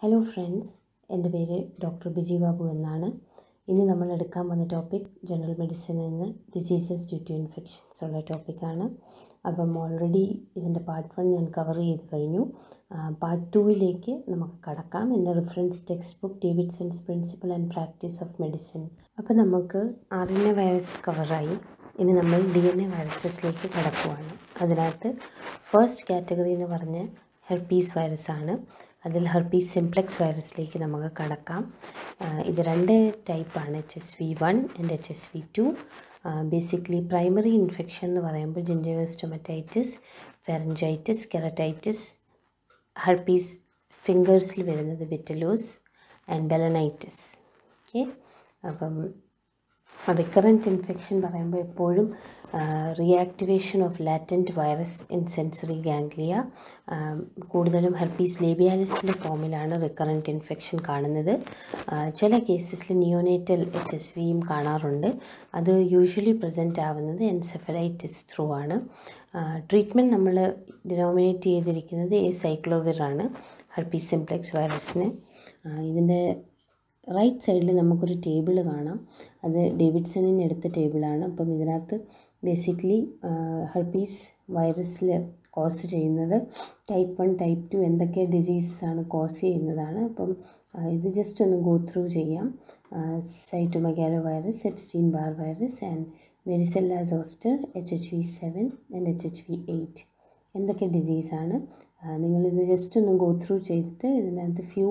Hello friends എൻ്റെ പേര് doctor Biji Babu എന്നാണ് ഇന്ന് നമ്മൾ എടുക്കാൻ പോകുന്ന ടോപ്പിക് ജനറൽ മെഡിസിനിൽ നിന്ന് ഡിസീസസ് ഡ്യൂ ടു ഇൻഫെക്ഷൻസ് ഉള്ള ടോപ്പിക്കാണ് അപ്പം ഓൾറെഡി ഇതിൻ്റെ പാർട്ട് വൺ ഞാൻ കവർ ചെയ്ത് കഴിഞ്ഞു പാർട്ട് ടുവിലേക്ക് നമുക്ക് കടക്കാം എൻ്റെ reference textbook Davidson's principle and practice of medicine അപ്പോൾ നമുക്ക് ആർ എൻ എ വൈറസ് കവറായി ഇനി നമ്മൾ ഡി എൻ എ വൈറസസിലേക്ക് കടക്കുവാണ് അതിനകത്ത് ഫസ്റ്റ് കാറ്റഗറി എന്ന് പറഞ്ഞ ഹെർപ്പീസ് വൈറസ് ആണ് അതിൽ ഹെർപ്പീസ് സിംപ്ലെക്സ് വൈറസിലേക്ക് നമുക്ക് കടക്കാം ഇത് രണ്ട് ടൈപ്പാണ് H S V one and H S V two basically primary infection എന്ന് പറയുമ്പോൾ ജിഞ്ചവസ്റ്റൊമറ്റൈറ്റിസ് ഫെറഞ്ചൈറ്റിസ് കെററ്റൈറ്റിസ് ഹെർപ്പീസ് ഫിംഗേഴ്സിൽ വരുന്നത് വിറ്റലോസ് ആൻഡ് ബെലനൈറ്റിസ് ഓക്കെ അപ്പം റിക്കറൻറ്റ് ഇൻഫെക്ഷൻ പറയുമ്പോൾ എപ്പോഴും reactivation of latent virus in sensory ganglia കൂടുതലും ഹെർപ്പീസ് ലേബിയാലിസിൻ്റെ ഫോമിലാണ് റിക്കറൻറ്റ് ഇൻഫെക്ഷൻ കാണുന്നത് ചില കേസസിൽ നിയോനേറ്റൽ എച്ച് എസ് വിയും കാണാറുണ്ട് അത് യൂഷ്വലി പ്രസൻറ്റ് ആവുന്നത് എൻസെഫലൈറ്റിസ് ത്രൂ ആണ് ട്രീറ്റ്മെൻറ്റ് നമ്മൾ ഡിനോമിനേറ്റ് ചെയ്തിരിക്കുന്നത് എ സൈക്ലോവിറാണ് ഹെർപ്പീസ് സിംപ്ലെക്സ് വൈറസിന് ഇതിൻ്റെ റൈറ്റ് സൈഡിൽ നമുക്കൊരു ടേബിൾ കാണാം അത് ഡേവിഡ്സണിൽ നിന്ന് എടുത്ത ടേബിളാണ് അപ്പം ഇതിനകത്ത് ബേസിക്കലി ഹെർപ്പീസ് വൈറസിൽ കോസ് ചെയ്യുന്നത് ടൈപ്പ് വൺ ടൈപ്പ് ടു എന്തൊക്കെ ഡിസീസസ് ആണ് കോസ് ചെയ്യുന്നതാണ് അപ്പം ഇത് ജസ്റ്റ് ഒന്ന് ഗോ ത്രൂ ചെയ്യാം cytomegalo virus Epstein Barr virus and varicella zoster H H V seven and H H V eight എന്തൊക്കെ ഡിസീസാണ് നിങ്ങളിത് ജസ്റ്റ് ഒന്ന് ഗോ ത്രൂ ചെയ്തിട്ട് ഇതിനകത്ത് ഫ്യൂ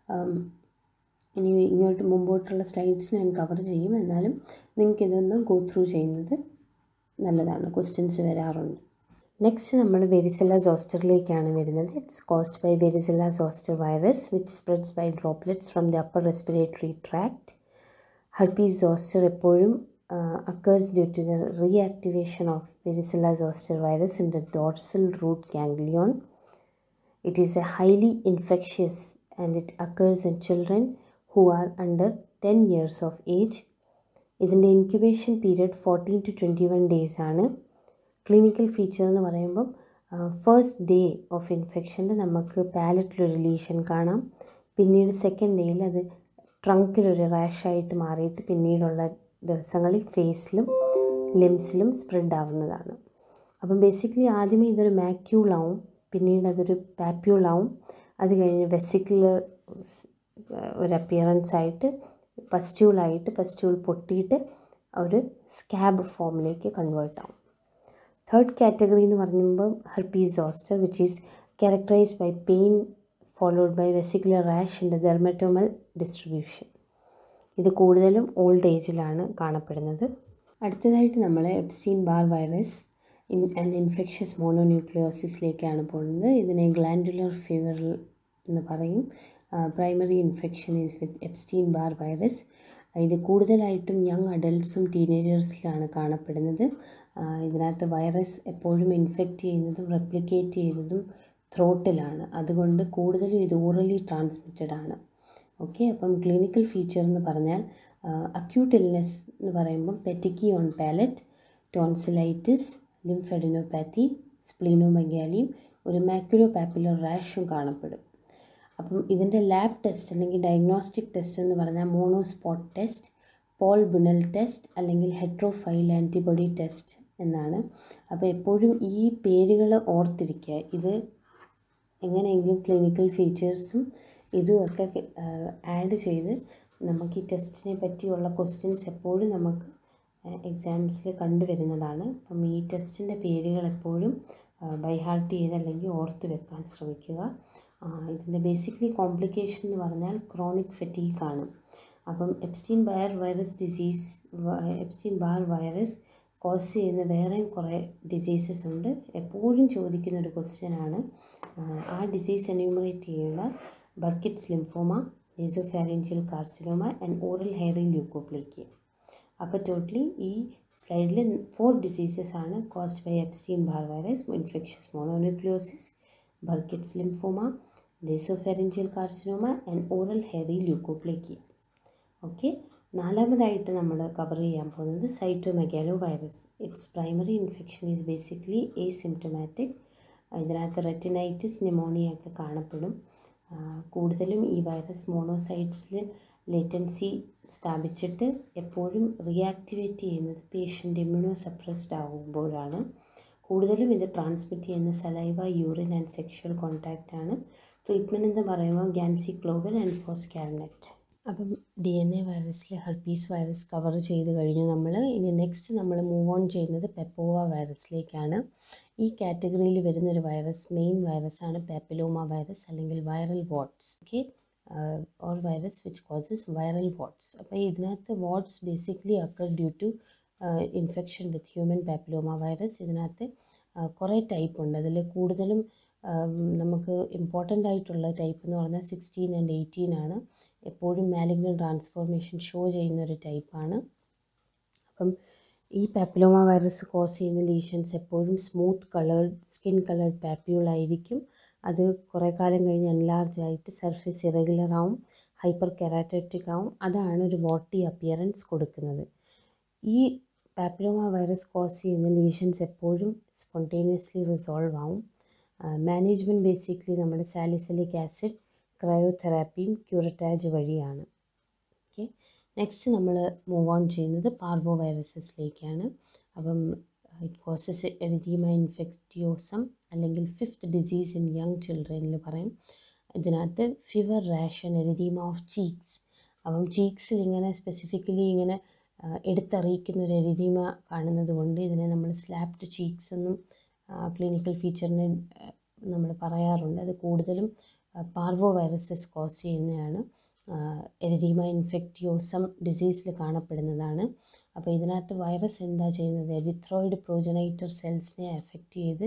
ഇനി ഇങ്ങോട്ട് മുമ്പോട്ടുള്ള സ്ലൈഡ്സ് ഞാൻ കവർ ചെയ്യും എന്നാലും നിങ്ങൾക്ക് ഇതൊന്ന് ഗോ ത്രൂ ചെയ്യുന്നത് നല്ലതാണ് ക്വസ്റ്റ്യൻസ് വരാറുണ്ട് നെക്സ്റ്റ് നമ്മൾ വെരിസില്ല സോസ്റ്ററിലേക്കാണ് വരുന്നത് it's caused by varicella zoster virus which spreads by droplets from the upper respiratory tract herpes zoster എപ്പോഴും occurs due to the reactivation of varicella zoster virus in the dorsal root ganglion it is a highly infectious and it occurs in children who are under ten years of age ഇതിൻ്റെ incubation period fourteen to twenty one days ആണ് clinical feature എന്ന് പറയുമ്പം first day of ഇൻഫെക്ഷനിൽ നമുക്ക് പാലറ്റിലൊരു lesion കാണാം പിന്നീട് second ഡേയിൽ അത് ട്രങ്കിലൊരു റാഷായിട്ട് മാറിയിട്ട് പിന്നീടുള്ള ദിവസങ്ങളിൽ ഫേസിലും ലിംസിലും സ്പ്രെഡ് ആവുന്നതാണ് അപ്പം ബേസിക്കലി ആദ്യമേ ഇതൊരു മാക്യൂളാവും പിന്നീട് അതൊരു പാപ്യൂളാവും അത് കഴിഞ്ഞ് വെസിക്കുലർ ഒരു അപ്പിയറൻസ് ആയിട്ട് പസ്റ്റ്യൂളായിട്ട് പസ്റ്റ്യൂൾ പൊട്ടിയിട്ട് ഒരു സ്കാബ് ഫോമിലേക്ക് കൺവേർട്ട് ആവും തേർഡ് കാറ്റഗറി എന്ന് പറയുമ്പോൾ herpes zoster which is characterised by pain followed by vesicular rash in the dermatomal distribution ഇത് കൂടുതലും ഓൾഡ് ഏജിലാണ് കാണപ്പെടുന്നത് അടുത്തതായിട്ട് നമ്മൾ Epstein Barr virus in and infectious മോണോന്യൂക്ലിയോസിസിലേക്കാണ് പോകുന്നത് ഇതിനെ ഗ്ലാൻഡുലർ ഫീവർ എന്ന് പറയും primary infection is with Epstein Barr virus ഇത് കൂടുതലായിട്ടും യങ് അഡൾട്ട്സും ടീനേജേഴ്സിലാണ് കാണപ്പെടുന്നത് ഇതിനകത്ത് വൈറസ് എപ്പോഴും ഇൻഫെക്റ്റ് ചെയ്യുന്നതും റെപ്ലിക്കേറ്റ് ചെയ്യുന്നതും ത്രോട്ടിലാണ് അതുകൊണ്ട് കൂടുതലും ഇത് ഓറലി ട്രാൻസ്മിറ്റഡ് ആണ് ഓക്കെ അപ്പം ക്ലിനിക്കൽ ഫീച്ചർ എന്ന് പറഞ്ഞാൽ അക്യൂട്ട് ഇൽനെസ് എന്ന് പറയുമ്പം petechiae on palate tonsillitis lymphadenopathy സ്പ്ലീനോമഗാലിയും ഒരു മാക്യുലോ പാപ്പുലർ റാഷും കാണപ്പെടും അപ്പം ഇതിൻ്റെ ലാബ് ടെസ്റ്റ് അല്ലെങ്കിൽ ഡയഗ്നോസ്റ്റിക് ടെസ്റ്റ് എന്ന് പറഞ്ഞാൽ monospot test Paul Bunnell test അല്ലെങ്കിൽ ഹെട്രോഫൈൽ ആൻറ്റിബോഡി ടെസ്റ്റ് എന്നാണ് അപ്പോൾ എപ്പോഴും ഈ പേരുകൾ ഓർത്തിരിക്കുക ഇത് എങ്ങനെയെങ്കിലും ക്ലിനിക്കൽ ഫീച്ചേഴ്സും ഇതുമൊക്കെ ആഡ് ചെയ്ത് നമുക്ക് ഈ ടെസ്റ്റിനെ പറ്റിയുള്ള ക്വസ്റ്റ്യൻസ് എപ്പോഴും നമുക്ക് എക്സാംസിൽ കണ്ടുവരുന്നതാണ് അപ്പം ഈ ടെസ്റ്റിൻ്റെ പേരുകൾ എപ്പോഴും ബൈ ഹാർട്ട് ചെയ്ത് അല്ലെങ്കിൽ ഓർത്ത് വെക്കാൻ ശ്രമിക്കുക ഇതിൻ്റെ ബേസിക്കലി കോംപ്ലിക്കേഷൻ എന്ന് പറഞ്ഞാൽ ക്രോണിക് ഫെറ്റീഗ് ആണ് അപ്പം Epstein Barr virus disease Epstein Barr virus cause ചെയ്യുന്ന വേറെയും കുറേ ഡിസീസസ് ഉണ്ട് എപ്പോഴും ചോദിക്കുന്ന ഒരു ക്വസ്റ്റ്യനാണ് ആ ഡിസീസ് എന്യൂമറേറ്റ് ചെയ്യുന്ന Burkitt's lymphoma nasopharyngeal carcinoma and oral hairy leukoplakia അപ്പോൾ ടോട്ടലി ഈ സ്ലൈഡിൽ ഫോർ ഡിസീസസ് ആണ് caused by Epstein Barr virus infectious mononucleosis Burkitt's lymphoma nasopharyngeal carcinoma and oral hairy leukoplakia okay നാലാമതായിട്ട് നമ്മൾ കവർ ചെയ്യാൻ പോകുന്നത് cytomegalo virus it's primary infection is basically asymptomatic ഇതിനകത്ത് retinitis pneumonia ഒക്കെ കാണപ്പെടും കൂടുതലും ഈ വൈറസ് മോണോസൈറ്റ്സിൽ ലേറ്റൻസി സ്ഥാപിച്ചിട്ട് എപ്പോഴും റിയാക്ടിവേറ്റ് ചെയ്യുന്നത് പേഷ്യൻ്റ് ഇമ്മ്യൂണോ സപ്രസ്ഡ് ആകുമ്പോഴാണ് കൂടുതലും ഇത് ട്രാൻസ്മിറ്റ് ചെയ്യുന്ന saliva urine and sexual contact ആണ് ട്രീറ്റ്മെൻറ്റ് എന്ന് പറയുമ്പോൾ ഗ്യാൻസി ക്ലോവൽ ആൻഡ് ഫോസ്കാരനെറ്റ് അപ്പം ഡി എൻ എ വൈറസിൽ ഹെർപ്പീസ് വൈറസ് കവർ ചെയ്ത് കഴിഞ്ഞു നമ്മൾ ഇനി നെക്സ്റ്റ് നമ്മൾ മൂവ് ഓൺ ചെയ്യുന്നത് പെപ്പോവ വൈറസിലേക്കാണ് ഈ കാറ്റഗറിയിൽ വരുന്നൊരു വൈറസ് മെയിൻ വൈറസാണ് പാപ്പിലോമ വൈറസ് അല്ലെങ്കിൽ viral warts okay or virus which causes viral warts അപ്പോൾ ഇതിനകത്ത് warts basically occur due to infection with human papilloma virus ഇതിനകത്ത് കുറേ ടൈപ്പ് ഉണ്ട് അതിൽ കൂടുതലും നമുക്ക് ഇമ്പോർട്ടൻ്റ് ആയിട്ടുള്ള ടൈപ്പ് എന്ന് പറഞ്ഞാൽ സിക്സ്റ്റീൻ ആൻഡ് എയ്റ്റീൻ ആണ് എപ്പോഴും മാലിഗ്നൻ ട്രാൻസ്ഫോർമേഷൻ ഷോ ചെയ്യുന്ന ഒരു ടൈപ്പാണ് അപ്പം ഈ പാപ്പിലോമ വൈറസ് കോസ് ചെയ്യുന്ന ലീഷൻസ് എപ്പോഴും സ്മൂത്ത് കളേർഡ് സ്കിൻ കളേർഡ് പാപ്യൂളായിരിക്കും അത് കുറേ കാലം കഴിഞ്ഞ് എൻലാർജ് ആയിട്ട് സർഫേസ് ഇറഗുലർ ആവും ഹൈപ്പർ കെറാറ്ററ്റിക് ആവും അതാണ് ഒരു വോട്ടി അപ്പിയറൻസ് കൊടുക്കുന്നത് ഈ പാപ്പിലോമ വൈറസ് കോസ് ചെയ്യുന്ന ലീഷൻസ് എപ്പോഴും സ്പോണ്ടേനിയസ്ലി റിസോൾവ് ആവും മാനേജ്മെൻറ്റ് ബേസിക്കലി നമ്മുടെ സാലിസലിക് ആസിഡ് ക്രയോതെറാപ്പിയും ക്യൂററ്റാജ് വഴിയാണ് ഓക്കെ നെക്സ്റ്റ് നമ്മൾ മൂവ് ഓൺ ചെയ്യുന്നത് പാർവോ വൈറസസിലേക്കാണ് അപ്പം ഇറ്റ് കോസസ് എരിതീമ ഇൻഫെക്റ്റിയോസം അല്ലെങ്കിൽ ഫിഫ്ത്ത് ഡിസീസ് ഇൻ യങ് ചിൽഡ്രനിൽ പറയും ഇതിനകത്ത് fever rash and erythema of cheeks അപ്പം ചീക്സിൽ ഇങ്ങനെ സ്പെസിഫിക്കലി ഇങ്ങനെ എടുത്തറിയിക്കുന്ന ഒരു എരിതീമ കാണുന്നത് കൊണ്ട് ഇതിനെ നമ്മൾ സ്ലാപ്ഡ് ചീക്സ് എന്നും ക്ലിനിക്കൽ ഫീച്ചറിനെ നമ്മൾ പറയാറുണ്ട് അത് കൂടുതലും പാർവോ വൈറസസ് കോസ് ചെയ്യുന്നതാണ് എരിതീമ ഇൻഫെക്റ്റിയോസം ഡിസീസിൽ കാണപ്പെടുന്നതാണ് അപ്പോൾ ഇതിനകത്ത് വൈറസ് എന്താ ചെയ്യുന്നത് എരിത്രോയിഡ് പ്രോജനൈറ്റർ സെൽസിനെ എഫക്റ്റ് ചെയ്ത്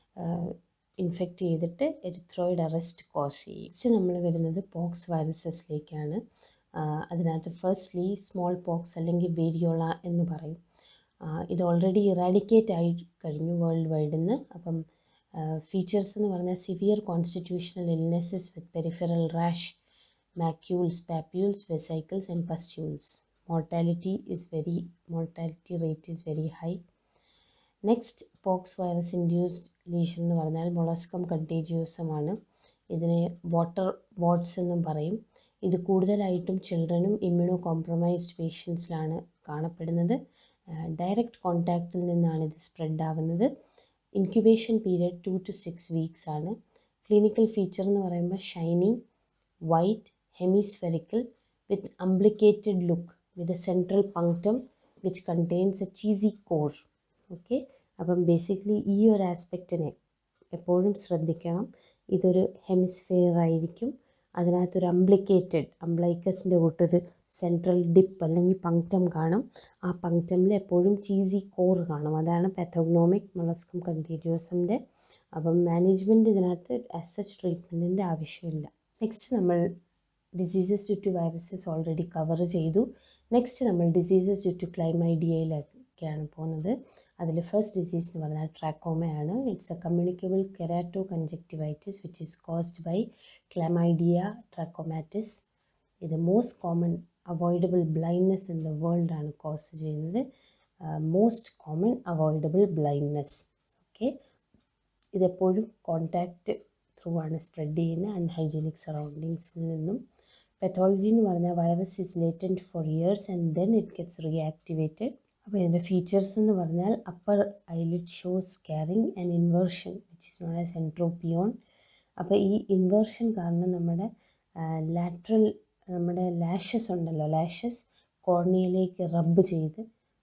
ഇൻഫെക്റ്റ് ചെയ്തിട്ട് എരിത്രോയിഡ് അറസ്റ്റ് കോസ് ചെയ്യും നെക്സ്റ്റ് നമ്മൾ വരുന്നത് പോക്സ് വൈറസസിലേക്കാണ് അതിനകത്ത് ഫസ്റ്റ്ലി സ്മോൾ പോക്സ് അല്ലെങ്കിൽ വേരിയോള എന്ന് പറയും ഇത് ഓൾറെഡി ഇറാഡിക്കേറ്റ് ആയി കഴിഞ്ഞു വേൾഡ് വൈഡിൽ നിന്ന് അപ്പം ഫീച്ചേഴ്സ് എന്ന് പറഞ്ഞാൽ severe constitutional illnesses with peripheral rash macules papules vesicles and pustules mortality is very mortality rate is very high next pox virus induced lesion എന്ന് പറഞ്ഞാൽ മൊളസ്കം കണ്ടേജിയോസമാണ് ഇതിനെ വാട്ടർ വാട്ട്സ് എന്നും പറയും ഇത് കൂടുതലായിട്ടും ചിൽഡ്രനും ഇമ്മ്യൂണോ കോംപ്രമൈസ്ഡ് പേഷ്യൻസിലാണ് കാണപ്പെടുന്നത് ഡയറക്റ്റ് കോൺടാക്റ്റിൽ നിന്നാണ് ഇത് സ്പ്രെഡ് ആവുന്നത് incubation period two to six weeks ആണ് ക്ലിനിക്കൽ ഫീച്ചർ എന്ന് പറയുമ്പോൾ shining white hemispherical with umbilicated look with a central punctum which contains a cheesy core okay അപ്പം ബേസിക്കലി ഈ ഒരു ആസ്പെക്റ്റിനെ എപ്പോഴും ശ്രദ്ധിക്കണം ഇതൊരു ഹെമിസ്ഫിയർ ആയിരിക്കും അതിനകത്തൊരു അംബ്ലിക്കേറ്റഡ് അംബ്ലൈക്കസിൻ്റെ കൂട്ടൊരു സെൻട്രൽ ഡിപ്പ് അല്ലെങ്കിൽ പങ്ക്ടം കാണും ആ പങ്ക്ടമിൽ എപ്പോഴും ചീസി കോർ കാണും അതാണ് പാത്തോഗ്നോമിക് മൊളസ്കം കണ്ടീജിയോസിൻ്റെ അപ്പം മാനേജ്മെൻറ്റ് ഇതിനകത്ത് ആസ് സച്ച് ട്രീറ്റ്മെൻറ്റിൻ്റെ ആവശ്യമില്ല നെക്സ്റ്റ് നമ്മൾ diseases due to viruses already cover ചെയ്തു നെക്സ്റ്റ് നമ്മൾ ഡിസീസസ് ഡ്യൂ ടു ക്ലൈമൈഡിയയിലൊക്കെയാണ് പോകുന്നത് അതിൽ ഫസ്റ്റ് ഡിസീസ് എന്ന് പറഞ്ഞാൽ ട്രാക്കോമയാണ് it's a communicable keratoconjunctivitis which is caused by chlamydia trachomatis ഇത് most common avoidable blindness in the world ആണ് കോസ് ചെയ്യുന്നത് most common avoidable blindness okay ഇതെപ്പോഴും കോണ്ടാക്റ്റ് ത്രൂ ആണ് സ്പ്രെഡ് ചെയ്യുന്നത് അൺഹൈജീനിക് സറൗണ്ടിങ്സിൽ നിന്നും പെത്തോളജി എന്ന് പറഞ്ഞാൽ virus is latent for years and then it gets reactivated അപ്പോൾ ഇതിൻ്റെ ഫീച്ചേഴ്സ് എന്ന് പറഞ്ഞാൽ upper eyelid shows scarring and inversion which is known as entropion അപ്പോൾ ഈ ഇൻവേർഷൻ കാരണം നമ്മുടെ ലാറ്ററൽ നമ്മുടെ ലാഷസ് ഉണ്ടല്ലോ ലാഷസ് കോർണിയയിലേക്ക് റബ്ബ് ചെയ്ത്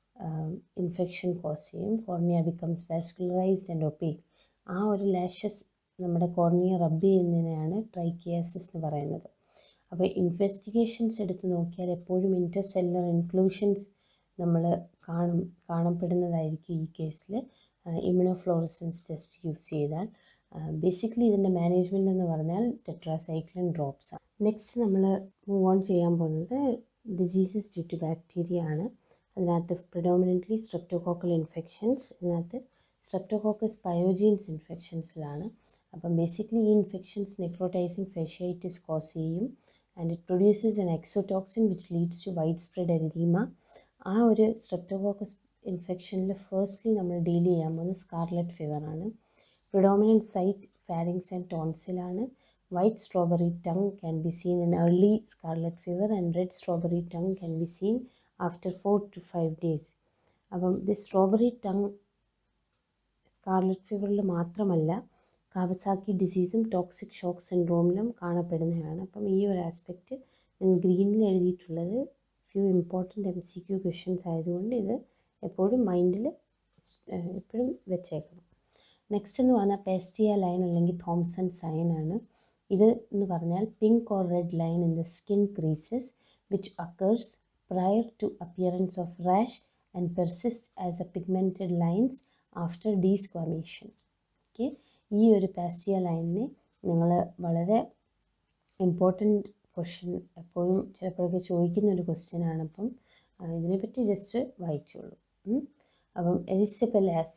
ഇൻഫെക്ഷൻ കോസ് ചെയ്യും cornea becomes vascularised and opaque ആ ഒരു ലാഷസ് നമ്മുടെ കോർണിയ റബ്ബ് ചെയ്യുന്നതിനെയാണ് ട്രൈക്കിയാസിസ് എന്ന് പറയുന്നത് അപ്പോൾ ഇൻവെസ്റ്റിഗേഷൻസ് എടുത്ത് നോക്കിയാൽ എപ്പോഴും ഇൻ്റർസെല്ലുലർ ഇൻക്ലൂഷൻസ് നമ്മൾ കാണും കാണപ്പെടുന്നതായിരിക്കും ഈ കേസിൽ ഇമ്യൂണോഫ്ലോറസൻസ് ടെസ്റ്റ് യൂസ് ചെയ്താൽ ബേസിക്കലി ഇതിൻ്റെ മാനേജ്മെൻറ്റ് എന്ന് പറഞ്ഞാൽ ടെട്രാസൈക്ലിൻ ഡ്രോപ്സ് ആണ് നെക്സ്റ്റ് നമ്മൾ മൂവ് ഓൺ ചെയ്യാൻ പോകുന്നത് ഡിസീസസ് ഡ്യൂ ടു ബാക്ടീരിയ ആണ് അതിനകത്ത് പ്രിഡോമിനൻ്റ്ലി സ്ട്രെപ്റ്റോകോക്കൽ ഇൻഫെക്ഷൻസ് ഇതിനകത്ത് സ്ട്രെപ്റ്റോകോക്കസ് പയോജീൻസ് ഇൻഫെക്ഷൻസിലാണ് അപ്പം ബേസിക്കലി ഈ ഇൻഫെക്ഷൻസ് നെക്രോട്ടൈസിങ് ഫെഷ്യൈറ്റിസ് കോസ് ചെയ്യും and it produces an exotoxin which leads to widespread erythema ആ ഒരു സ്ട്രെപ്റ്റോകോക്കസ് ഇൻഫെക്ഷനിൽ ഫേസ്റ്റ്ലി നമ്മൾ ഡീൽ ചെയ്യാൻ പോകുന്നത് സ്കാർലറ്റ് ഫീവറാണ് predominant site pharynx and ടോൺസിലാണ് white strawberry tongue can be seen in early scarlet fever and red strawberry tongue can be seen after 4 to 5 days അപ്പം the strawberry tongue scarlet ഫീവറിൽ മാത്രമല്ല Kawasaki ഡിസീസും toxic shock സിൻഡ്രോമിലും കാണപ്പെടുന്നതാണ് അപ്പം ഈ ഒരു aspect ഞാൻ ഗ്രീനിൽ എഴുതിയിട്ടുള്ളത് few important M C Q questions ആയതുകൊണ്ട് ഇത് എപ്പോഴും മൈൻഡിൽ എപ്പോഴും വെച്ചേക്കണം നെക്സ്റ്റ് എന്ന് പറഞ്ഞാൽ പേസ്റ്റിയ ലൈൻ അല്ലെങ്കിൽ തോംസൺ സൈൻ ആണ് ഇത് എന്ന് പറഞ്ഞാൽ pink or red line in the skin creases which occurs prior to appearance of rash and persist as a pigmented lines after ഡീസ്ക്വാമേഷൻ okay ഈ ഒരു പാസ്റ്റിയ ലൈനിനെ നിങ്ങൾ വളരെ ഇമ്പോർട്ടൻറ്റ് ക്വസ്റ്റ്യൻ എപ്പോഴും ചിലപ്പോഴൊക്കെ ചോദിക്കുന്ന ഒരു ക്വസ്റ്റ്യൻ ആണ് അപ്പം ഇതിനെപ്പറ്റി ജസ്റ്റ് വായിച്ചോളൂ അപ്പം എരിസിപ്പലാസ്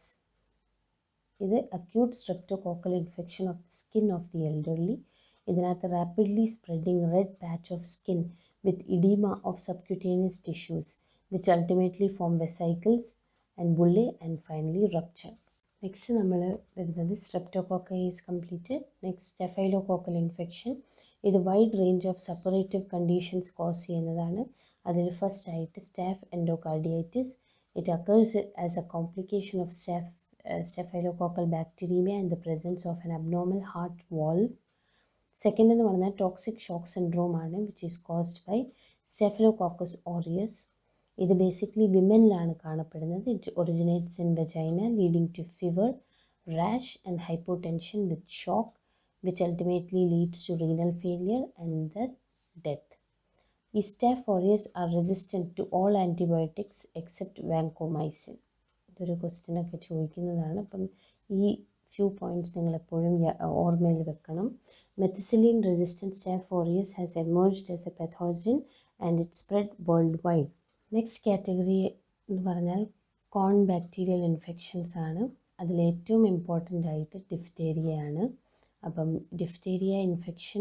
ഇത് acute streptococcal infection of the skin of the elderly ഇതിനകത്ത് rapidly spreading red patch of skin with oedema of subcutaneous tissues which ultimately form vesicles and bullae and finally rupture next നമ്മൾ വരുന്നത് streptococcus is complete next staphylococcal infection ഇത് wide range of suppurative conditions cause ചെയ്യുന്നതാണ് അതിൽ first ആയിട്ട് staph endocarditis it occurs as a complication of staph staphylococcal bacteria in the presence of N abnormal heart wall second എന്ന് പറഞ്ഞാൽ toxic shock syndrome ആണ് which is caused by staphylococcus aureus ഇത് basically വിമനിലാണ് കാണപ്പെടുന്നത് it originates in vagina leading to fever rash and hypotension with shock which ultimately leads to renal failure and the death ഈ staph aureus are resistant to all antibiotics except vancomycin ഇതൊരു ക്വസ്റ്റ്യനൊക്കെ ചോദിക്കുന്നതാണ് അപ്പം ഈ few points നിങ്ങൾ എപ്പോഴും ഓർമ്മയിൽ വെക്കണം methicillin resistant staph aureus has emerged as a pathogen and it spread worldwide next category എന്ന് പറഞ്ഞാൽ കോൺ ബാക്ടീരിയൽ ഇൻഫെക്ഷൻസ് ആണ് അതിൽ ഏറ്റവും ഇമ്പോർട്ടൻ്റ് ആയിട്ട് ഡിഫ്തേരിയ ആണ് അപ്പം diphtheria infection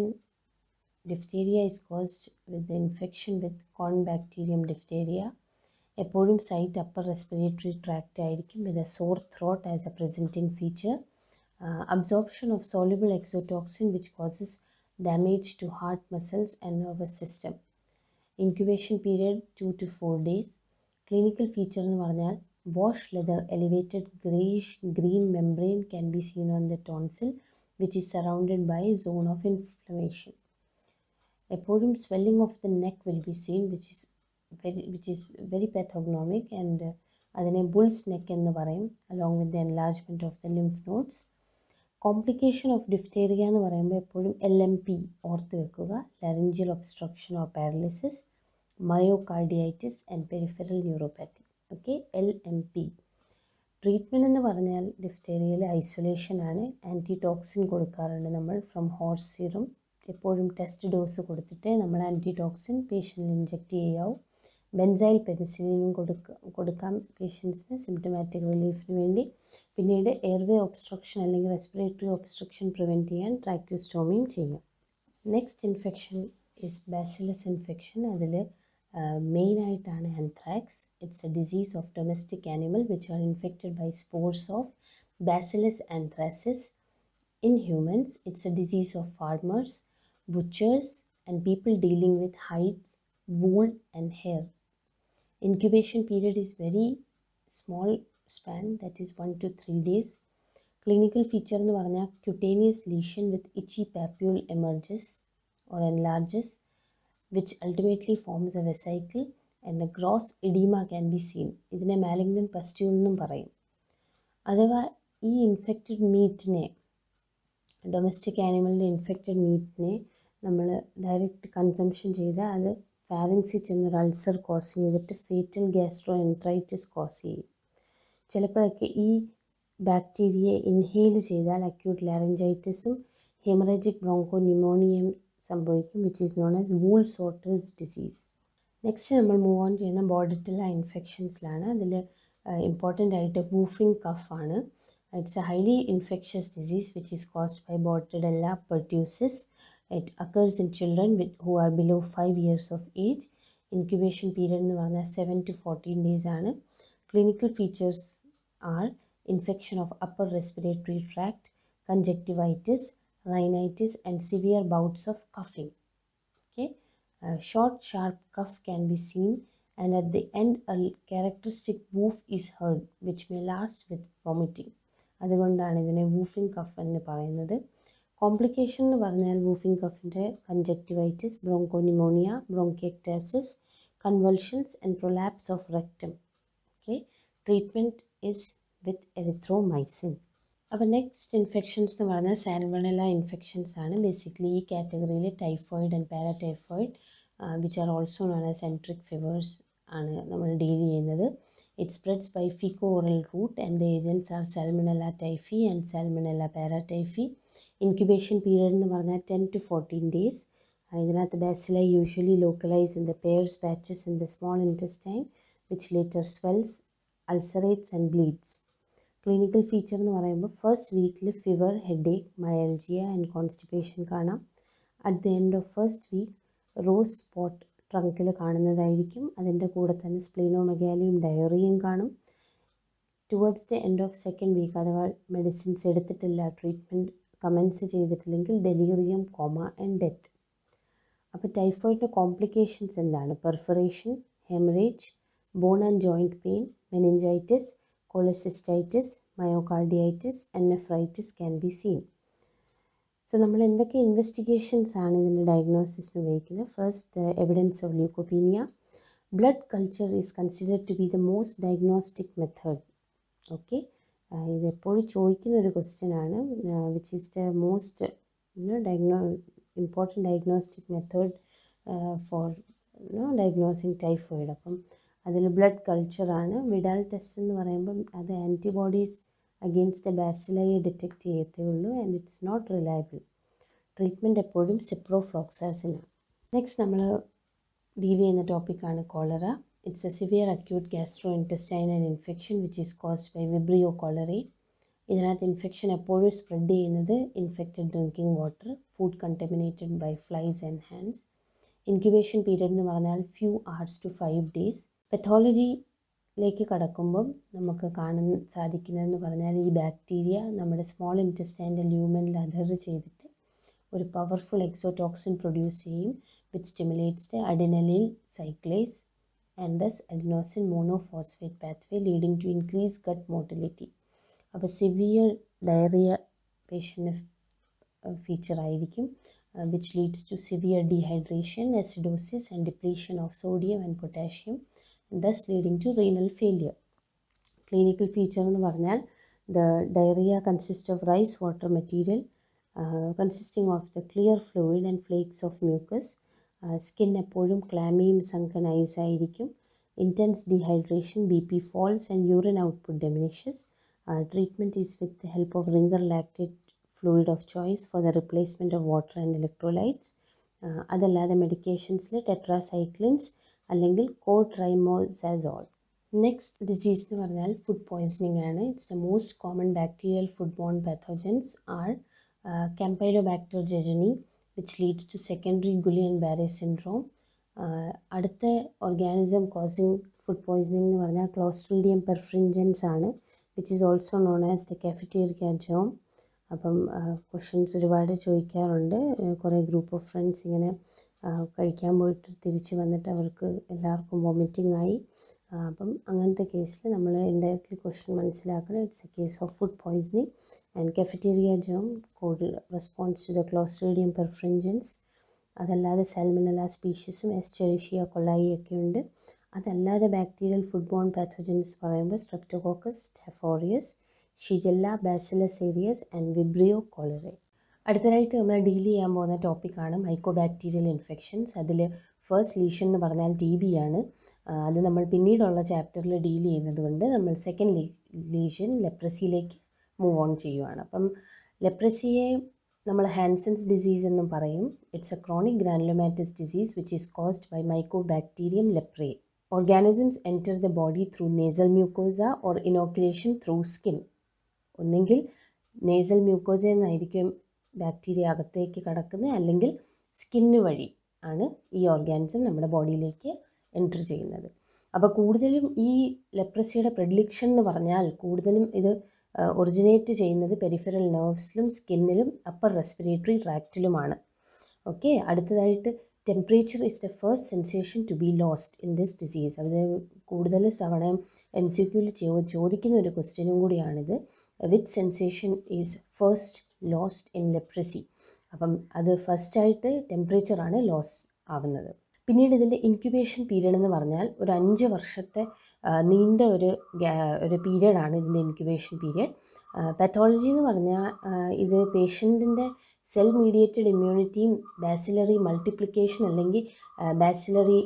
diphtheria is caused with the infection with corynebacterium diphtheria എപ്പോഴും site upper respiratory tract ആയിരിക്കും with a sore throat as a presenting feature absorption of soluble exotoxin which causes damage to heart muscles and nervous system incubation period two to four days clinical feature എന്ന് പറഞ്ഞാൽ wash leather elevated greyish green membrane can be seen on the tonsil which is surrounded by zone of inflammation എപ്പോഴും swelling of the neck will be seen which is very which is very pathognomonic and അതിനെ bull's neck എന്ന് പറയും along with the enlargement of the lymph nodes complication of diphtheria എന്ന് പറയുമ്പോൾ എപ്പോഴും L M P ഓർത്ത് വെക്കുക laryngeal obstruction or paralysis myocarditis and peripheral neuropathy okay L M P treatment എന്ന് പറഞ്ഞാൽ ഡിഫ്തേറിയയിൽ ഐസൊലേഷൻ ആണ് ആൻറ്റി ടോക്സിൻ കൊടുക്കാറുണ്ട് നമ്മൾ ഫ്രം ഹോർസ് സീറം എപ്പോഴും ടെസ്റ്റ് ഡോസ് കൊടുത്തിട്ട് നമ്മൾ ആൻറ്റി ടോക്സിൻ പേഷ്യൻറ്റിന് ഇഞ്ചെക്റ്റ് ചെയ്യാവും ബെൻസൈൽ പെൻസിലിനും കൊടുക്ക കൊടുക്കാം പേഷ്യൻസിന് സിംറ്റമാറ്റിക് റിലീഫിന് വേണ്ടി പിന്നീട് എയർവേ ഒബ്സ്ട്രക്ഷൻ അല്ലെങ്കിൽ റെസ്പിറേറ്ററി ഒബ്സ്ട്രക്ഷൻ പ്രിവെൻറ്റ് ചെയ്യാൻ ട്രാക്യൂസ്റ്റോമിയും ചെയ്യും next infection is bacillus infection അതിൽ മെയിനായിട്ടാണ് anthrax it's a disease of domestic animal which are infected by spores of bacillus anthracis in humans it's a disease of farmers butchers and people dealing with hides, wool and hair. Incubation period is very small span that is 1 to 3 days. Clinical feature എന്ന് പറഞ്ഞാൽ cutaneous lesion with itchy papule emerges or enlarges which ultimately forms a vesicle and a gross edema can be seen. ഇതിനെ malignant pustule എന്നും പറയും അഥവാ ഈ infected മീറ്റിനെ domestic ആനിമലിൻ്റെ infected മീറ്റിനെ നമ്മൾ ഡയറക്റ്റ് കൺസംഷൻ ചെയ്താൽ അത് ഫാരൻസിൽ ചെന്നൊരു അൾസർ കോസ് ചെയ്തിട്ട് ഫേറ്റൽ ഗ്യാസ്ട്രോ എൻട്രൈറ്റിസ് കോസ് ചെയ്യും ചിലപ്പോഴൊക്കെ ഈ ബാക്ടീരിയ ഇൻഹെയിൽ ചെയ്താൽ അക്യൂട്ട് ലാരഞ്ചൈറ്റിസും ഹെമറജിക് ബ്രോങ്കോ ന്യൂമോണിയയും സംഭവിക്കും which is known as wool sorters disease next നമ്മൾ മൂവ് ഓൺ ചെയ്യുന്ന ബോഡിറ്റില ഇൻഫെക്ഷൻസിലാണ് അതിൽ ഇമ്പോർട്ടൻ്റ് ആയിട്ട് വൂഫിംഗ് കഫാണ് it's a highly infectious disease which is caused by ബോട്ടിഡെല്ല pertussis it occurs in children with who are below five years of age incubation period എന്ന് പറഞ്ഞാൽ seven to fourteen days ആണ് clinical features are infection of upper respiratory tract conjunctivitis rhinitis, and severe bouts of coughing. Okay, a short, sharp cough can be seen, and at the end, a characteristic woof is heard, which may last with vomiting. അതുകൊണ്ടാണ് ഇതിനെ whooping cough എന്ന് പറയുന്നത് complication എന്ന് പറഞ്ഞാൽ whooping കഫിൻ്റെ conjunctivitis bronchopneumonia bronchiectasis convulsions and prolapse of rectum okay treatment is with erythromycin അപ്പോൾ next infections എന്ന് പറഞ്ഞാൽ സാൽമണല ഇൻഫെക്ഷൻസ് ആണ് ബേസിക്കലി ഈ കാറ്റഗറിയിൽ typhoid and paratyphoid which are also known as enteric fevers ആണ് നമ്മൾ ഡീൽ ചെയ്യുന്നത് it spreads by faeco oral route and the agents are salmonella typhi and salmonella paratyphi incubation period എന്ന് പറഞ്ഞാൽ ten to fourteen days ഇതിനകത്ത് bacilli usually localise in the Peyer's patches in the small intestine which later swells ulcerates and bleeds clinical feature എന്ന് പറയുമ്പോൾ first വീക്കിൽ fever headache myalgia and constipation കാണാം at the end of first week rose spot ട്രങ്കിൽ കാണുന്നതായിരിക്കും അതിൻ്റെ കൂടെ തന്നെ സ്പ്ലീനോമെഗാലിയും ഡയറിയും കാണും towards the end of second week അഥവാ മെഡിസിൻസ് എടുത്തിട്ടില്ല ട്രീറ്റ്മെൻറ്റ് കമൻസ് ചെയ്തിട്ടില്ലെങ്കിൽ ഡെലിറിയം കോമ ആൻഡ് ഡെത്ത് അപ്പോൾ ടൈഫോയിഡിൻ്റെ കോംപ്ലിക്കേഷൻസ് എന്താണ് perforation haemorrhage bone and joint pain meningitis കൊളസിസ്റ്റൈറ്റിസ് myocarditis and nephritis can be seen so നമ്മൾ എന്തൊക്കെ ഇൻവെസ്റ്റിഗേഷൻസ് ആണ് ഇതിൻ്റെ ഡയഗ്നോസിസിന് ഉപയോഗിക്കുന്നത് first the evidence of leucopenia blood culture is considered to be the most diagnostic method okay ഇത് എപ്പോഴും ചോദിക്കുന്ന ഒരു ക്വസ്റ്റ്യൻ ആണ് which is the most diagno important diagnostic method for diagnosing typhoid അപ്പം അതിൽ ബ്ലഡ് കൾച്ചറാണ് വിഡാൽ ടെസ്റ്റ് എന്ന് പറയുമ്പം അത് ആൻറ്റിബോഡീസ് അഗെയിൻസ്റ്റ് ബാസിലയെ ഡിറ്റക്റ്റ് ചെയ്യത്തേ ഉള്ളൂ and it's not reliable treatment എപ്പോഴും സിപ്രോഫ്ലോക്സാസിനാണ് നെക്സ്റ്റ് നമ്മൾ ഡീൽ ചെയ്യുന്ന ടോപ്പിക്കാണ് cholera it's a severe acute gastrointestinal infection which is caused by vibrio cholerae ഇതിനകത്ത് ഇൻഫെക്ഷൻ എപ്പോഴും സ്പ്രെഡ് ചെയ്യുന്നത് infected drinking water food contaminated by flies and hands incubation period എന്ന് പറഞ്ഞാൽ few hours to five days പെത്തോളജിയിലേക്ക് കടക്കുമ്പം നമുക്ക് കാണാൻ സാധിക്കുന്നതെന്ന് പറഞ്ഞാൽ ഈ ബാക്ടീരിയ നമ്മുടെ സ്മോൾ ഇൻറ്റസ്റ്റൈൻ്റെ ല്യൂമനിൽ അധർ ചെയ്തിട്ട് ഒരു പവർഫുൾ എക്സോടോക്സിൻ പ്രൊഡ്യൂസ് ചെയ്യും which stimulates the adenylyl cyclase and thus adenosine monophosphate pathway leading to increase gut motility അപ്പോൾ സിവിയർ ഡയറിയ പേഷ്യൻ്റ് ഫീച്ചർ ആയിരിക്കും which leads to severe dehydration acidosis and depletion of sodium and potassium thus leading to renal failure clinical feature എന്ന് പറഞ്ഞാൽ the diarrhoea consist of rice water material consisting of the clear fluid and flakes of mucus skin എപ്പോഴും clammy sunken eyes ആയിരിക്കും intense dehydration B P falls and urine output diminishes treatment is with the help of Ringer lactate fluid of choice for the replacement of water and electrolytes അതല്ലാതെ മെഡിക്കേഷൻസിൽ tetracyclines അല്ലെങ്കിൽ cotrimoxazole next disease എന്ന് പറഞ്ഞാൽ food poisoning ആണ് it's the most common bacterial food borne pathogens are campylobacter jejuni which leads to secondary Guillain Barre syndrome അടുത്ത organism causing food poisoning എന്ന് പറഞ്ഞാൽ clostridium perfringens ആണ് which is also known as the cafeteria germ അപ്പം questions ഒരുപാട് ചോദിക്കാറുണ്ട് കുറേ group of friends ഇങ്ങനെ കഴിക്കാൻ പോയിട്ട് തിരിച്ച് വന്നിട്ട് അവർക്ക് എല്ലാവർക്കും വോമിറ്റിംഗ് ആയി അപ്പം അങ്ങനത്തെ കേസിൽ നമ്മൾ ഇൻഡയറക്ട്ലി ക്വസ്റ്റ്യൻ മനസ്സിലാക്കണം it's a case of food poisoning and cafeteria germ code response to the clostridium perfringens അതല്ലാതെ സാൽമണല സ്പീഷീസും എസ്ചെറിഷ്യ കൊള്ളായി ഒക്കെ ഉണ്ട് അതല്ലാതെ ബാക്ടീരിയൽ ഫുഡ് ബോൺ പാത്തോജൻസ് പറയുമ്പോൾ സ്ട്രെപ്റ്റോകോക്കസ് ടെഫോറിയസ് shigella bacillus cereus and vibrio cholerae അടുത്തതായിട്ട് നമ്മൾ ഡീൽ ചെയ്യാൻ പോകുന്ന ടോപ്പിക്കാണ് മൈക്കോബാക്ടീരിയൽ ഇൻഫെക്ഷൻസ് അതിൽ ഫസ്റ്റ് ലീഷൻ എന്ന് പറഞ്ഞാൽ ടി ബി ആണ് അത് നമ്മൾ പിന്നീടുള്ള ചാപ്റ്ററിൽ ഡീൽ ചെയ്യുന്നത് കൊണ്ട് നമ്മൾ സെക്കൻഡ് ലീഷൻ ലെപ്രസിയിലേക്ക് മൂവ് ഓൺ ചെയ്യുവാണ് അപ്പം ലെപ്രസിയെ നമ്മൾ ഹാൻസൻസ് ഡിസീസ് എന്നും പറയും it's a chronic granulomatous disease which is caused by mycobacterium leprae organisms enter the body through nasal mucosa or inoculation through skin ഒന്നെങ്കിൽ നേസൽ മ്യൂക്കോസയിൽ നിന്നായിരിക്കും ബാക്ടീരിയ അകത്തേക്ക് കടക്കുന്നത് അല്ലെങ്കിൽ സ്കിന്ന് വഴി ആണ് ഈ ഓർഗാനിസം നമ്മുടെ ബോഡിയിലേക്ക് എൻറ്റർ ചെയ്യുന്നത് അപ്പോൾ കൂടുതലും ഈ ലെപ്രസിയുടെ പ്രെഡിലിക്ഷൻ എന്ന് പറഞ്ഞാൽ കൂടുതലും ഇത് ഒറിജിനേറ്റ് ചെയ്യുന്നത് പെരിഫറൽ നെർവ്സിലും സ്കിന്നിലും അപ്പർ റെസ്പിറേറ്ററി ട്രാക്റ്റിലുമാണ് ഓക്കെ അടുത്തതായിട്ട് temperature is the first sensation to be lost in this disease അത് കൂടുതൽ തവണ എം സി ക്യൂവിൽ ചോദിക്കുന്ന ഒരു ക്വസ്റ്റ്യനും കൂടിയാണിത് which sensation is first lost in leprosy അപ്പം അത് ഫസ്റ്റായിട്ട് ടെമ്പറേച്ചറാണ് ലോസ് ആവുന്നത് പിന്നീട് ഇതിൻ്റെ ഇൻക്യുബേഷൻ പീരീഡ് എന്ന് പറഞ്ഞാൽ ഒരു അഞ്ച് വർഷത്തെ ആ, നീണ്ട ഒരു ഗ്യാ- ഒരു പീരീഡാണ് ഇതിൻ്റെ ഇൻക്യുബേഷൻ പീരീഡ് പാത്തോളജി എന്ന് പറഞ്ഞാൽ ആ, ഇത് പേഷ്യൻറ്റിൻ്റെ സെൽ മീഡിയേറ്റഡ് ഇമ്മ്യൂണിറ്റിയും ബാസിലറി മൾട്ടിപ്ലിക്കേഷൻ അല്ലെങ്കിൽ ബാസിലറി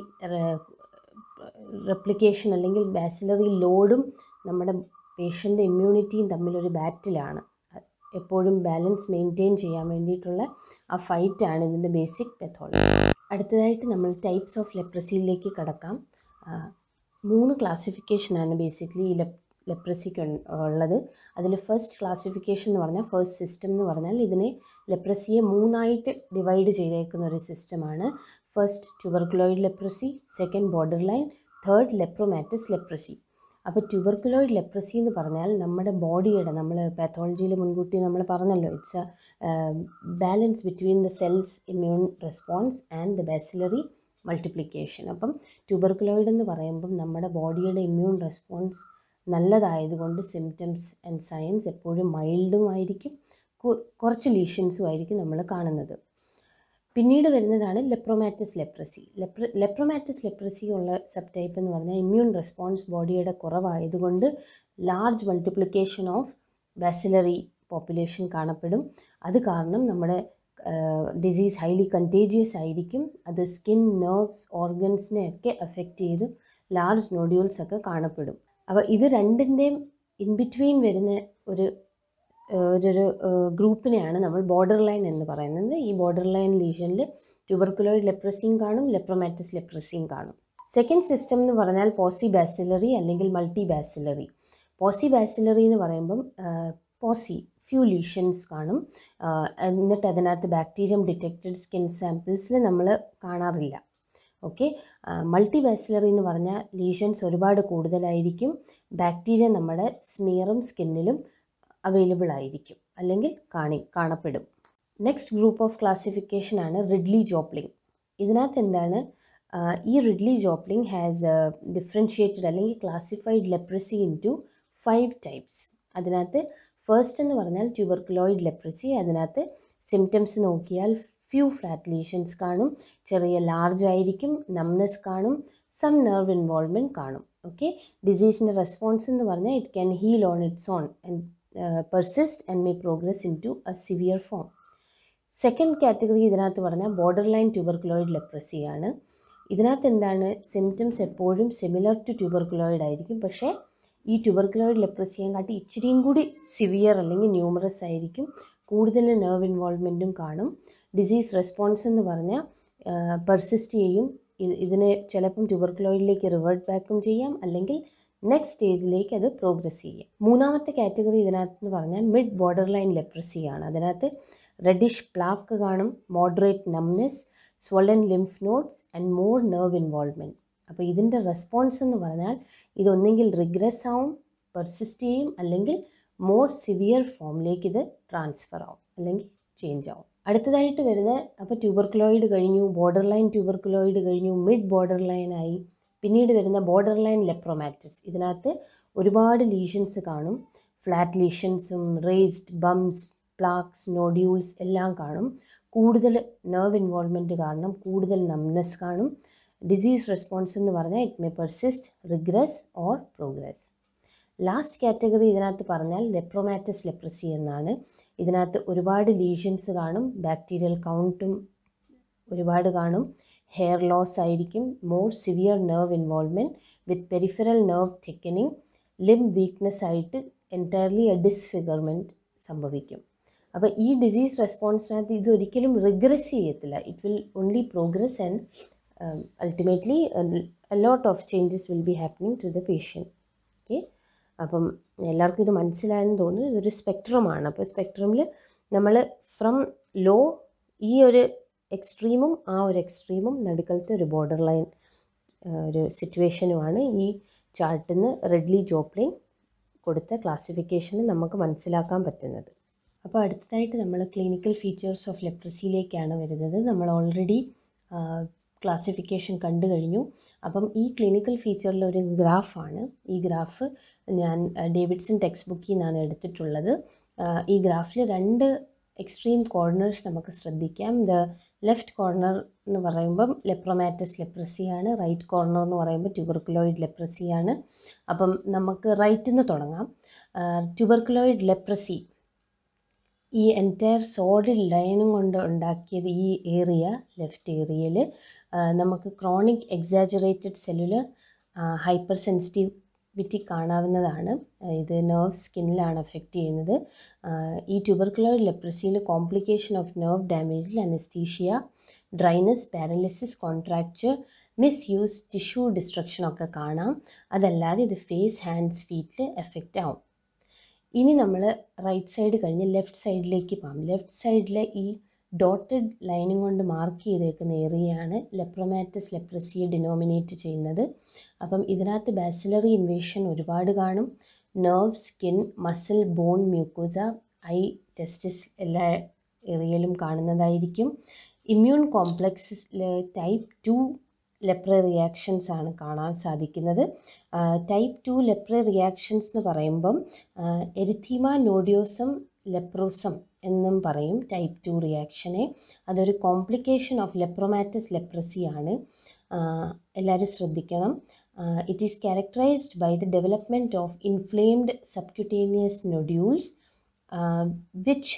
റെപ്ലിക്കേഷൻ അല്ലെങ്കിൽ ബാസിലറി ലോഡും നമ്മുടെ പേഷ്യൻ്റെ ഇമ്മ്യൂണിറ്റിയും തമ്മിലൊരു ബാറ്റിലാണ് എപ്പോഴും ബാലൻസ് മെയിൻറ്റെയിൻ ചെയ്യാൻ വേണ്ടിയിട്ടുള്ള ആ ഫൈറ്റാണ് ഇതിൻ്റെ ബേസിക് പെത്തോളജി അടുത്തതായിട്ട് നമ്മൾ ടൈപ്സ് ഓഫ് ലെപ്രസിയിലേക്ക് കടക്കാം ആ, മൂന്ന് ക്ലാസിഫിക്കേഷനാണ് ബേസിക്കലി ഈ ലെപ് ലെപ്രസിക്ക് ഉള്ളത് അതിൽ ഫസ്റ്റ് ക്ലാസിഫിക്കേഷൻ എന്ന് പറഞ്ഞാൽ ഫസ്റ്റ് സിസ്റ്റം എന്ന് പറഞ്ഞാൽ ഇതിനെ ലെപ്രസിയെ മൂന്നായിട്ട് ഡിവൈഡ് ചെയ്തേക്കുന്ന ഒരു സിസ്റ്റമാണ് first tuberculoid leprosy second border line third lepromatous leprosy അപ്പോൾ ട്യൂബർക്കുലോയിഡ് ലെപ്രസി എന്ന് പറഞ്ഞാൽ നമ്മുടെ ബോഡിയുടെ നമ്മൾ പാത്തോളജിയിൽ മുൻകൂട്ടി നമ്മൾ പറഞ്ഞല്ലോ it's a balance between the cells immune response and the bacillary multiplication അപ്പം ട്യൂബർക്കുലോയിഡ് എന്ന് പറയുമ്പം നമ്മുടെ ബോഡിയുടെ ഇമ്മ്യൂൺ റെസ്പോൺസ് നല്ലതായതുകൊണ്ട് സിംറ്റംസ് ആൻഡ് സയൻസ് എപ്പോഴും മൈൽഡും ആയിരിക്കും കു- കുറച്ച് ലീഷൻസും ആയിരിക്കും നമ്മൾ കാണുന്നത് പിന്നീട് വരുന്നതാണ് lepromatous leprosy lepra lepromatous leprosy ഉള്ള സബ് ടൈപ്പ് എന്ന് പറഞ്ഞാൽ ഇമ്മ്യൂൺ റെസ്പോൺസ് ബോഡിയുടെ കുറവായതുകൊണ്ട് large multiplication of bacillary population കാണപ്പെടും അത് കാരണം നമ്മുടെ ഡിസീസ് ഹൈലി കണ്ടേജിയസ് ആയിരിക്കും അത് സ്കിൻ നെർവ്സ് ഓർഗൻസിനെ ഒക്കെ അഫക്റ്റ് ചെയ്ത് ലാർജ് നോഡ്യൂൾസ് ഒക്കെ കാണപ്പെടും അപ്പോൾ ഇത് രണ്ടിൻ്റെയും ഇൻ ബിറ്റ്വീൻ വരുന്ന ഒരു ഒരു ഗ്രൂപ്പിനെയാണ് നമ്മൾ ബോർഡർ ലൈൻ എന്ന് പറയുന്നത് ഈ ബോർഡർ ലൈൻ ലീഷനിൽ ട്യൂബർക്കുലോയിഡ് ലെപ്രസിയും കാണും ലെപ്രോമാറ്റിസ് ലെപ്രസിയും കാണും സെക്കൻഡ് സിസ്റ്റം എന്ന് പറഞ്ഞാൽ പോസി ബാസിലറി അല്ലെങ്കിൽ മൾട്ടി ബാസിലറി പോസി ബാസിലറി എന്ന് പറയുമ്പം പോസി ഫ്യൂ ലീഷൻസ് കാണും ആ, എന്നിട്ട് അതിനകത്ത് ബാക്ടീരിയം ഡിറ്റക്റ്റഡ് സ്കിൻ സാമ്പിൾസിൽ നമ്മൾ കാണാറില്ല ഓക്കെ മൾട്ടി ബാസിലറി എന്ന് പറഞ്ഞാൽ ലീഷൻസ് ഒരുപാട് കൂടുതലായിരിക്കും ബാക്ടീരിയ നമ്മുടെ സ്മിയറും സ്കിന്നിലും അവൈലബിൾ ആയിരിക്കും അല്ലെങ്കിൽ കാണി കാണപ്പെടും നെക്സ്റ്റ് ഗ്രൂപ്പ് ഓഫ് ക്ലാസിഫിക്കേഷൻ ആണ് റിഡ്ലി ജോപ്ലിംഗ് ഇതിനകത്ത് എന്താണ് ആ, ഈ റിഡ്ലി ജോപ്ലിംഗ് ഹാസ് ഡിഫറൻഷിയേറ്റഡ് അല്ലെങ്കിൽ classified leprosy into five types അതിനകത്ത് ഫസ്റ്റ് എന്ന് പറഞ്ഞാൽ ട്യൂബർക്കുലോയിഡ് ലെപ്രസി അതിനകത്ത് സിംറ്റംസ് നോക്കിയാൽ ഫ്യൂ ഫ്ലാറ്റ് ലീഷൻസ് കാണും ചെറിയ ലാർജ് ആയിരിക്കും നംനെസ് കാണും സം നെർവ് ഇൻവോൾവ്മെൻറ്റ് കാണും ഓക്കെ ഡിസീസിൻ്റെ റെസ്പോൺസ് എന്ന് പറഞ്ഞാൽ it can heal on it's own and persist and may progress into a severe form second category ഇതിനകത്ത് പറഞ്ഞാൽ ബോർഡർ ലൈൻ ട്യൂബർക്കുലോയിഡ് ലെപ്രസിയാണ് ഇതിനകത്ത് എന്താണ് സിംറ്റംസ് എപ്പോഴും സിമിലർ ടു ട്യൂബർക്കുലോയിഡ് ആയിരിക്കും പക്ഷേ ഈ ട്യൂബർക്കുലോയിഡ് ലെപ്രസിയെ കാട്ടി ഇച്ചിരിയും കൂടി സിവിയർ അല്ലെങ്കിൽ ന്യൂമറസ് ആയിരിക്കും കൂടുതൽ നെർവ് ഇൻവോൾവ്മെൻറ്റും കാണും ഡിസീസ് റെസ്പോൺസ് എന്ന് പറഞ്ഞാൽ പെർസിസ്റ്റ് ചെയ്യും ഇ- ഇതിനെ ചിലപ്പം ട്യൂബർക്കുലോയിഡിലേക്ക് റിവേർട്ട് ബാക്കും ചെയ്യാം അല്ലെങ്കിൽ നെക്സ്റ്റ് സ്റ്റേജിലേക്ക് അത് പ്രോഗ്രസ് ചെയ്യും മൂന്നാമത്തെ കാറ്റഗറി ഇതിനകത്ത് എന്ന് പറഞ്ഞാൽ മിഡ് ബോർഡർ ലൈൻ ലെപ്രസിയാണ് അതിനകത്ത് റെഡിഷ് പ്ലാക്ക് കാണും moderate numbness swollen lymph nodes and more nerve involvement അപ്പോൾ ഇതിൻ്റെ റെസ്പോൺസ് എന്ന് പറഞ്ഞാൽ ഇതൊന്നെങ്കിൽ റിഗ്രസ് ആവും പെർസിസ്റ്റ് ചെയ്യും അല്ലെങ്കിൽ മോർ സിവിയർ ഫോമിലേക്ക് ഇത് ട്രാൻസ്ഫർ ആവും അല്ലെങ്കിൽ ചേഞ്ച് ആവും അടുത്തതായിട്ട് വരുന്ന അപ്പോൾ ട്യൂബർക്കുലോയിഡ് കഴിഞ്ഞു ബോർഡർ ലൈൻ ട്യൂബർക്കുലോയിഡ് കഴിഞ്ഞു മിഡ് ബോർഡർ ലൈനായി പിന്നീട് വരുന്ന ബോർഡർ ലൈൻ ലെപ്രോമാറ്റിസ് ഇതിനകത്ത് ഒരുപാട് ലീഷൻസ് കാണും ഫ്ലാറ്റ് ലീഷൻസും റേസ്ഡ് ബംസ് പ്ലാക്സ് നോഡ്യൂൾസ് എല്ലാം കാണും കൂടുതൽ നെർവ് ഇൻവോൾവ്മെൻറ്റ് കാരണം കൂടുതൽ നംനെസ് കാണും ഡിസീസ് റെസ്പോൺസ് എന്ന് പറഞ്ഞാൽ it may persist regress or progress last category ഇതിനകത്ത് പറഞ്ഞാൽ ലെപ്രോമാറ്റസ് ലെപ്രസി എന്നാണ് ഇതിനകത്ത് ഒരുപാട് ലീഷൻസ് കാണും ബാക്ടീരിയൽ കൗണ്ടും ഒരുപാട് കാണും ഹെയർ ലോസ് ആയിരിക്കും more severe nerve involvement with peripheral nerve thickening limb weakness ആയിട്ട് എൻറ്റയർലി എ ഡിസ്ഫിഗർമെൻറ്റ് സംഭവിക്കും അപ്പോൾ ഈ ഡിസീസ് റെസ്പോൺസിനകത്ത് ഇത് ഒരിക്കലും റിഗ്രസ് ചെയ്യത്തില്ല it will only progress and ultimately lot of changes will be happening to the patient okay അപ്പം എല്ലാവർക്കും ഇത് മനസ്സിലായെന്ന് തോന്നുന്നു ഇതൊരു സ്പെക്ട്രമാണ് അപ്പോൾ സ്പെക്ട്രമിൽ നമ്മൾ ഫ്രം ലോ ഈ ഒരു എക്സ്ട്രീമും ആ ഒരു എക്സ്ട്രീമും നടുക്കലത്തെ ഒരു ബോർഡർ ലൈൻ ഒരു സിറ്റുവേഷനുമാണ് ഈ ചാർട്ടിൽ നിന്ന് റെഡ്ലി ജോപ്ലിംഗ് കൊടുത്ത ക്ലാസിഫിക്കേഷന് നമുക്ക് മനസ്സിലാക്കാൻ പറ്റുന്നത് അപ്പോൾ അടുത്തതായിട്ട് നമ്മൾ ക്ലിനിക്കൽ ഫീച്ചേഴ്സ് ഓഫ് ലെപ്രസിയിലേക്കാണ് വരുന്നത് നമ്മൾ ഓൾറെഡി ക്ലാസിഫിക്കേഷൻ കണ്ടു കഴിഞ്ഞു അപ്പം ഈ ക്ലിനിക്കൽ ഫീച്ചറിൽ ഒരു ഗ്രാഫാണ് ഈ ഗ്രാഫ് ഞാൻ ഡേവിഡ്സൺ ടെക്സ്റ്റ് ബുക്കിൽ നിന്നാണ് എടുത്തിട്ടുള്ളത് ഈ ഗ്രാഫിൽ രണ്ട് എക്സ്ട്രീം കോർണേഴ്സ് നമുക്ക് ശ്രദ്ധിക്കാം ദ ലെഫ്റ്റ് കോർണർ എന്ന് പറയുമ്പം ലെപ്രോമാറ്റസ് ലെപ്രസിയാണ് റൈറ്റ് കോർണർ എന്ന് പറയുമ്പോൾ ട്യൂബർക്കുലോയിഡ് ലെപ്രസിയാണ് അപ്പം നമുക്ക് റൈറ്റിൽ നിന്ന് തുടങ്ങാം ട്യൂബർക്കുലോയിഡ് ലെപ്രസി ഈ എൻറ്റയർ സോളിഡ് ലൈനും കൊണ്ട് ഉണ്ടാക്കിയത് ഈ ഏരിയ ലെഫ്റ്റ് ഏരിയയിൽ നമുക്ക് chronic exaggerated cellular hypersensitivity കാണാവുന്നതാണ് ഇത് നെർവ് സ്കിന്നിലാണ് എഫക്റ്റ് ചെയ്യുന്നത് ഈ ട്യൂബർക്കുലോയിഡ് ലെപ്രസിയിൽ കോംപ്ലിക്കേഷൻ ഓഫ് നെർവ് ഡാമേജിൽ anaesthesia dryness paralysis contracture misuse tissue destruction ഒക്കെ കാണാം അതല്ലാതെ ഇത് ഫേസ് ഹാൻഡ്സ് ഫീറ്റിൽ എഫക്റ്റ് ആവും ഇനി നമ്മൾ റൈറ്റ് സൈഡ് കഴിഞ്ഞ് ലെഫ്റ്റ് സൈഡിലേക്ക് പോകാം ലെഫ്റ്റ് സൈഡിലെ ഈ ഡോട്ടഡ് ലൈനും കൊണ്ട് മാർക്ക് ചെയ്തേക്കുന്ന ഏരിയയാണ് ലെപ്രോമാറ്റസ് ലെപ്രസിയെ ഡിനോമിനേറ്റ് ചെയ്യുന്നത് അപ്പം ഇതിനകത്ത് ബാസിലറി ഇൻവേഷൻ ഒരുപാട് കാണും nerve skin muscle bone mucosa eye testis എല്ലാ ഏരിയയിലും കാണുന്നതായിരിക്കും ഇമ്മ്യൂൺ കോംപ്ലക്സിൽ ടൈപ്പ് ടു ലെപ്ര റിയാക്ഷൻസ് ആണ് കാണാൻ സാധിക്കുന്നത് ടൈപ്പ് ടു ലെപ്ര റിയാക്ഷൻസ് എന്ന് പറയുമ്പം എരിത്തീമ നോഡിയോസം ലെപ്രോസം എന്നും പറയും ടൈപ്പ് ടു റിയാക്ഷനെ അതൊരു കോംപ്ലിക്കേഷൻ ഓഫ് ലെപ്രോമാറ്റസ് ലെപ്രസി ആണ് എല്ലാവരും ശ്രദ്ധിക്കണം it is characterised by the development of inflamed subcutaneous nodules which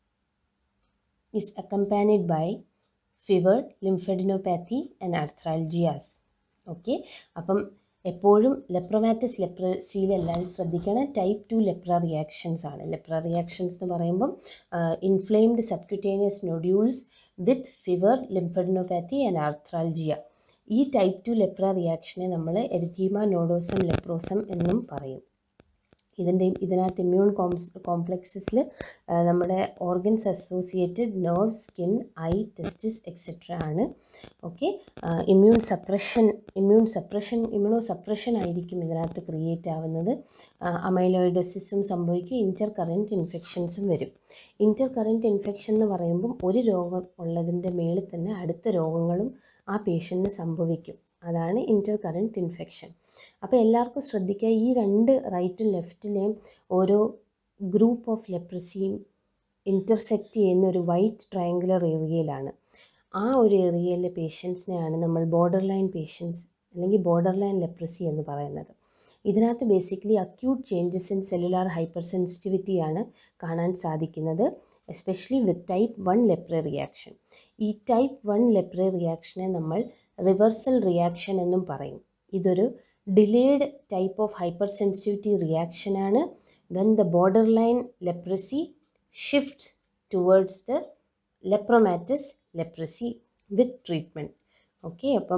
is accompanied by fever lymphadenopathy and arthralgias okay അപ്പം എപ്പോഴും ലെപ്രോമാറ്റസ് ലെപ്രസിയിൽ എല്ലാവരും ശ്രദ്ധിക്കണം ടൈപ്പ് ടു ലെപ്ര റിയാക്ഷൻസ് ആണ് ലെപ്ര റിയാക്ഷൻസ് എന്ന് പറയുമ്പം inflamed subcutaneous nodules with fever lymphadenopathy and arthralgia ഈ type two lepra റിയാക്ഷനെ നമ്മൾ എരിത്തീമ നോഡോസം ലെപ്രോസം എന്നും പറയും ഇതിൻ്റെ ഇതിനകത്ത് ഇമ്മ്യൂൺ കോംസ് കോംപ്ലക്സസിൽ നമ്മുടെ organs associated nerve skin eye testis etcetera ആണ് okay immune suppression immune suppression immunosuppression ആയിരിക്കും ഇതിനകത്ത് ക്രിയേറ്റ് ആവുന്നത് അമൈലോയിഡോസിസും സംഭവിക്കും ഇൻറ്റർ കറൻറ്റ് ഇൻഫെക്ഷൻസും വരും ഇൻറ്റർ കറൻറ്റ് ഇൻഫെക്ഷൻ എന്ന് പറയുമ്പം ഒരു രോഗം ഉള്ളതിൻ്റെ മേളിൽ തന്നെ അടുത്ത രോഗങ്ങളും ആ പേഷ്യൻറ്റിന് സംഭവിക്കും അതാണ് ഇൻറ്റർ കറൻറ്റ് ഇൻഫെക്ഷൻ അപ്പോൾ എല്ലാവർക്കും ശ്രദ്ധിക്കുക ഈ രണ്ട് റൈറ്റും ലെഫ്റ്റിലെയും ഓരോ ഗ്രൂപ്പ് ഓഫ് ലെപ്രസിയും ഇൻ്റർസെക്റ്റ് ചെയ്യുന്ന ഒരു വൈറ്റ് ട്രയാങ്കുലർ ഏരിയയിലാണ് ആ ഒരു ഏരിയയിലെ പേഷ്യൻസിനെയാണ് നമ്മൾ ബോർഡർ ലൈൻ പേഷ്യൻസ് അല്ലെങ്കിൽ ബോർഡർ ലൈൻ ലെപ്രസി എന്ന് പറയുന്നത് ഇതിനകത്ത് basically acute changes in cellular ഹൈപ്പർ സെൻസിറ്റിവിറ്റിയാണ് കാണാൻ സാധിക്കുന്നത് especially with type one lepra reaction ഈ ടൈപ്പ് വൺ ലെപ്ര റിയാക്ഷനെ നമ്മൾ റിവേഴ്സൽ റിയാക്ഷൻ എന്നും പറയും ഇതൊരു delayed type of hypersensitivity റിയാക്ഷനാണ് then the borderline leprosy shift towards the lepromatous leprosy with treatment okay അപ്പം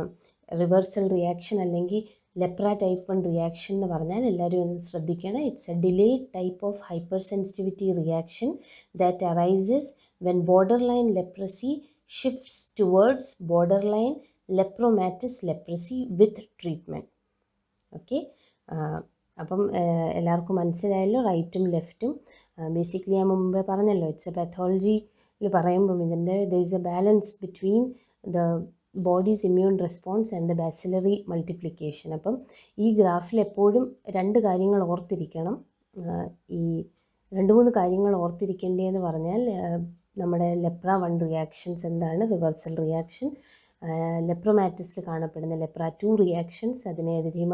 റിവേഴ്സൽ റിയാക്ഷൻ അല്ലെങ്കിൽ lepra type one reaction എന്ന് പറഞ്ഞാൽ എല്ലാവരും ഒന്ന് ശ്രദ്ധിക്കണം it's a delayed type of hypersensitivity reaction that arises when borderline leprosy shifts towards border line lepromatous leprosy with treatment okay അപ്പം എല്ലാവർക്കും മനസ്സിലായല്ലോ റൈറ്റും ലെഫ്റ്റും ബേസിക്കലി ഞാൻ മുമ്പേ പറഞ്ഞല്ലോ ഇറ്റ്സ് എ പാത്തോളജിയിൽ പറയുമ്പം ഇതിൻ്റെ the is a balance between the body's immune response and the bacillary multiplication അപ്പം ഈ ഗ്രാഫിൽ എപ്പോഴും രണ്ട് കാര്യങ്ങൾ ഓർത്തിരിക്കണം ഈ രണ്ട് മൂന്ന് കാര്യങ്ങൾ ഓർത്തിരിക്കേണ്ടതെന്ന് പറഞ്ഞാൽ നമ്മുടെ ലെപ്ര വൺ റിയാക്ഷൻസ് എന്താണ് റിവേഴ്സൽ റിയാക്ഷൻ ലെപ്രോമാറ്റിസിൽ കാണപ്പെടുന്ന ലെപ്ര ടു റിയാക്ഷൻസ് അതിനെ എതിരിമ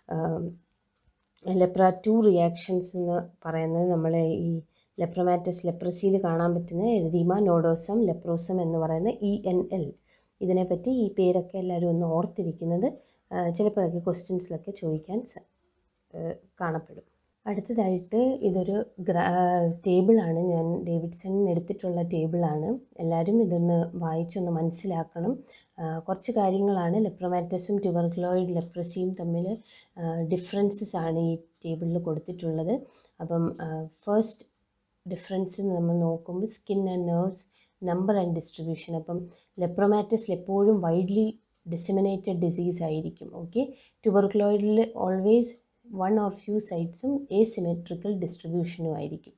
ലെപ്ര ടു റിയാക്ഷൻസ് എന്ന് പറയുന്നത് നമ്മൾ ഈ ലെപ്രോമാറ്റസ് ലെപ്രസിയിൽ കാണാൻ പറ്റുന്ന എരിമ നോഡോസം ലെപ്രോസം എന്ന് പറയുന്ന ഇ എൻ എൽ ഇതിനെപ്പറ്റി ഈ പേരൊക്കെ എല്ലാവരും ഒന്ന് ഓർത്തിരിക്കുന്നത് ചിലപ്പോഴൊക്കെ ക്വസ്റ്റ്യൻസിലൊക്കെ ചോദിക്കാൻ കാണപ്പെടും അടുത്തതായിട്ട് ഇതൊരു ഗ്രാ ടേബിളാണ് ഞാൻ ഡേവിഡ്സൺ എടുത്തിട്ടുള്ള ടേബിളാണ് എല്ലാവരും ഇതൊന്ന് വായിച്ചൊന്ന് മനസ്സിലാക്കണം കുറച്ച് കാര്യങ്ങളാണ് ലെപ്രോമാറ്റസും ട്യൂബർക്ലോയിഡ് ലെപ്രസിയും തമ്മിൽ ഡിഫറൻസസ് ആണ് ഈ ടേബിളിൽ കൊടുത്തിട്ടുള്ളത് അപ്പം ഫസ്റ്റ് ഡിഫറൻസ് നമ്മൾ നോക്കുമ്പോൾ skin and nerves number and distribution അപ്പം ലെപ്രോമാറ്റസിൽ എപ്പോഴും വൈഡ്ലി ഡിസിമിനേറ്റഡ് ഡിസീസ് ആയിരിക്കും ഓക്കെ ട്യൂബർക്ലോയിഡിൽ ഓൾവേസ് വൺ ഓർ ഫ്യൂ സൈഡ്സും എസിമെട്രിക്കൽ ഡിസ്ട്രിബ്യൂഷനും ആയിരിക്കും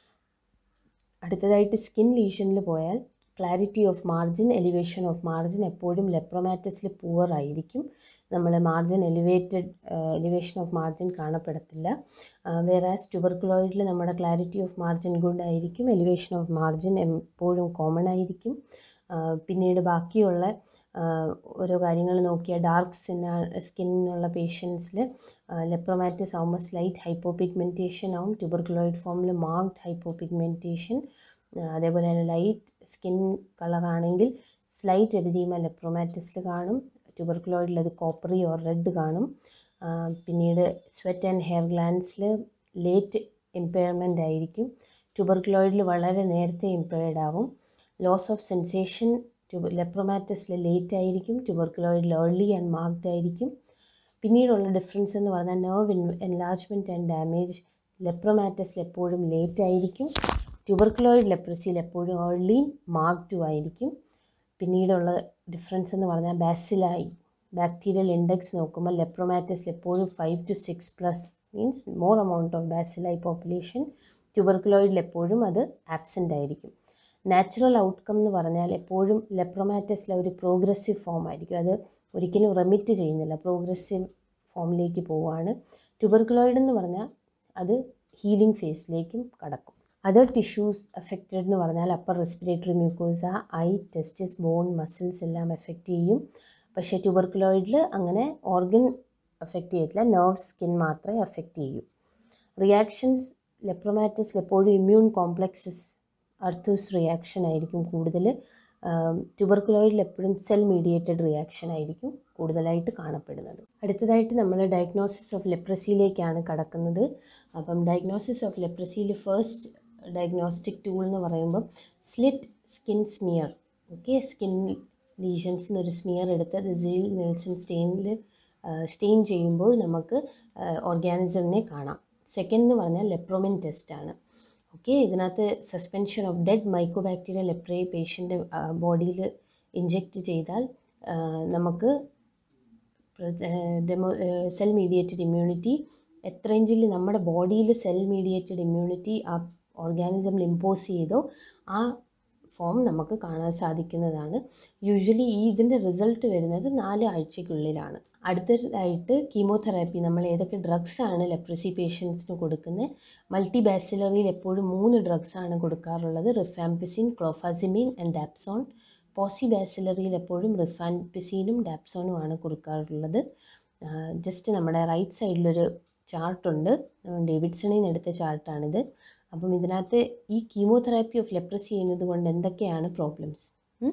അടുത്തതായിട്ട് സ്കിൻ ലീഷനിൽ പോയാൽ clarity of margin elevation of margin എപ്പോഴും ലെപ്രോമാറ്റസിൽ പുവർ ആയിരിക്കും നമ്മൾ margin elevated elevation of margin കാണപ്പെടത്തില്ല വേറെ ട്യൂബർക്കുലോയിഡിൽ നമ്മുടെ ക്ലാരിറ്റി ഓഫ് മാർജിൻ ഗുഡ് ആയിരിക്കും എലിവേഷൻ ഓഫ് മാർജിൻ എപ്പോഴും കോമൺ ആയിരിക്കും പിന്നീട് ബാക്കിയുള്ള ഓരോ കാര്യങ്ങൾ നോക്കിയാൽ ഡാർക്ക് സ്കിന്ന സ്കിന്നുള്ള പേഷ്യൻസിൽ ലെപ്രോമാറ്റിസ് ആകുമ്പോൾ സ്ലൈറ്റ് ഹൈപ്പോപിഗ്മെൻറ്റേഷൻ ആവും ട്യൂബർക്കുലോയിഡ് ഫോമിൽ മാർക്ഡ് ഹൈപ്പോപിഗ്മെൻറ്റേഷൻ അതേപോലെ തന്നെ ലൈറ്റ് സ്കിൻ കളറാണെങ്കിൽ സ്ലൈറ്റ് എരിതീമ ലെപ്രോമാറ്റിസിൽ കാണും ട്യൂബർക്കുലോയിഡിൽ അത് കോപ്പറി ഓർ റെഡ് കാണും പിന്നീട് സ്വെറ്റ് ആൻഡ് ഹെയർ ഗ്ലാൻസിൽ ലേറ്റ് ഇമ്പയർമെൻ്റ് ആയിരിക്കും ട്യൂബർക്കുലോയിഡിൽ വളരെ നേരത്തെ ഇമ്പയർഡ് ആവും ലോസ് ഓഫ് സെൻസേഷൻ ട്യൂബ ലെപ്രോമാറ്റസിൽ ലേറ്റ് ആയിരിക്കും ട്യൂബർക്കുലോയിഡിൽ ഏർലി ആൻഡ് മാർക്ഡ് ആയിരിക്കും പിന്നീടുള്ള ഡിഫറൻസ് എന്ന് പറഞ്ഞാൽ നെർവ് എൻലാർജ്മെൻറ്റ് ആൻഡ് ഡാമേജ് ലെപ്രോമാറ്റസിൽ എപ്പോഴും ലേറ്റ് ആയിരിക്കും ട്യൂബർക്കുലോയിഡ് ലെപ്രസിയിൽ എപ്പോഴും ഏർലി മാർക്ഡ് ആയിരിക്കും പിന്നീടുള്ള ഡിഫറൻസ് എന്ന് പറഞ്ഞാൽ ബാസിലായി ബാക്ടീരിയൽ ഇൻഡെക്സ് നോക്കുമ്പോൾ ലെപ്രോമാറ്റസിൽ എപ്പോഴും five to six plus means more amount of bacilli population ട്യൂബർക്കുലോയിഡിൽ എപ്പോഴും അത് ആബ്സെൻ്റ് ആയിരിക്കും നാച്ചുറൽ ഔട്ട്കം എന്ന് പറഞ്ഞാൽ എപ്പോഴും ലെപ്രോമാറ്റസിലെ ഒരു പ്രോഗ്രസീവ് ഫോം ആയിരിക്കും അത് ഒരിക്കലും റെമിറ്റ് ചെയ്യുന്നില്ല പ്രോഗ്രസീവ് ഫോമിലേക്ക് പോവുകയാണ് ട്യൂബർക്കുലോയിഡ് എന്ന് പറഞ്ഞാൽ അത് ഹീലിംഗ് ഫേസിലേക്കും കടക്കും അതർ ടിഷ്യൂസ് അഫക്റ്റഡ് എന്ന് പറഞ്ഞാൽ upper respiratory mucosa eye testis bone muscles എല്ലാം എഫക്റ്റ് ചെയ്യും പക്ഷേ ട്യൂബർക്കുലോയിഡിൽ അങ്ങനെ ഓർഗൻ എഫക്റ്റ് ചെയ്യത്തില്ല നെർവ് സ്കിൻ മാത്രമേ എഫക്റ്റ് ചെയ്യൂ റിയാക്ഷൻസ് ലെപ്രോമാറ്റസിൽ എപ്പോഴും ഇമ്മ്യൂൺ കോംപ്ലക്സസ് അർത്തൂസ് റിയാക്ഷൻ ആയിരിക്കും കൂടുതൽ ട്യൂബർക്കുലോയിഡിൽ എപ്പോഴും സെൽ മീഡിയേറ്റഡ് റിയാക്ഷൻ ആയിരിക്കും കൂടുതലായിട്ട് കാണപ്പെടുന്നത് അടുത്തതായിട്ട് നമ്മൾ ഡയഗ്നോസിസ് ഓഫ് ലെപ്രസിയിലേക്കാണ് കടക്കുന്നത് അപ്പം ഡയഗ്നോസിസ് ഓഫ് ലെപ്രസിയിൽ ഫസ്റ്റ് ഡയഗ്നോസ്റ്റിക് ടൂൾ എന്ന് പറയുമ്പം slit skin smear okay skin lesions എന്നൊരു സ്മിയർ എടുത്ത് അത് സീൽ നെൽസൺ സ്റ്റെയിനിൽ സ്റ്റെയിൻ ചെയ്യുമ്പോൾ നമുക്ക് ഓർഗാനിസമിനെ കാണാം സെക്കൻഡ് എന്ന് പറഞ്ഞാൽ ലെപ്രോമിൻ ടെസ്റ്റാണ് ഓക്കെ ഇതിനകത്ത് suspension of dead mycobacteria leprae പേഷ്യൻ്റെ ബോഡിയിൽ ഇഞ്ചെക്റ്റ് ചെയ്താൽ നമുക്ക് ഡെമോ സെൽ മീഡിയേറ്റഡ് ഇമ്മ്യൂണിറ്റി എത്ര ഇഞ്ചിൽ നമ്മുടെ ബോഡിയിൽ സെൽ മീഡിയേറ്റഡ് ഇമ്മ്യൂണിറ്റി ആ ഓർഗാനിസമിൽ ഇമ്പോസ് ചെയ്തോ ആ ഫോം നമുക്ക് കാണാൻ സാധിക്കുന്നതാണ് യൂഷ്വലി ഈ ഇതിൻ്റെ റിസൾട്ട് വരുന്നത് നാല് ആഴ്ചയ്ക്കുള്ളിലാണ് അടുത്തതായിട്ട് കീമോതെറാപ്പി നമ്മൾ ഏതൊക്കെ ഡ്രഗ്സ് ആണ് ലെപ്രസി പേഷ്യൻസിന് കൊടുക്കുന്നത് മൾട്ടി ബാസിലറിയിൽ എപ്പോഴും മൂന്ന് ഡ്രഗ്സ് ആണ് കൊടുക്കാറുള്ളത് റിഫാംപിസിൻ ക്ലോഫാസിമീൻ ആൻഡ് ഡാപ്സോൺ പോസി ബാസിലറിയിൽ എപ്പോഴും റിഫാൻപിസീനും ഡാപ്സോണും ആണ് കൊടുക്കാറുള്ളത് ജസ്റ്റ് നമ്മുടെ റൈറ്റ് സൈഡിലൊരു ചാർട്ടുണ്ട് ഡേവിഡ്സണിൽ നിന്ന് എടുത്ത ചാർട്ടാണിത് അപ്പം ഇതിനകത്ത് ഈ കീമോതെറാപ്പി ഓഫ് ലെപ്രസി ചെയ്യുന്നത് കൊണ്ട് എന്തൊക്കെയാണ് പ്രോബ്ലംസ്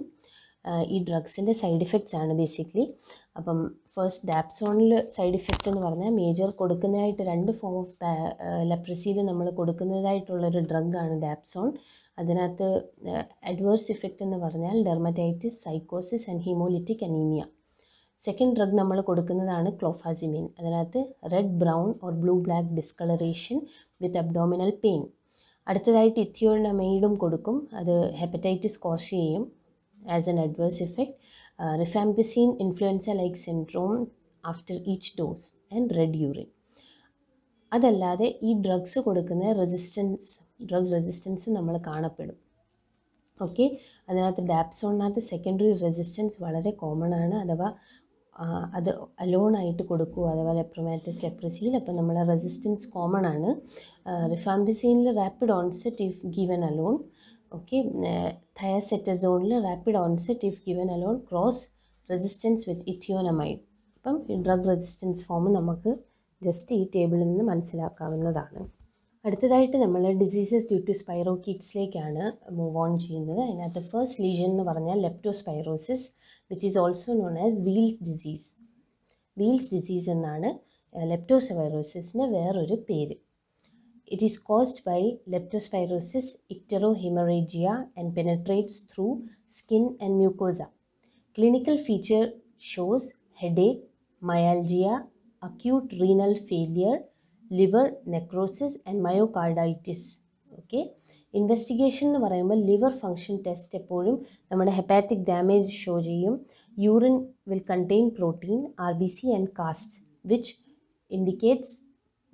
ഈ ഡ്രഗ്സിൻ്റെ സൈഡ് ഇഫക്ട്സ് ആണ് ബേസിക്കലി അപ്പം ഫസ്റ്റ് ഡാപ്സോണിൽ സൈഡ് ഇഫക്റ്റ് എന്ന് പറഞ്ഞാൽ മേജർ കൊടുക്കുന്നതായിട്ട് രണ്ട് ഫോം ഓഫ് ലെപ്രസിയിൽ നമ്മൾ കൊടുക്കുന്നതായിട്ടുള്ളൊരു ഡ്രഗാണ് ഡാപ്സോൺ അതിനകത്ത് അഡ്വേഴ്സ് ഇഫക്റ്റ് എന്ന് പറഞ്ഞാൽ ഡെർമറ്റൈറ്റിസ് സൈക്കോസിസ് and haemolytic anaemia second drug നമ്മൾ കൊടുക്കുന്നതാണ് ക്ലോഫാസിമിൻ അതിനകത്ത് red brown or blue black discolouration with abdominal pain അടുത്തതായിട്ട് ഇഥിയോണമൈഡും കൊടുക്കും അത് ഹെപ്പറ്റൈറ്റിസ് കോസ് ചെയ്യും as an adverse effect rifampicin influenza like syndrome after each dose and red urine അതല്ലാതെ ഈ ഡ്രഗ്സ് കൊടുക്കുന്ന റെസിസ്റ്റൻസ് ഡ്രഗ് റെസിസ്റ്റൻസ് നമ്മൾ കാണപ്പെടും ഓക്കെ അതിനകത്ത് ഡാപ്സോണിനകത്ത് സെക്കൻഡറി റെസിസ്റ്റൻസ് വളരെ കോമൺ ആണ് അഥവാ അത് അലോൺ ആയിട്ട് കൊടുക്കുക അഥവാ ലെപ്രോമാറ്റിസ് ലെപ്രസിയിൽ അപ്പോൾ നമ്മൾ റെസിസ്റ്റൻസ് കോമൺ ആണ് റിഫാംബിസീനിൽ rapid onset if given alone okay തയസെറ്റസോണിൽ rapid onset if given alone cross resistance with ethionamide അപ്പം ഈ ഡ്രഗ് റെസിസ്റ്റൻസ് ഫോം നമുക്ക് ജസ്റ്റ് ഈ ടേബിളിൽ നിന്ന് മനസ്സിലാക്കാവുന്നതാണ് അടുത്തതായിട്ട് നമ്മൾ ഡിസീസസ് ഡ്യൂ ടു സ്പൈറോക്കിറ്റ്സിലേക്കാണ് മൂവ് ഓൺ ചെയ്യുന്നത് അതിനകത്ത് ഫസ്റ്റ് ലീഷൻ എന്ന് പറഞ്ഞാൽ leptospirosis which is also known as Weil's disease Weil's disease എന്നാണ് ലെപ്റ്റോസ്പൈറോസിസിന് വേറൊരു പേര് It is caused by leptospirosis icterohemorrhagia and penetrates through skin and mucosa. Clinical feature shows headache, myalgia, acute renal failure, liver necrosis and myocarditis. Okay. Investigation എന്ന് പറയുമ്പോൾ liver function test എപ്പോഴും നമ്മുടെ hepatic damage show ചെയ്യും urine will contain protein R B C and cast which indicates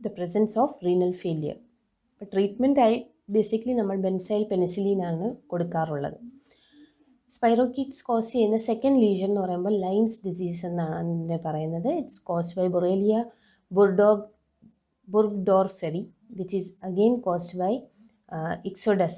the presence of renal failure അപ്പോൾ ട്രീറ്റ്മെൻറ്റായി basically നമ്മൾ benzyl പെനിസിലിനാണ് കൊടുക്കാറുള്ളത് സ്പൈറോക്കീറ്റ്സ് കോസ് ചെയ്യുന്ന സെക്കൻഡ് ലീഷൻ എന്ന് പറയുമ്പോൾ ലൈൻസ് ഡിസീസ് എന്നാണ് അതിനെ പറയുന്നത് ഇറ്റ്സ് കോസ് ബൈ ബൊറേലിയ ബുർഡോഗ് burgdorferi which is again caused by Ixodes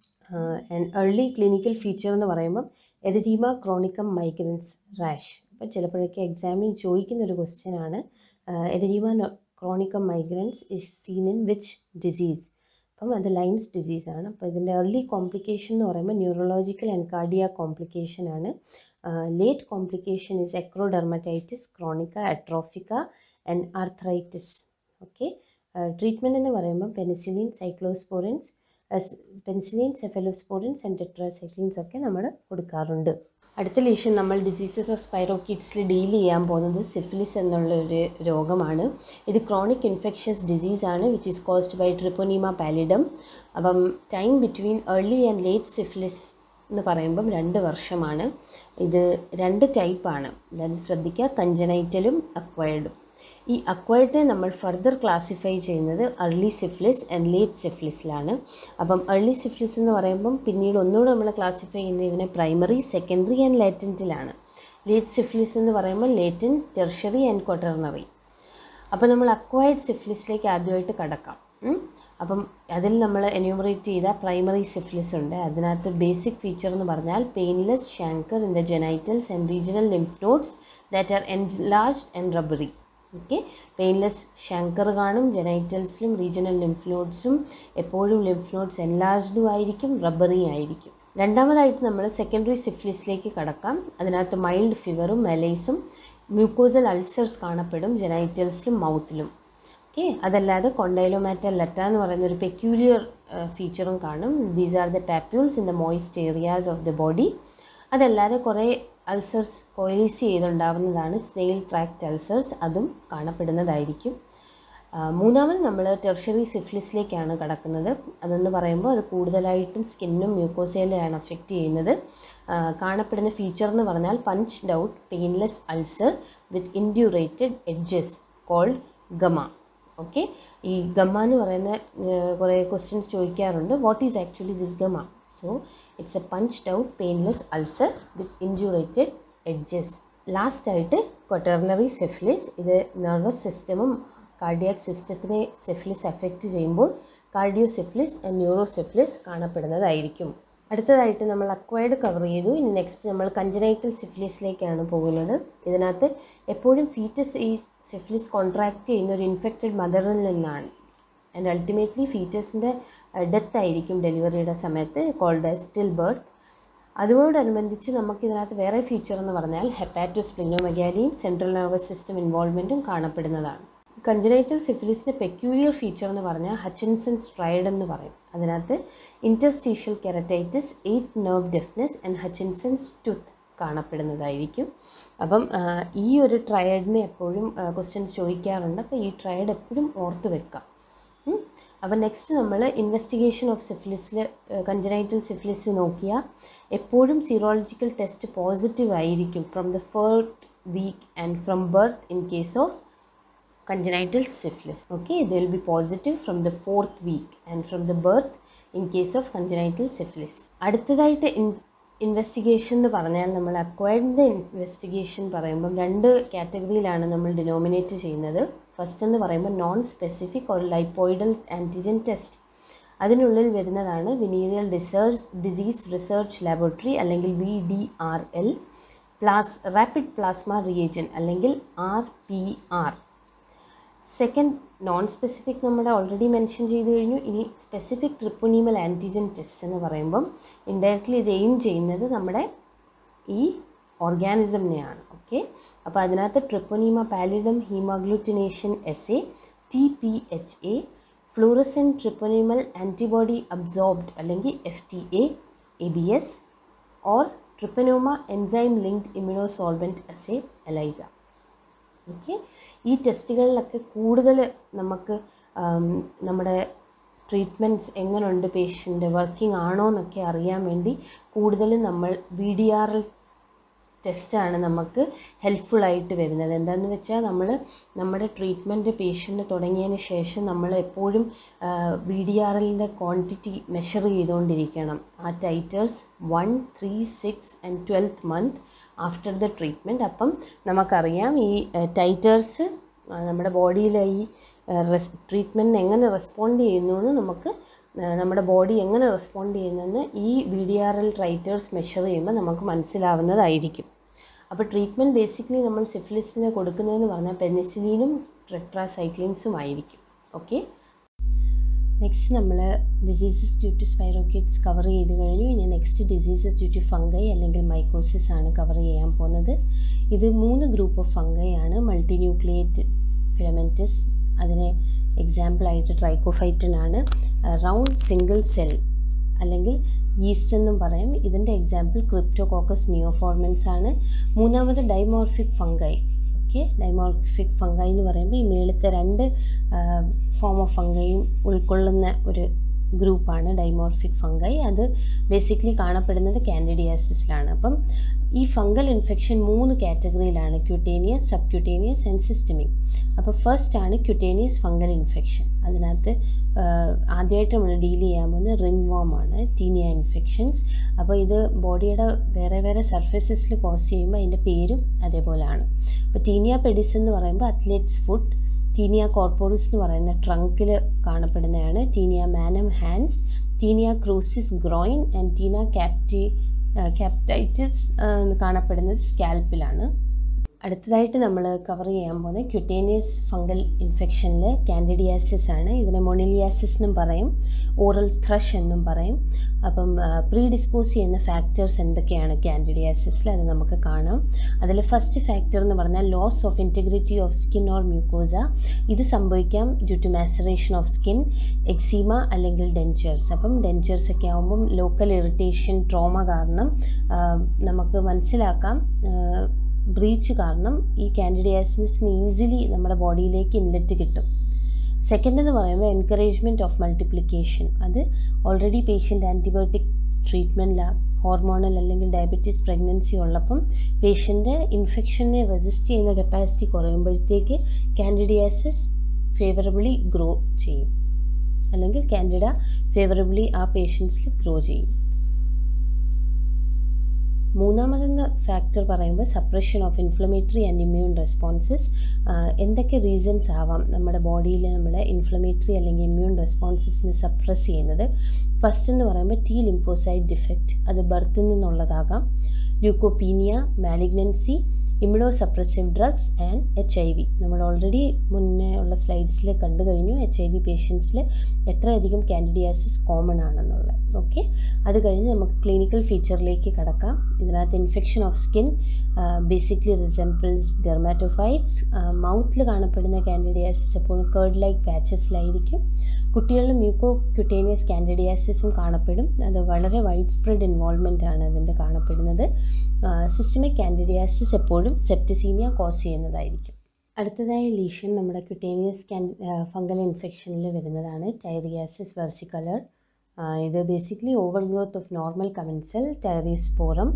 and early clinical feature എന്ന് പറയുമ്പം എഡിറ്റീമ ക്രോണിക്കം മൈഗ്രൻസ് റാഷ് അപ്പോൾ ചിലപ്പോഴൊക്കെ എക്സാമിൽ ചോദിക്കുന്ന ഒരു ക്വസ്റ്റ്യൻ ആണ് erythema chronicum migrans is seen in which disease അപ്പം അത് ലൈൻസ് ഡിസീസാണ് അപ്പോൾ ഇതിൻ്റെ ഏർലി കോംപ്ലിക്കേഷൻ എന്ന് പറയുമ്പോൾ ന്യൂറോളജിക്കൽ ആൻഡ് കാർഡിയ കോംപ്ലിക്കേഷൻ ആണ് late complication is acrodermatitis chronica atrophica and arthritis okay treatment എന്ന് പറയുമ്പോൾ penicillin cyclosporins penicillin cephalosporins and tetracyclines ഒക്കെ നമ്മൾ കൊടുക്കാറുണ്ട് അടുത്ത ലീഷൻ നമ്മൾ ഡിസീസസ് ഓഫ് സ്പൈറോക്കിഡ്സിൽ ഡീൽ ചെയ്യാൻ പോകുന്നത് സിഫിലിസ് എന്നുള്ള ഒരു രോഗമാണ് ഇത് ക്രോണിക് ഇൻഫെക്ഷ്യസ് ഡിസീസാണ് which is caused by Treponema pallidum അപ്പം time between early and late syphilis എന്ന് പറയുമ്പം രണ്ട് വർഷമാണ് ഇത് രണ്ട് ടൈപ്പാണ് അതായത് ശ്രദ്ധിക്കുക കഞ്ചനൈറ്റലും അക്വയർഡും ഈ അക്വയർഡിനെ നമ്മൾ ഫർദർ ക്ലാസിഫൈ ചെയ്യുന്നത് അർലി സിഫ്ലിസ് ആൻഡ് ലേറ്റ് സിഫ്ലിസിലാണ് അപ്പം അർലി സിഫ്ലിസ് എന്ന് പറയുമ്പം പിന്നീട് ഒന്നുകൂടെ നമ്മൾ ക്ലാസിഫൈ ചെയ്യുന്നത് ഇതിനെ പ്രൈമറി സെക്കൻഡറി ആൻഡ് ലേറ്റൻറ്റിലാണ് ലേറ്റ് സിഫ്ലിസ് എന്ന് പറയുമ്പോൾ ലേറ്റൻ ടെർഷറി ആൻഡ് ക്വട്ടർണറി അപ്പോൾ നമ്മൾ അക്വയർഡ് സിഫ്ലിസിലേക്ക് ആദ്യമായിട്ട് കടക്കാം അപ്പം അതിൽ നമ്മൾ എന്യൂമറേറ്റ് ചെയ്ത പ്രൈമറി സിഫിലിസ് ഉണ്ട് അതിനകത്ത് ബേസിക് ഫീച്ചർ എന്ന് പറഞ്ഞാൽ painless chancre in the genitals and regional lymph nodes that are enlarged and rubbery okay painless chancre കാണും ജെനൈറ്റൽസിലും റീജിയണൽ ലിംഫ് നോട്ട്സും എപ്പോഴും ലിംഫ് നോട്ട്സ് എൻലാർജ്ഡും ആയിരിക്കും റബ്ബറി ആയിരിക്കും രണ്ടാമതായിട്ട് നമ്മൾ സെക്കൻഡറി സിഫിലിസിലേക്ക് കടക്കാം അതിനകത്ത് മൈൽഡ് ഫീവറും മെലൈസും മ്യൂക്കോസൽ അൾസേഴ്സ് കാണപ്പെടും ജെനൈറ്റൽസിലും മൗത്തിലും ഓക്കെ അതല്ലാതെ കൊണ്ടൈലോമാറ്റ ലെറ്റ എന്ന് പറയുന്ന ഒരു പെക്യൂലിയർ ഫീച്ചറും കാണും these are the papules in the moist areas of the body അതല്ലാതെ കുറേ അൾസേഴ്സ് കോയിലീസ് ചെയ്തുണ്ടാവുന്നതാണ് സ്നെയിൽ ട്രാക്ട് അൾസേഴ്സ് അതും കാണപ്പെടുന്നതായിരിക്കും മൂന്നാമത് നമ്മൾ ടെർഷറി സിഫിലിസിലേക്കാണ് കടക്കുന്നത് അതെന്ന് പറയുമ്പോൾ അത് കൂടുതലായിട്ടും സ്കിന്നും മ്യൂക്കോസയിലാണ് അഫക്റ്റ് ചെയ്യുന്നത് കാണപ്പെടുന്ന ഫീച്ചർ എന്ന് പറഞ്ഞാൽ punch out painless ulcer with indurated edges called gumma okay ഈ ഗമ എന്ന് പറയുന്ന കുറേ ക്വസ്റ്റ്യൻസ് ചോദിക്കാറുണ്ട് what is actually this gumma so it's a punch out painless ulcer with indurated edges ലാസ്റ്റായിട്ട് ക്വട്ടർണറി സെഫിലിസ് ഇത് നെർവസ് സിസ്റ്റമും കാർഡിയാക് സിസ്റ്റത്തിനെ syphilis effect ചെയ്യുമ്പോൾ cardio syphilis and neurosyphilis കാണപ്പെടുന്നതായിരിക്കും അടുത്തതായിട്ട് നമ്മൾ അക്വയർഡ് കവർ ചെയ്തു ഇനി നെക്സ്റ്റ് നമ്മൾ കഞ്ചനൈറ്റൽ സിഫിലിസിലേക്കാണ് പോകുന്നത് ഇതിനകത്ത് എപ്പോഴും ഫീറ്റസ് ഈ സിഫിലിസ് കോൺട്രാക്റ്റ് ചെയ്യുന്ന ഒരു ഇൻഫെക്റ്റഡ് മദറിൽ നിന്നാണ് ആൻഡ് അൾട്ടിമേറ്റ്ലി ഫീറ്റസിൻ്റെ ഡെത്ത് ആയിരിക്കും ഡെലിവറിയുടെ സമയത്ത് കോൾഡ് സ്റ്റിൽ ബർത്ത് അതോടനുബന്ധിച്ച് നമുക്ക് ഇതിനകത്ത് വേറെ ഫീച്ചർ എന്ന് പറഞ്ഞാൽ ഹെപ്പാറ്റോസ്പ്ലിനോമെഗാലിയും സെൻട്രൽ നെർവസ് സിസ്റ്റം ഇൻവോൾവ്മെൻറ്റും കാണപ്പെടുന്നതാണ് കഞ്ചനൈറ്റൽ സിഫിലിസിൻ്റെ പെക്യൂലിയർ ഫീച്ചർ എന്ന് പറഞ്ഞാൽ ഹച്ചിൻസൺ സ്ട്രൈഡ് എന്ന് പറയും അതിനകത്ത് interstitial keratitis eighth nerve deafness and Hutchinson's tooth കാണപ്പെടുന്നതായിരിക്കും അപ്പം ഈ ഒരു ട്രയഡിനെ എപ്പോഴും ക്വസ്റ്റ്യൻസ് ചോദിക്കാറുണ്ട് അപ്പോൾ ഈ ട്രയഡ് എപ്പോഴും ഓർത്ത് വെക്കാം അപ്പം നെക്സ്റ്റ് നമ്മൾ ഇൻവെസ്റ്റിഗേഷൻ ഓഫ് സിഫിലിസിൽ കഞ്ചനൈറ്റൽ സിഫിലിസ് നോക്കിയാൽ എപ്പോഴും സീറോളജിക്കൽ ടെസ്റ്റ് പോസിറ്റീവ് ആയിരിക്കും from the fourth week and from birth in case of congenital syphilis okay they will be positive from the fourth week and from the birth in case of congenital syphilis അടുത്തതായിട്ട് investigation എന്ന് പറഞ്ഞാൽ നമ്മൾ acquired investigation പറയുമ്പം രണ്ട് കാറ്റഗറിയിലാണ് നമ്മൾ denominate ചെയ്യുന്നത് first എന്ന് പറയുമ്പോൾ non specific or lipoidal antigen test അതിനുള്ളിൽ വരുന്നതാണ് വിനീരിയൽ ഡിസേർച്ച് ഡിസീസ് റിസർച്ച് ലാബോറട്ടറി അല്ലെങ്കിൽ വി ഡി ആർ എൽ പ്ലാസ് റാപ്പിഡ് പ്ലാസ്മ റിയേജൻ അല്ലെങ്കിൽ R P R second non specific നമ്മുടെ ഓൾറെഡി മെൻഷൻ ചെയ്ത് കഴിഞ്ഞു ഇനി സ്പെസിഫിക് ട്രിപ്പുനീമൽ ആൻറ്റിജൻ ടെസ്റ്റ് എന്ന് പറയുമ്പം ഇൻഡയറക്റ്റ്ലി ഇത് എയിം ചെയ്യുന്നത് നമ്മുടെ ഈ ഓർഗാനിസമിനെയാണ് ഓക്കെ അപ്പോൾ അതിനകത്ത് Treponema pallidum haemagglutination S A T P H A fluorescent treponemal antibody absorbed അല്ലെങ്കിൽ F T A A B S or Treponema enzyme linked immunosorbent S A ELISA okay ഈ ടെസ്റ്റുകളിലൊക്കെ കൂടുതൽ നമുക്ക് നമ്മുടെ ട്രീറ്റ്മെൻറ്റ്സ് എങ്ങനെയുണ്ട് പേഷ്യൻ്റ് വർക്കിംഗ് ആണോ എന്നൊക്കെ അറിയാൻ വേണ്ടി കൂടുതലും നമ്മൾ വി ഡി ആർ എൽ ടെസ്റ്റാണ് നമുക്ക് ഹെൽപ്ഫുള്ളായിട്ട് വരുന്നത് എന്താണെന്ന് വെച്ചാൽ നമ്മൾ നമ്മുടെ ട്രീറ്റ്മെൻറ്റ് പേഷ്യൻ്റ് തുടങ്ങിയതിന് ശേഷം നമ്മൾ എപ്പോഴും ബി ഡി ആർ എല്ലിൻ്റെ ക്വാണ്ടിറ്റി മെഷർ ചെയ്തുകൊണ്ടിരിക്കണം ആ titres one three six and twelfth month after the treatment അപ്പം നമുക്കറിയാം ഈ ടൈറ്റേഴ്സ് നമ്മുടെ ബോഡിയിലെ ഈ റെസ് ട്രീറ്റ്മെൻറ്റിന് എങ്ങനെ റെസ്പോണ്ട് ചെയ്യുന്നു എന്ന് നമുക്ക് നമ്മുടെ ബോഡി എങ്ങനെ റെസ്പോണ്ട് ചെയ്യുന്നതെന്ന് ഈ V D R L titres measure ചെയ്യുമ്പോൾ നമുക്ക് മനസ്സിലാവുന്നതായിരിക്കും അപ്പോൾ ട്രീറ്റ്മെൻറ്റ് ബേസിക്കലി നമ്മൾ സിഫിലിസിന് കൊടുക്കുന്നതെന്ന് പറഞ്ഞാൽ പെനിസിലിനും ട്രെട്രാസൈക്ലിൻസും ആയിരിക്കും ഓക്കെ നെക്സ്റ്റ് നമ്മൾ diseases due to spirochaetes cover ചെയ്ത് കഴിഞ്ഞു ഇനി next diseases due to fungi അല്ലെങ്കിൽ മൈക്കോസിസ് ആണ് കവർ ചെയ്യാൻ പോകുന്നത് ഇത് മൂന്ന് ഗ്രൂപ്പ് ഓഫ് ഫംഗൈ ആണ് മൾട്ടി ന്യൂക്ലിയേറ്റ് ഫിലമെൻറ്റസ് അതിന് എക്സാമ്പിളായിട്ട് ട്രൈക്കോഫൈറ്റൻ ആണ് റൗണ്ട് സിംഗിൾ സെൽ അല്ലെങ്കിൽ ഈസ്റ്റ് എന്നും പറയും ഇതിൻ്റെ എക്സാമ്പിൾ ക്രിപ്റ്റോകോക്കസ് നിയോഫോർമൻസ് ആണ് മൂന്നാമത് dimorphic fungi okay dimorphic fungi എന്ന് പറയുമ്പോൾ ഈ മേളത്തെ രണ്ട് ഫോം ഓഫ് ഫംഗൈയും ഉൾക്കൊള്ളുന്ന ഒരു ഗ്രൂപ്പാണ് ഡൈമോർഫിക് ഫംഗൈ അത് ബേസിക്കലി കാണപ്പെടുന്നത് കാൻഡിഡിയാസിസിലാണ് അപ്പം ഈ ഫംഗൽ ഇൻഫെക്ഷൻ മൂന്ന് കാറ്റഗറിയിലാണ് cutaneous subcutaneous and systemic അപ്പോൾ ഫസ്റ്റ് ആണ് ക്യൂട്ടേനിയസ് ഫംഗൽ ഇൻഫെക്ഷൻ അതിനകത്ത് ആദ്യമായിട്ട് നമ്മൾ ഡീൽ ചെയ്യാൻ പോകുന്നത് റിംഗ് വോം ആണ് ടീനിയ ഇൻഫെക്ഷൻസ് അപ്പോൾ ഇത് ബോഡിയുടെ വേറെ വേറെ സർഫേസസിൽ കോസ് ചെയ്യുമ്പോൾ അതിൻ്റെ പേരും അതേപോലെയാണ് അപ്പോൾ ടീനിയ പെഡിസ് എന്ന് പറയുമ്പോൾ അത്ലറ്റ്സ് ഫുഡ് ടീനിയ കോർപ്പോറിസ് എന്ന് പറയുന്ന ട്രങ്കിൽ കാണപ്പെടുന്നതാണ് tinea manuum hands tinea cruris groin and tinea ക്യാപ്റ്റി ക്യാപ്റ്റൈറ്റിസ് കാണപ്പെടുന്നത് സ്കാൽപ്പിലാണ് അടുത്തതായിട്ട് നമ്മൾ കവർ ചെയ്യാൻ പോകുന്നത് ക്യൂട്ടേനിയസ് ഫംഗൽ ഇൻഫെക്ഷനിൽ കാൻഡിഡിയാസിസ് ആണ് ഇതിനെ മൊണിലിയാസിസ് എന്നും പറയും ഓറൽ ത്രഷ് എന്നും പറയും അപ്പം പ്രീ ഡിസ്പോസ് ചെയ്യുന്ന ഫാക്ടേഴ്സ് എന്തൊക്കെയാണ് കാൻഡിഡിയാസിസിൽ അത് നമുക്ക് കാണാം അതിൽ ഫസ്റ്റ് ഫാക്ടർ എന്ന് പറഞ്ഞാൽ loss of integrity of skin or mucosa ഇത് സംഭവിക്കാം due to maceration of skin eczema അല്ലെങ്കിൽ ഡെൻചേഴ്സ് അപ്പം ഡെൻചേഴ്സ് ഒക്കെ ആകുമ്പം ലോക്കൽ ഇറിറ്റേഷൻ ട്രോമ കാരണം നമുക്ക് മനസ്സിലാക്കാം ബ്രീച്ച് കാരണം ഈ കാൻഡിഡിയാസിസിന് ഈസിലി നമ്മുടെ ബോഡിയിലേക്ക് ഇൻലെറ്റ് കിട്ടും സെക്കൻഡ് എന്ന് പറയുമ്പോൾ എൻകറേജ്മെൻറ്റ് ഓഫ് മൾട്ടിപ്ലിക്കേഷൻ അത് ഓൾറെഡി പേഷ്യൻ്റ് ആൻറ്റിബയോട്ടിക് ട്രീറ്റ്മെൻറ്റിലാണ് ഹോർമോണൽ അല്ലെങ്കിൽ ഡയബറ്റീസ് പ്രഗ്നൻസി ഉള്ളപ്പം പേഷ്യൻ്റെ ഇൻഫെക്ഷനെ റെസിസ്റ്റ് ചെയ്യുന്ന കപ്പാസിറ്റി കുറയുമ്പോഴത്തേക്ക് കാൻഡിഡിയാസിസ് ഫേവറബിളി ഗ്രോ ചെയ്യും അല്ലെങ്കിൽ കാൻഡിഡ ഫേവറബിളി ആ പേഷ്യൻസിൽ ഗ്രോ ചെയ്യും മൂന്നാമതെന്ന ഫാക്ടർ പറയുമ്പോൾ suppression of inflammatory and immune responses എന്തൊക്കെ റീസൺസ് ആവാം നമ്മുടെ ബോഡിയിൽ നമ്മുടെ ഇൻഫ്ലമേറ്ററി അല്ലെങ്കിൽ ഇമ്മ്യൂൺ റെസ്പോൺസസിനെ സപ്രസ് ചെയ്യുന്നത് ഫസ്റ്റ് എന്ന് പറയുമ്പോൾ ടി ലിംഫോസൈഡ് ഡിഫക്റ്റ് അത് ബർത്തിൽ നിന്നുള്ളതാകാം leukopenia malignancy immunosuppressive drugs and H I V നമ്മൾ ഓൾറെഡി മുന്നേ ഉള്ള സ്ലൈഡ്സിൽ കണ്ടു കഴിഞ്ഞു എച്ച് ഐ വി പേഷ്യൻസിൽ എത്രയധികം കാൻഡിഡിയാസിസ് കോമൺ ആണെന്നുള്ളത് ഓക്കെ അത് കഴിഞ്ഞ് നമുക്ക് ക്ലിനിക്കൽ ഫീച്ചറിലേക്ക് കടക്കാം ഇതിനകത്ത് infection of skin basically resembles dermatophytes മൗത്തിൽ കാണപ്പെടുന്ന കാൻഡിഡിയാസിസ് എപ്പോഴും കേർഡ് ലൈക്ക് പാച്ചസിലായിരിക്കും കുട്ടികളിൽ മ്യൂക്കോ ക്യൂട്ടേനിയസ് കാൻഡിഡിയാസിസും കാണപ്പെടും അത് വളരെ വൈഡ് സ്പ്രെഡ് ഇൻവോൾവ്മെൻ്റ് ആണ് അതിൻ്റെ കാണപ്പെടുന്നത് സിസ്റ്റമിക് കാൻഡിഡിയാസിസ് എപ്പോഴും സെപ്റ്റസീമിയ കോസ് ചെയ്യുന്നതായിരിക്കും അടുത്തതായി ലീഷൻ നമ്മുടെ ക്യൂട്ടേനിയസ് ക്യാൻ ഫംഗൽ ഇൻഫെക്ഷനിൽ വരുന്നതാണ് ടൈറിയാസിസ് വെർസിക്കലർ ഇത് basically over growth of normal commensal pityrosporum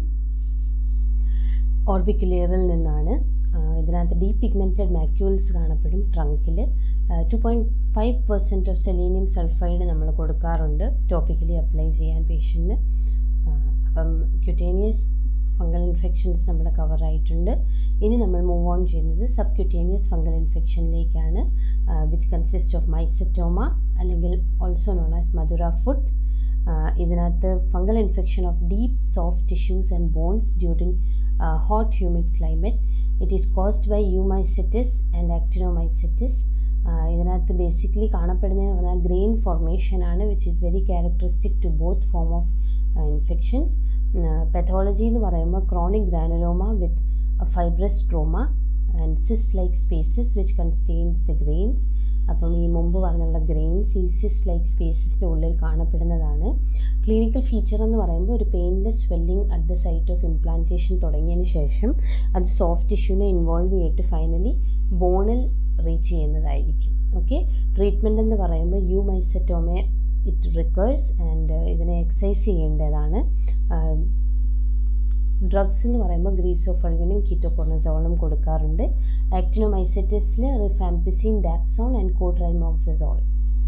ഓർബിക്കുലിയറിൽ നിന്നാണ് ഇതിനകത്ത് ഡീ പിഗ്മെൻറ്റഡ് മാക്യൂൾസ് കാണപ്പെടും ട്രങ്കിൽ two point five percent of selenium sulphide നമ്മൾ കൊടുക്കാറുണ്ട് ടോപ്പിക്കലി അപ്ലൈ ചെയ്യാൻ പേഷ്യൻറ്റിന് അപ്പം ക്യൂട്ടേനിയസ് ഫംഗൽ ഇൻഫെക്ഷൻസ് നമ്മുടെ കവർ ആയിട്ടുണ്ട് ഇനി നമ്മൾ മൂവ് ഓൺ ചെയ്യുന്നത് സബ് ക്യൂട്ടേനിയസ് ഫംഗൽ ഇൻഫെക്ഷനിലേക്കാണ് വിച്ച് കൺസിസ്റ്റ് ഓഫ് മൈസറ്റോമ അല്ലെങ്കിൽ also known as Madura foot ഇതിനകത്ത് fungal infection of deep soft tissues and bones during hot humid climate it is caused by eumycetes and actinomycetes ഇതിനകത്ത് basically കാണപ്പെടുന്നത് പറഞ്ഞാൽ grain formation ആണ് which is very characteristic to both form of infections pathology എന്ന് പറയുമ്പോൾ chronic granuloma with fibrous stroma and cyst like spaces which contains the grains അപ്പം ഈ മുമ്പ് പറഞ്ഞുള്ള ഗ്രെയിൻസ് ഈ സിസ്റ്റ് ലൈക്ക് സ്പേസസിൻ്റെ ഉള്ളിൽ കാണപ്പെടുന്നതാണ് ക്ലിനിക്കൽ ഫീച്ചർ എന്ന് പറയുമ്പോൾ ഒരു painless swelling at the site of implantation തുടങ്ങിയതിന് ശേഷം അത് സോഫ്റ്റ് ടിഷ്യൂനെ ഇൻവോൾവ് ചെയ്തിട്ട് ഫൈനലി ബോണിൽ റീച്ച് ചെയ്യുന്നതായിരിക്കും ഓക്കെ ട്രീറ്റ്മെൻറ്റ് എന്ന് പറയുമ്പോൾ eumycetoma it recurs and ഇതിനെ എക്സസൈസ് ചെയ്യേണ്ടതാണ് ഡ്രഗ്സ് എന്ന് പറയുമ്പോൾ ഗ്രീസോഫൾവിനും കീറ്റോകോണസോളും കൊടുക്കാറുണ്ട് ആക്ടിനോമൈസെറ്റിസിൽ റിഫാംപിസിൻ ഡാപ്സോൺ ആൻഡ് കോട്രൈമോക്സസോൾ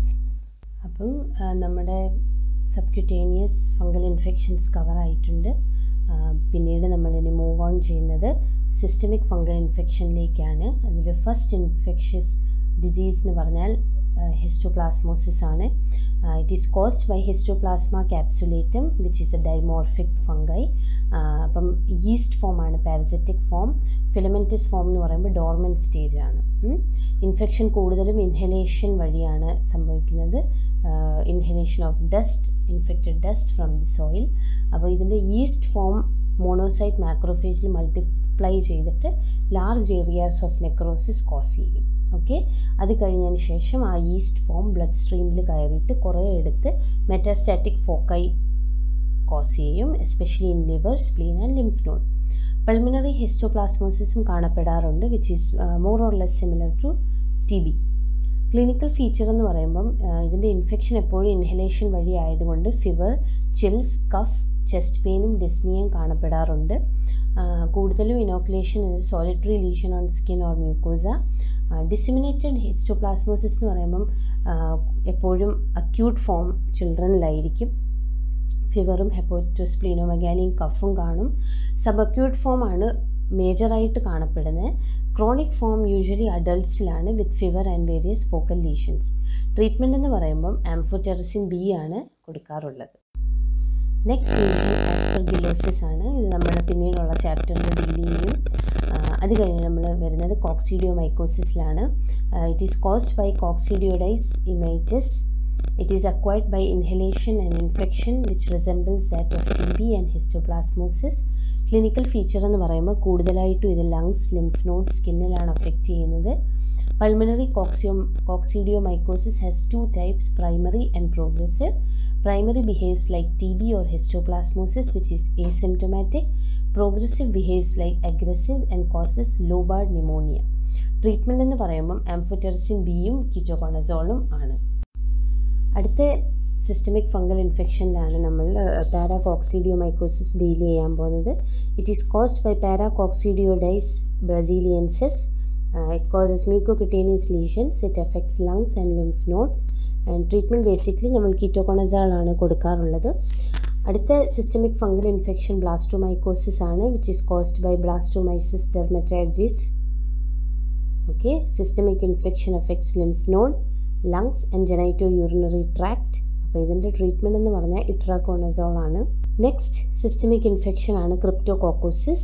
അപ്പം ആ, നമ്മുടെ സബ്ക്യൂട്ടേനിയസ് ഫംഗൽ ഇൻഫെക്ഷൻസ് കവർ ആയിട്ടുണ്ട് ആ, പിന്നീട് നമ്മളിനി മൂവ് ഓൺ ചെയ്യുന്നത് സിസ്റ്റമിക് ഫംഗൽ ഇൻഫെക്ഷനിലേക്കാണ് അതിൽ ഫസ്റ്റ് ഇൻഫെഷ്യസ് ഡിസീസ് എന്ന് പറഞ്ഞാൽ ഹിസ്റ്റോപ്ലാസ്മോസിസ് ആണ് it is caused by histoplasma capsulatum which is a dimorphic fungi അപ്പം ഈസ്റ്റ് ഫോം ആണ് പാരസറ്റിക് ഫോം ഫിലമെൻറ്റിസ് ഫോം എന്ന് പറയുമ്പോൾ ഡോർമൻ സ്റ്റേജ് ആണ് ഇൻഫെക്ഷൻ കൂടുതലും ഇൻഹലേഷൻ വഴിയാണ് സംഭവിക്കുന്നത് inhalation of dust infected dust from the soil അപ്പോൾ ഇതിൻ്റെ ഈസ്റ്റ് ഫോം മോണോസൈറ്റ് മാക്രോഫേജിൽ മൾട്ടിപ്ലൈ ചെയ്തിട്ട് large areas of necrosis cause ചെയ്യും ഓക്കെ അത് കഴിഞ്ഞതിന് ശേഷം ആ ഈസ്റ്റ് ഫോം ബ്ലഡ് സ്ട്രീമിൽ കയറിയിട്ട് കുറേ എടുത്ത് മെറ്റാസ്റ്റാറ്റിക് ഫോക്കൈ കോസ് ചെയ്യും especially in liver spleen and lymph node pulmonary ഹിസ്റ്റോപ്ലാസ്മോസിസും കാണപ്പെടാറുണ്ട് which is more or less similar to T B clinical feature എന്ന് പറയുമ്പം ഇതിൻ്റെ ഇൻഫെക്ഷൻ എപ്പോഴും ഇൻഹലേഷൻ വഴി ആയതുകൊണ്ട് ഫിവർ ചിൽസ് കഫ് ചെസ്റ്റ് പെയിനും ഡിസ്നിയും കാണപ്പെടാറുണ്ട് ആ, കൂടുതലും inoculation solitary lesion on skin or mucosa disseminated histoplasmosis എന്ന് പറയുമ്പം ആ, എപ്പോഴും അക്യൂട്ട് ഫോം ചിൽഡ്രനിലായിരിക്കും ഫിവറും ഹെപ്പോറ്റോസ്പ്ലീനോമഗാലിയും കഫും കാണും സബ് അക്യൂട്ട് ഫോം ആണ് മേജറായിട്ട് കാണപ്പെടുന്നത് ക്രോണിക് ഫോം യൂഷ്വലി അഡൾട്ട്സിലാണ് with fever and various focal lesions treatment എന്ന് പറയുമ്പം ആംഫോടെറസിൻ ബി ആണ് കൊടുക്കാറുള്ളത് നെക്സ്റ്റ് ആസ്പെർഗിലോസിസ് ആണ് ഇത് നമ്മൾ പിന്നീടുള്ള ചാപ്റ്ററിൽ ഡീൽ ചെയ്യും ആ, അത് കഴിഞ്ഞ് നമ്മൾ വരുന്നത് കോക്സിഡിയോ മൈക്കോസിസിലാണ് it is caused by coccidioides immitis It is acquired by inhalation and infection which resembles that of TB and histoplasmosis. Clinical feature എന്ന് പറയുമ്പോൾ കൂടുതലായിട്ടും ഇത് ലങ്സ് ലിംഫ് നോഡ് സ്കിന്നിലാണ് അഫക്റ്റ് ചെയ്യുന്നത് പൾമിനറി കോക്സിയോ coccidioidomycosis has two types primary and progressive primary behaves like T B or histoplasmosis which is asymptomatic progressive behaves like aggressive and causes lobar pneumonia treatment എന്ന് പറയുമ്പം ആംഫോറ്റെറസിൻ ബിയും കീറ്റോകോണസോളും ആണ് അടുത്ത systemic fungal ഇൻഫെക്ഷനിലാണ് നമ്മൾ പാരാകോക്സിഡിയോ mycosis deal ചെയ്യാൻ പോകുന്നത് it is caused by paracoccidioides brasiliensis it causes mucocutaneous lesions it affects lungs and lymph nodes and treatment basically നമ്മൾ കീറ്റോകോണസാളാണ് കൊടുക്കാറുള്ളത് അടുത്ത സിസ്റ്റമിക് ഫംഗൽ ഇൻഫെക്ഷൻ ബ്ലാസ്റ്റോമൈക്കോസിസ് ആണ് which is caused by blastomyces dermatitidis okay systemic infection affects lymph node lungs and genitourinary tract അപ്പോൾ ഇതിൻ്റെ treatment എന്ന് പറഞ്ഞാൽ itraconazole ആണ് നെക്സ്റ്റ് സിസ്റ്റമിക് ഇൻഫെക്ഷൻ ആണ് cryptococcosis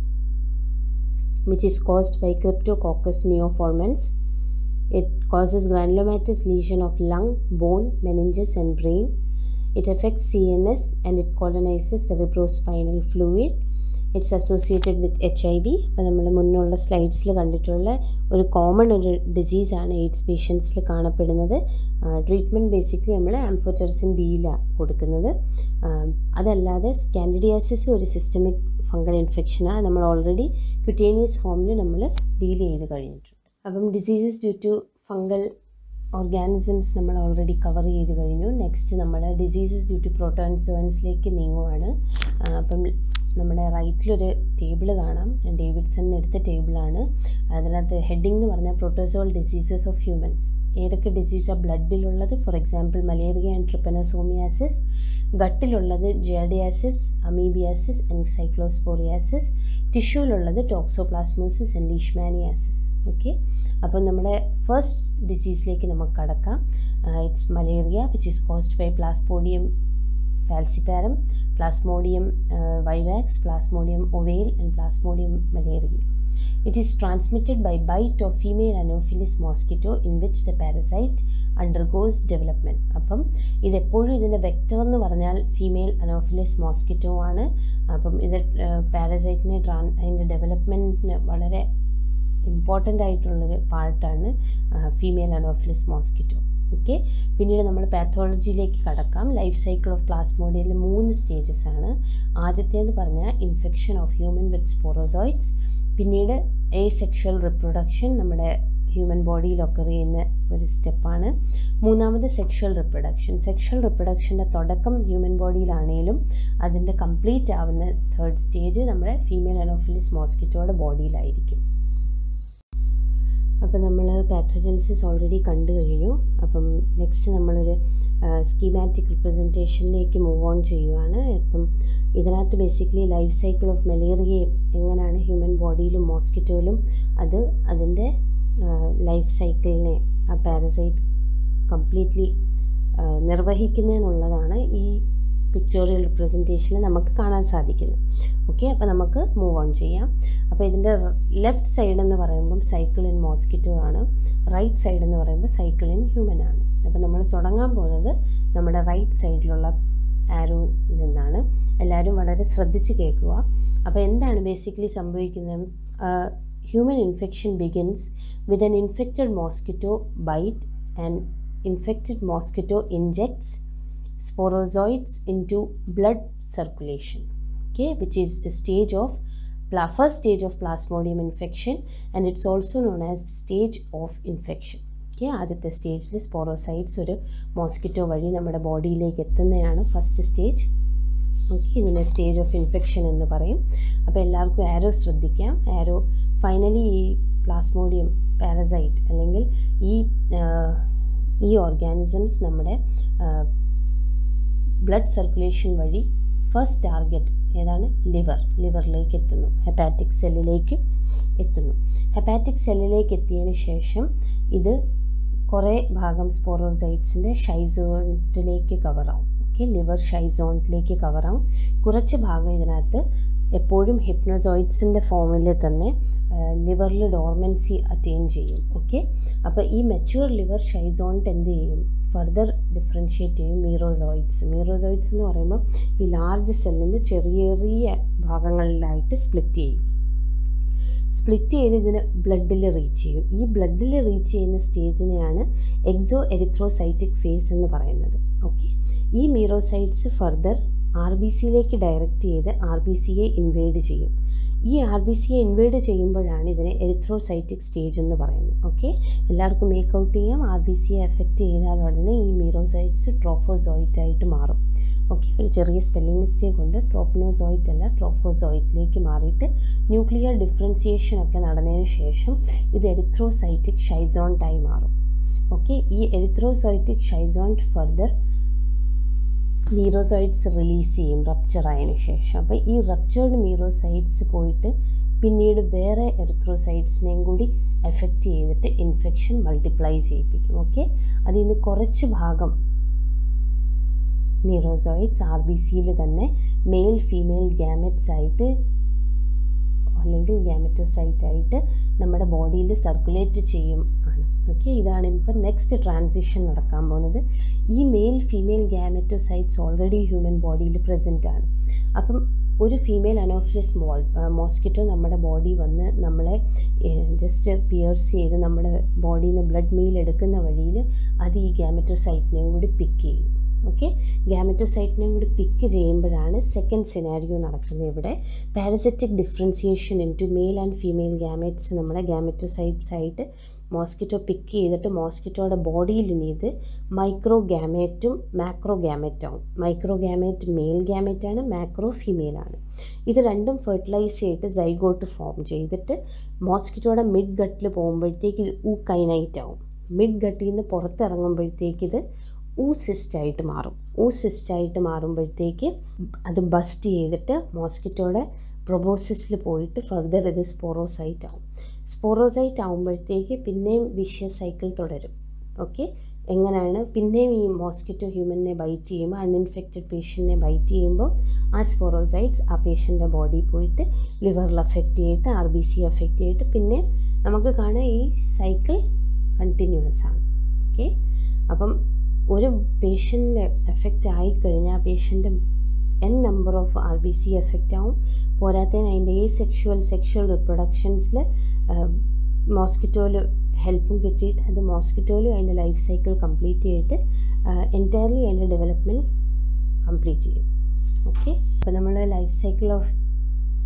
which is caused by Cryptococcus neoformans. It causes granulomatous lesion of lung, bone, meninges, and brain. It affects CNS and it colonizes cerebrospinal fluid. It's associated with H I V അപ്പോൾ നമ്മൾ മുന്നുള്ള സ്ലൈഡ്സിൽ കണ്ടിട്ടുള്ള ഒരു common ഒരു ഡിസീസാണ് AIDS പേഷ്യൻസിൽ കാണപ്പെടുന്നത് treatment basically നമ്മൾ ആംഫോറ്റെറസിൻ ബിയിലാണ് കൊടുക്കുന്നത് ആ, അതല്ലാതെ സ്കാൻഡിഡിയാസിസ് ഒരു സിസ്റ്റമിക് ഫംഗൽ ഇൻഫെക്ഷനാണ് നമ്മൾ ഓൾറെഡി ക്യുട്ടേനിയസ് ഫോമിൽ നമ്മൾ ഡീൽ ചെയ്ത് കഴിഞ്ഞിട്ടുണ്ട് അപ്പം diseases due to fungal organisms നമ്മൾ ഓൾറെഡി കവർ ചെയ്ത് കഴിഞ്ഞു നെക്സ്റ്റ് നമ്മൾ ഡിസീസസ് ഡ്യൂ ടു പ്രോട്ടോൻസോൺസിലേക്ക് നീങ്ങുവാണ് ആ, അപ്പം നമ്മുടെ റൈറ്റിലൊരു ടേബിൾ കാണാം ഞാൻ ഡേവിഡ്സൺ എടുത്ത ടേബിളാണ് അതിനകത്ത് ഹെഡിങ് എന്ന് പറഞ്ഞാൽ പ്രോട്ടോസോൾ ഡിസീസസ് ഓഫ് ഹ്യൂമൻസ് ഏതൊക്കെ ഡിസീസാണ് ബ്ലഡിലുള്ളത് for example malaria and trypanosomiasis ഗട്ടിലുള്ളത് ജിയാഡിയാസിസ് അമീബിയാസിസ് ആൻഡ് സൈക്ലോസ്പോറിയാസിസ് ടിഷ്യൂലുള്ളത് ടോക്സോപ്ലാസ്മോസിസ് ആൻഡ് ലീഷ്മാനിയാസിസ് ഓക്കെ അപ്പോൾ നമ്മുടെ ഫസ്റ്റ് ഡിസീസിലേക്ക് നമുക്ക് കടക്കാം it's malaria which is caused by plasmodium falciparum, Plasmodium uh, vivax, Plasmodium ovale, and Plasmodium malariae. It is transmitted by bite of female Anopheles mosquito in which the parasite undergoes development. അപ്പം ഇതെപ്പോഴും ഇതിൻ്റെ vector എന്ന് പറഞ്ഞാൽ female Anopheles mosquito ആണ് അപ്പം ഇത് പാരസൈറ്റിനെ ട്രാൻ അതിൻ്റെ ഡെവലപ്മെൻറ്റിന് വളരെ important ആയിട്ടുള്ളൊരു പാർട്ടാണ് ഫീമെയിൽ അനോഫിലിസ് മോസ്കിറ്റോ ഓക്കെ പിന്നീട് നമ്മൾ പാത്തോളജിയിലേക്ക് കടക്കാം ലൈഫ് സൈക്കിൾ ഓഫ് പ്ലാസ്മോഡിയയിൽ മൂന്ന് സ്റ്റേജസ് ആണ് ആദ്യത്തേന്ന് പറഞ്ഞാൽ infection of human with sporozoites പിന്നീട് എ സെക്ഷൽ റിപ്രൊഡക്ഷൻ നമ്മുടെ ഹ്യൂമൻ ബോഡിയിൽ ഒക്കർ ചെയ്യുന്ന ഒരു സ്റ്റെപ്പാണ് മൂന്നാമത് സെക്ഷൽ റിപ്രൊഡക്ഷൻ സെക്ഷൽ റിപ്രൊഡക്ഷൻ്റെ തുടക്കം ഹ്യൂമൻ ബോഡിയിലാണെങ്കിലും അതിൻ്റെ കംപ്ലീറ്റ് ആവുന്ന തേർഡ് സ്റ്റേജ് നമ്മുടെ ഫീമെയിൽ അനോഫിലിസ് മോസ്കിറ്റോയുടെ ബോഡിയിലായിരിക്കും അപ്പോൾ നമ്മൾ പാത്തോജൻസിസ് ഓൾറെഡി കണ്ടു കഴിഞ്ഞു അപ്പം നെക്സ്റ്റ് നമ്മളൊരു സ്കീമാറ്റിക് റിപ്രസെൻറ്റേഷനിലേക്ക് മൂവ് ഓൺ ചെയ്യുവാണ് അപ്പം ഇതിനകത്ത് ബേസിക്കലി ലൈഫ് സൈക്കിൾ ഓഫ് മലേറിയയെ എങ്ങനെയാണ് ഹ്യൂമൻ ബോഡിയിലും മോസ്കിറ്റോയിലും അത് അതിൻ്റെ ലൈഫ് സൈക്കിളിനെ ആ പാരസൈറ്റ് കംപ്ലീറ്റ്ലി നിർവഹിക്കുന്നതെന്നുള്ളതാണ് ഈ പിക്ടോറിയൽ റിപ്രസെൻറ്റേഷനിൽ നമുക്ക് കാണാൻ സാധിക്കുന്നത് ഓക്കെ അപ്പോൾ നമുക്ക് മൂവ് ഓൺ ചെയ്യാം അപ്പോൾ ഇതിൻ്റെ ലെഫ്റ്റ് സൈഡ് എന്ന് പറയുമ്പം സൈക്കിൾ ഇൻ മോസ്കിറ്റോ ആണ് റൈറ്റ് സൈഡ് എന്ന് പറയുമ്പോൾ സൈക്കിൾ ഇൻ ഹ്യൂമൻ ആണ് അപ്പോൾ നമ്മൾ തുടങ്ങാൻ പോകുന്നത് നമ്മുടെ റൈറ്റ് സൈഡിലുള്ള ആരോ നിന്നാണ് എല്ലാവരും വളരെ ശ്രദ്ധിച്ച് കേൾക്കുക അപ്പോൾ എന്താണ് ബേസിക്കലി സംഭവിക്കുന്നത് human infection begins with an infected mosquito bite and infected mosquito injects sporozoites into blood circulation okay which is the stage of first stage of plasmodium infection and it's also known as the stage of infection okay ആദ്യത്തെ സ്റ്റേജിൽ sporozoites ഒരു mosquito വഴി നമ്മുടെ ബോഡിയിലേക്ക് എത്തുന്നതാണ് first stage okay ഇതിനെ stage of infection എന്ന് പറയും അപ്പോൾ എല്ലാവർക്കും ആരോ ശ്രദ്ധിക്കാം ആരോ ഫൈനലി ഈ പ്ലാസ്മോഡിയം പാരസൈറ്റ് അല്ലെങ്കിൽ ഈ ഈ ഓർഗാനിസംസ് നമ്മുടെ ബ്ലഡ് സർക്കുലേഷൻ വഴി ഫസ്റ്റ് ടാർഗറ്റ് ഏതാണ് ലിവർ ലിവറിലേക്ക് എത്തുന്നു ഹെപ്പാറ്റിക് സെല്ലിലേക്ക് എത്തുന്നു ഹെപ്പാറ്റിക് സെല്ലിലേക്ക് എത്തിയതിന് ശേഷം ഇത് കുറേ ഭാഗം സ്പോറോസൈറ്റ്സിൻ്റെ ഷൈസോണിലേക്ക് കവറാവും ഓക്കെ ലിവർ ഷൈസോണിലേക്ക് കവറാവും കുറച്ച് ഭാഗം ഇതിനകത്ത് എപ്പോഴും ഹിപ്നോസോയിഡ്സിൻ്റെ ഫോമിൽ തന്നെ ലിവറിൽ ഡോർമൻസി അറ്റൈൻ ചെയ്യും ഓക്കെ അപ്പോൾ ഈ മെച്യൂർ ലിവർ ഷൈസോണിറ്റ് എന്ത് ചെയ്യും ഫർദർ ഡിഫറൻഷ്യേറ്റ് ചെയ്യും മീറോസോയിഡ്സ് മീറോസോയിഡ്സ് എന്ന് പറയുമ്പോൾ ഈ ലാർജ് സെല്ലിൽ ചെറിയ ചെറിയ ഭാഗങ്ങളിലായിട്ട് സ്പ്ലിറ്റ് ചെയ്യും സ്പ്ലിറ്റ് ചെയ്ത് ഇതിന് ബ്ലഡിൽ റീച്ച് ചെയ്യും ഈ ബ്ലഡിൽ റീച്ച് ചെയ്യുന്ന സ്റ്റേജിനെയാണ് എക്സോ എരിത്രോസൈറ്റിക് ഫേസ് എന്ന് പറയുന്നത് ഓക്കെ ഈ മീറോസൈറ്റ്സ് ഫർദർ ആർ ബി സിയിലേക്ക് ഡയറക്റ്റ് ചെയ്ത് ആർ ബി സിയെ ഇൻവേഡ് ചെയ്യും ഈ ആർ ബി സിയെ ഇൻവേഡ് ചെയ്യുമ്പോഴാണ് ഇതിനെ എരിത്രോസൈറ്റിക് സ്റ്റേജ് എന്ന് പറയുന്നത് ഓക്കെ എല്ലാവർക്കും മേക്ക് ഔട്ട് ചെയ്യാം ആർ ബി സിയെ എഫക്റ്റ് ചെയ്താൽ ഉടനെ ഈ മീറോസൈറ്റ്സ് ട്രോഫോസോയിറ്റ് ആയിട്ട് മാറും ഓക്കെ ഒരു ചെറിയ സ്പെല്ലിംഗ് മിസ്റ്റേക്ക് ഉണ്ട് ട്രോപ്നോസോയിറ്റ് അല്ല ട്രോഫോസോയിറ്റിലേക്ക് മാറിയിട്ട് ന്യൂക്ലിയർ ഡിഫറൻസിയേഷൻ ഒക്കെ നടന്നതിന് ശേഷം ഇത് എരിത്രോസൈറ്റിക് ഷൈസോൺട്ടായി മാറും ഓക്കെ ഈ erythrocytic schizont further merozoites release ചെയ്യും റപ്ചർ ആയതിനു ശേഷം അപ്പോൾ ഈ റപ്ചേർഡ് മീറോസൈറ്റ്സ് പോയിട്ട് പിന്നീട് വേറെ എറിത്രോസൈറ്റ്സിനെയും കൂടി എഫക്റ്റ് ചെയ്തിട്ട് ഇൻഫെക്ഷൻ മൾട്ടിപ്ലൈ ചെയ്യിപ്പിക്കും ഓക്കെ അതിൽ നിന്ന് കുറച്ച് ഭാഗം മീറോസോയിഡ്സ് ആർ ബി സിയിൽ തന്നെ മെയിൽ ഫീമെയിൽ ഗ്യാമറ്റ്സ് ആയിട്ട് അല്ലെങ്കിൽ ഗ്യാമറ്റോസൈറ്റ് ആയിട്ട് നമ്മുടെ ബോഡിയിൽ സർക്കുലേറ്റ് ചെയ്യും ആണ് ഓക്കെ ഇതാണ് ഇപ്പം നെക്സ്റ്റ് ട്രാൻസിഷൻ നടക്കാൻ പോകുന്നത് ഈ male female gametocytes already human ബോഡിയിൽ പ്രസൻ്റ് ആണ് അപ്പം ഒരു ഫീമെയിൽ അനോഫിലസ് മോൾ മോസ്കിറ്റോ നമ്മുടെ ബോഡി വന്ന് നമ്മളെ ജസ്റ്റ് പിയേഴ്സ് ചെയ്ത് നമ്മുടെ ബോഡിയിൽ നിന്ന് ബ്ലഡ് മെയിൽ എടുക്കുന്ന വഴിയിൽ അത് ഈ ഗ്യാമറ്റോസൈറ്റിനെയും കൂടി പിക്ക് ചെയ്യും ഓക്കെ ഗ്യാമറ്റോസൈറ്റിനെയും കൂടി പിക്ക് ചെയ്യുമ്പോഴാണ് സെക്കൻഡ് സിനാരിയോ നടക്കുന്നത് ഇവിടെ parasitic differentiation into male and female gametes നമ്മുടെ ഗ്യാമറ്റോസൈറ്റ്സ് ആയിട്ട് മോസ്കിറ്റോ പിക്ക് ചെയ്തിട്ട് മോസ്കിറ്റോയുടെ ബോഡിയിൽ ഇനി ഇത് മൈക്രോ ഗ്യാമേറ്റും മാക്രോ ഗ്യാമറ്റാവും മൈക്രോ ഗ്യാമേറ്റ് മെയിൽ ഗ്യാമറ്റാണ് മാക്രോ ഫീമെയിലാണ് ഇത് രണ്ടും ഫെർട്ടിലൈസ് ചെയ്തിട്ട് സൈഗോട്ട് ഫോം ചെയ്തിട്ട് മോസ്കിറ്റോയുടെ മിഡ് ഗട്ടിൽ പോകുമ്പോഴത്തേക്ക് ഇത് ഊ കൈനൈറ്റ് ആവും മിഡ് ഗട്ടിൽ നിന്ന് പുറത്തിറങ്ങുമ്പോഴത്തേക്ക് ഇത് ഊ സിസ്റ്റായിട്ട് മാറും ഊ സിസ്റ്റായിട്ട് മാറുമ്പോഴത്തേക്ക് അത് ബസ്റ്റ് ചെയ്തിട്ട് മോസ്കിറ്റോയുടെ പ്രൊബോസിസിൽ പോയിട്ട് ഫർദർ ഇത് സ്പോറോസൈറ്റ് ആവും സ്പോറോസൈറ്റ് ആകുമ്പോഴത്തേക്ക് പിന്നെയും വിഷ്യ സൈക്കിൾ തുടരും ഓക്കെ എങ്ങനെയാണ് പിന്നെയും ഈ മോസ്കിറ്റോ ഹ്യൂമനെ ബൈറ്റ് ചെയ്യുമ്പോൾ അൺഇൻഫെക്റ്റഡ് പേഷ്യൻറ്റിനെ ബൈറ്റ് ചെയ്യുമ്പോൾ ആ സ്പോറോസൈറ്റ്സ് ആ പേഷ്യൻ്റെ ബോഡി പോയിട്ട് ലിവറിൽ അഫക്റ്റ് ചെയ്തിട്ട് ആർ ബി സി അഫക്റ്റ് ചെയ്തിട്ട് പിന്നെ നമുക്ക് കാണാം ഈ സൈക്കിൾ കണ്ടിന്യൂസ് ആണ് ഓക്കെ അപ്പം ഒരു പേഷ്യൻറ്റിൽ എഫക്റ്റ് ആയിക്കഴിഞ്ഞാൽ ആ പേഷ്യൻ്റെ n number of R B C effect ആവും പോരാത്തതിന് അതിൻ്റെ ഈ സെക്ഷുവൽ സെക്ഷുവൽ റിപ്രൊഡക്ഷൻസിൽ മോസ്കിറ്റോയിൽ ഹെൽപ്പും കിട്ടിയിട്ട് അത് മോസ്കിറ്റോയിൽ അതിൻ്റെ ലൈഫ് സൈക്കിൾ കംപ്ലീറ്റ് ചെയ്തിട്ട് എൻറ്റയർലി അതിൻ്റെ ഡെവലപ്മെൻറ്റ് കംപ്ലീറ്റ് ചെയ്യും ഓക്കെ അപ്പോൾ നമ്മൾ life cycle of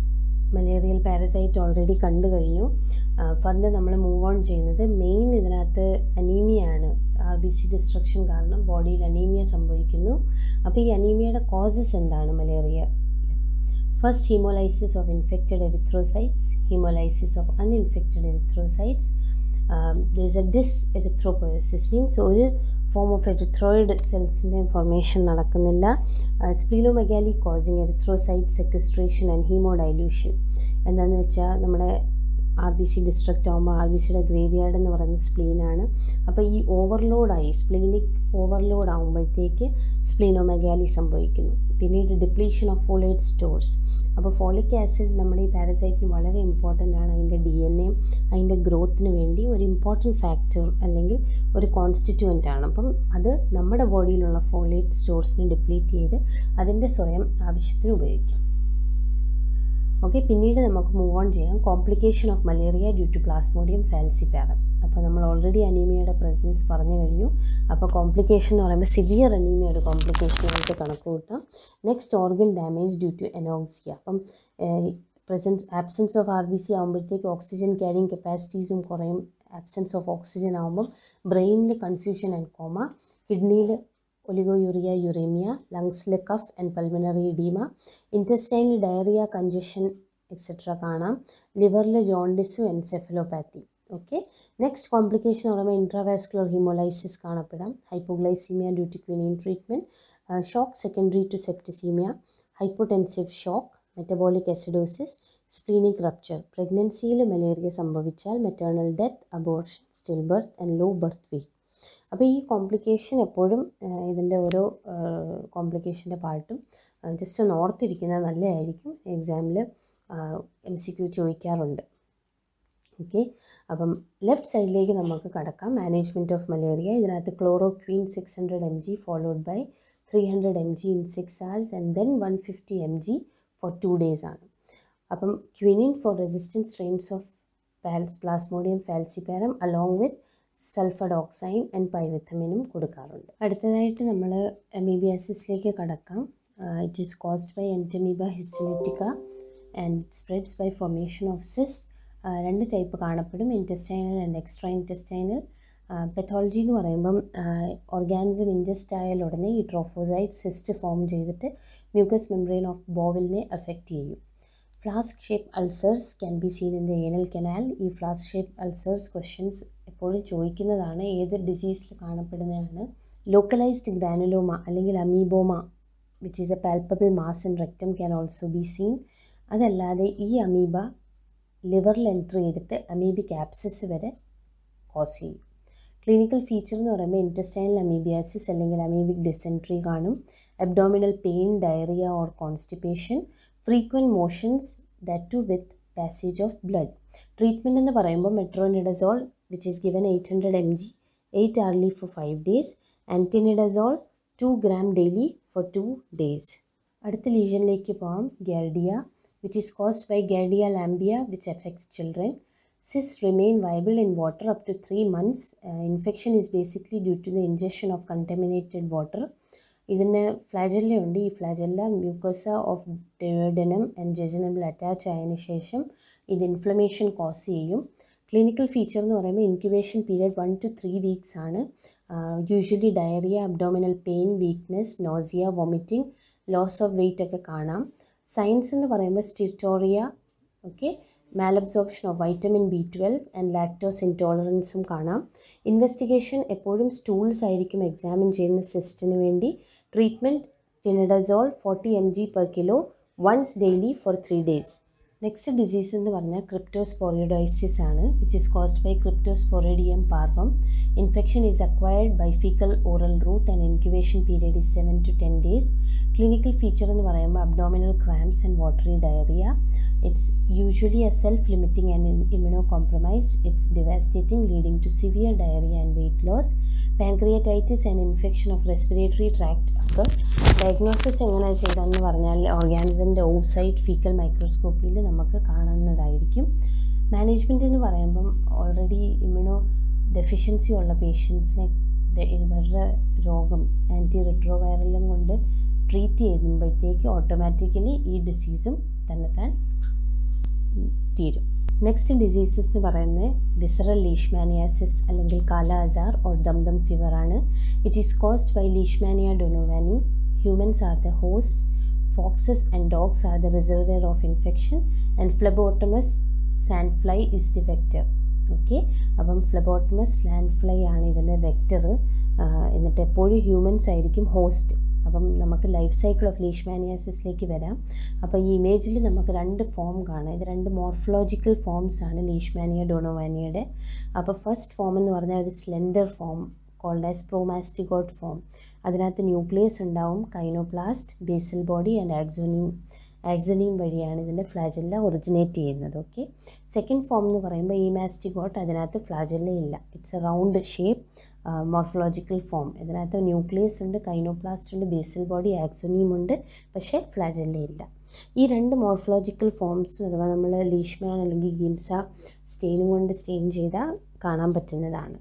malarial parasite already കണ്ടു കഴിഞ്ഞു ഫർദർ നമ്മൾ മൂവ് ഓൺ ചെയ്യുന്നത് മെയിൻ ഇതിനകത്ത് അനീമിയാണ് ആർ ബി സി ഡിസ്ട്രക്ഷൻ കാരണം ബോഡിയിൽ അനീമിയ സംഭവിക്കുന്നു അപ്പോൾ ഈ അനീമിയയുടെ കോസസ് എന്താണ് malaria first haemolysis of infected erythrocytes haemolysis of uninfected erythrocytes ദർ എ ഡിസ് എറിത്രോപോയോസിസ് മീൻസ് ഒരു ഫോം ഓഫ് എറിത്രോയിഡ് സെൽസിൻ്റെ ഫോർമേഷൻ നടക്കുന്നില്ല splenomegaly causing erythrocyte sequestration and haemodilution എന്താണെന്ന് വെച്ചാൽ നമ്മുടെ ആർ ബി സി ഡിസ്ട്രക്റ്റ് ആകുമ്പോൾ ആർ ബി സിയുടെ graveyard എന്ന് പറയുന്നത് സ്പ്ലീനാണ് അപ്പോൾ ഈ ഓവർലോഡായി സ്പ്ലീനിക് ഓവർലോഡ് ആകുമ്പോഴത്തേക്ക് സ്പ്ലീനോമെഗാലി സംഭവിക്കുന്നു പിന്നീട് ഡിപ്ലീഷൻ ഓഫ് ഫോളേറ്റ് സ്റ്റോർസ് അപ്പോൾ ഫോളിക് ആസിഡ് നമ്മുടെ ഈ പാരസൈറ്റിന് വളരെ ഇമ്പോർട്ടൻ്റ് ആണ് അതിൻ്റെ ഡി എൻ എ അതിൻ്റെ ഗ്രോത്തിന് വേണ്ടി ഒരു ഇമ്പോർട്ടൻറ്റ് ഫാക്ടർ അല്ലെങ്കിൽ ഒരു കോൺസ്റ്റിറ്റ്യുവൻ്റ് ആണ് അപ്പം അത് നമ്മുടെ ബോഡിയിലുള്ള ഫോളേറ്റ് സ്റ്റോർസിനെ ഡിപ്ലീറ്റ് ചെയ്ത് അതിൻ്റെ സ്വയം ആവശ്യത്തിന് ഉപയോഗിക്കാം ഓക്കെ പിന്നീട് നമുക്ക് മൂവ് ഓൺ ചെയ്യാം complication of malaria due to plasmodium falciparum അപ്പോൾ നമ്മൾ ഓൾറെഡി അനീമിയയുടെ പ്രസൻസ് പറഞ്ഞു കഴിഞ്ഞു അപ്പോൾ കോംപ്ലിക്കേഷൻ എന്ന് പറയുമ്പോൾ സിവിയർ അനീമിയ ഒരു കോംപ്ലിക്കേഷനായിട്ട് കണക്ക് കൂട്ടാം next organ damage due to anoxia അപ്പം presence absence of R B C ആകുമ്പോഴത്തേക്ക് ഓക്സിജൻ ക്യാരിങ് കപ്പാസിറ്റീസും കുറയും ആബ്സെൻസ് ഓഫ് ഓക്സിജൻ ആകുമ്പം ബ്രെയിനിൽ കൺഫ്യൂഷൻ ആൻഡ് കോമ കിഡ്നിയിൽ ഒലിഗോയൂറിയ യുറേമിയ ലങ്സിൽ കഫ് ആൻഡ് പൾമിനറി ഇഡീമ ഇൻറ്റസ്റ്റൈനിൽ ഡയറിയ കഞ്ചഷൻ എക്സെട്ര കാണാം ലിവറിൽ ജോണ്ടിസും എൻസെഫലോപാത്തി ഓക്കെ നെക്സ്റ്റ് കോംപ്ലിക്കേഷൻ എന്ന് പറയുമ്പോൾ ഇൻട്രാവാസ്കുലർ ഹീമോലൈസിസ് കാണപ്പെടാം hypoglycaemia due to quinine treatment shock secondary to septicaemia hypotensive shock metabolic acidosis splenic rupture പ്രഗ്നൻസിയിൽ malaria സംഭവിച്ചാൽ maternal death abortion stillbirth and low birth weight അപ്പോൾ ഈ complication എപ്പോഴും ഇതിൻ്റെ ഓരോ കോംപ്ലിക്കേഷൻ്റെ പാർട്ടും ജസ്റ്റ് ഒന്ന് ഓർത്തിരിക്കുന്നത് നല്ലതായിരിക്കും എക്സാമിൽ എം സി ക്യു ചോദിക്കാറുണ്ട് ഓക്കെ അപ്പം ലെഫ്റ്റ് സൈഡിലേക്ക് നമുക്ക് കടക്കാം മാനേജ്മെൻറ്റ് ഓഫ് മലേറിയ ഇതിനകത്ത് chloroquine six hundred M G followed by three hundred M G in six hours and then one fifty M G for two days ആണ് അപ്പം quinine for resistance strains of പാൽസ് plasmodium falciparum along with sulfadoxine and പൈറിത്തമിനും കൊടുക്കാറുണ്ട് അടുത്തതായിട്ട് നമ്മൾ എമീബിയാസിസിലേക്ക് കടക്കാം it is caused by entamoeba histolytica and spreads by formation of cyst രണ്ട് ടൈപ്പ് കാണപ്പെടും intestinal and extra intestinal pathology എന്ന് പറയുമ്പം ഓർഗാനിസം ഇൻജസ്റ്റ് ആയാൽ ഉടനെ ഈ ട്രോഫോസൈറ്റ് സിസ്റ്റ് ഫോം ചെയ്തിട്ട് മ്യൂക്കസ് മെംബ്രെയിൻ ഓഫ് ബോവലിനെ എഫക്റ്റ് ചെയ്യും flask shape ulcers can be seen in the anal canal ഈ ഫ്ലാസ്ക് ഷേപ്പ് അൾസേഴ്സ് ക്വസ്റ്റ്യൻസ് എപ്പോഴും ചോദിക്കുന്നതാണ് ഏത് ഡിസീസിൽ കാണപ്പെടുന്നതാണ് ലോക്കലൈസ്ഡ് ഗ്രാനുലോമ അല്ലെങ്കിൽ amoeboma which is a palpable mass in rectum can also be seen അതല്ലാതെ ഈ അമീബ ലിവറിൽ എൻറ്റർ ചെയ്തിട്ട് അമീബിക് ആപ്സസ് വരെ കോസ് ചെയ്യും ക്ലിനിക്കൽ ഫീച്ചർ എന്ന് പറയുമ്പോൾ ഇൻറ്റസ്റ്റൈനൽ അമീബിയാസിസ് അല്ലെങ്കിൽ അമീബിക് ഡിസെൻട്രി കാണും abdominal pain diarrhoea or constipation frequent motions that too with passage of blood treatment എന്ന് പറയുമ്പോൾ metronidazole which is given eight hundred M G eight hourly for five days and tinidazole two gram daily for two days അടുത്ത ലീഷനിലേക്ക് പോകാം Giardia which is caused by Giardia lamblia which affects children cysts remain viable in water up to three months. Uh, infection is basically due to the ingestion of contaminated water. ഇതിന് flagella ഉണ്ട് ഈ flagella mucosa of duodenum and jejunal attach ആയതിനു ശേഷം ഇത് inflammation cause ചെയ്യും clinical feature എന്ന് പറയുമ്പോൾ incubation period one two three weeks ആണ് usually diarrhoea abdominal pain weakness nausea vomiting loss of weight ഒക്കെ കാണാം സയൻസ് എന്ന് പറയുമ്പോൾ steatorrhoea okay malabsorption of vitamin B twelve and lactose ഇൻടോളറൻസും കാണാം ഇൻവെസ്റ്റിഗേഷൻ എപ്പോഴും സ്റ്റൂൾസ് ആയിരിക്കും എക്സാമിൻ ചെയ്യുന്ന സിസ്റ്റിന് വേണ്ടി treatment tinidazole forty M G per kilo once daily for three days next disease എന്ന് പറഞ്ഞാൽ ക്രിപ്റ്റോസ്പോറിയോഡൈസിസ് ആണ് which is caused by Cryptosporidium parvum infection is acquired by faecal oral route and incubation period is seven to ten days clinical feature എന്ന് പറയുമ്പോൾ abdominal cramps and watery diarrhoea it's usually a self limiting and immuno compromise it's devastating leading to severe diarrhoea and weight loss pancreatitis and infection of respiratory tract ഒക്കെ diagnosis എങ്ങനെ ചെയ്തതെന്ന് പറഞ്ഞാൽ ഓർഗാനിസത്തിൻ്റെ ഓസൈറ്റ് fecal മൈക്രോസ്കോപ്പിയിൽ നമുക്ക് കാണുന്നതായിരിക്കും management എന്ന് പറയുമ്പം already immuno deficiency ഉള്ള പേഷ്യൻസിനെ ഇവരുടെ രോഗം ആൻറ്റി റിട്രോവൈറലും കൊണ്ട് ട്രീറ്റ് ചെയ്യുമ്പോഴത്തേക്ക് ഓട്ടോമാറ്റിക്കലി ഈ ഡിസീസും തന്നെത്താൻ തീരും നെക്സ്റ്റ് ഡിസീസസ് എന്ന് പറയുന്നത് വിസറൽ ലീഷ്മാനിയാസിസ് അല്ലെങ്കിൽ കാല അസാർ ഓർ ദംദം ഫീവർ ആണ് it is caused by Leishmania donovani humans are the host foxes and dogs are the reservoir of infection and Phlebotomus sand fly is the vector okay അപ്പം Phlebotomus land fly ആണ് ഇതിൻ്റെ vector എന്നിട്ട് എപ്പോഴും humans ആയിരിക്കും host അപ്പം നമുക്ക് life cycle of ലീഷ്മാനിയാസിസിലേക്ക് വരാം അപ്പോൾ ഈ ഇമേജിൽ നമുക്ക് രണ്ട് ഫോം കാണാം ഇത് രണ്ട് മോർഫോളജിക്കൽ ഫോംസ് ആണ് ലീഷ്മാനിയ ഡൊണോവാനിയുടെ അപ്പോൾ ഫസ്റ്റ് ഫോം എന്ന് പറഞ്ഞാൽ ഒരു slender form called as promastigote form അതിനകത്ത് ന്യൂക്ലിയസ് ഉണ്ടാവും kinetoplast basal body and axoneme axoneme വഴിയാണ് ഇതിൻ്റെ ഫ്ലാജെല്ല ഒറിജിനേറ്റ് ചെയ്യുന്നത് ഓക്കെ സെക്കൻഡ് ഫോം എന്ന് പറയുമ്പോൾ ഈ മാസ്റ്റിഗോട്ട് അതിനകത്ത് ഫ്ലാജെല്ല ഇല്ല it's a round shape morphological form ഇതിനകത്ത് ന്യൂക്ലിയസ് ഉണ്ട് കൈനോപ്ലാസ്റ്റ് ഉണ്ട് ബേസൽ ബോഡി ആക്സോനിയം ഉണ്ട് പക്ഷേ ഫ്ലാജെല്ല ഇല്ല ഈ രണ്ട് മോർഫോളജിക്കൽ ഫോംസും അഥവാ നമ്മൾ ലീഷ്മാൻ അല്ലെങ്കിൽ ഗിംസ സ്റ്റെയിനും കൊണ്ട് സ്റ്റെയിൻ ചെയ്താൽ കാണാൻ പറ്റുന്നതാണ്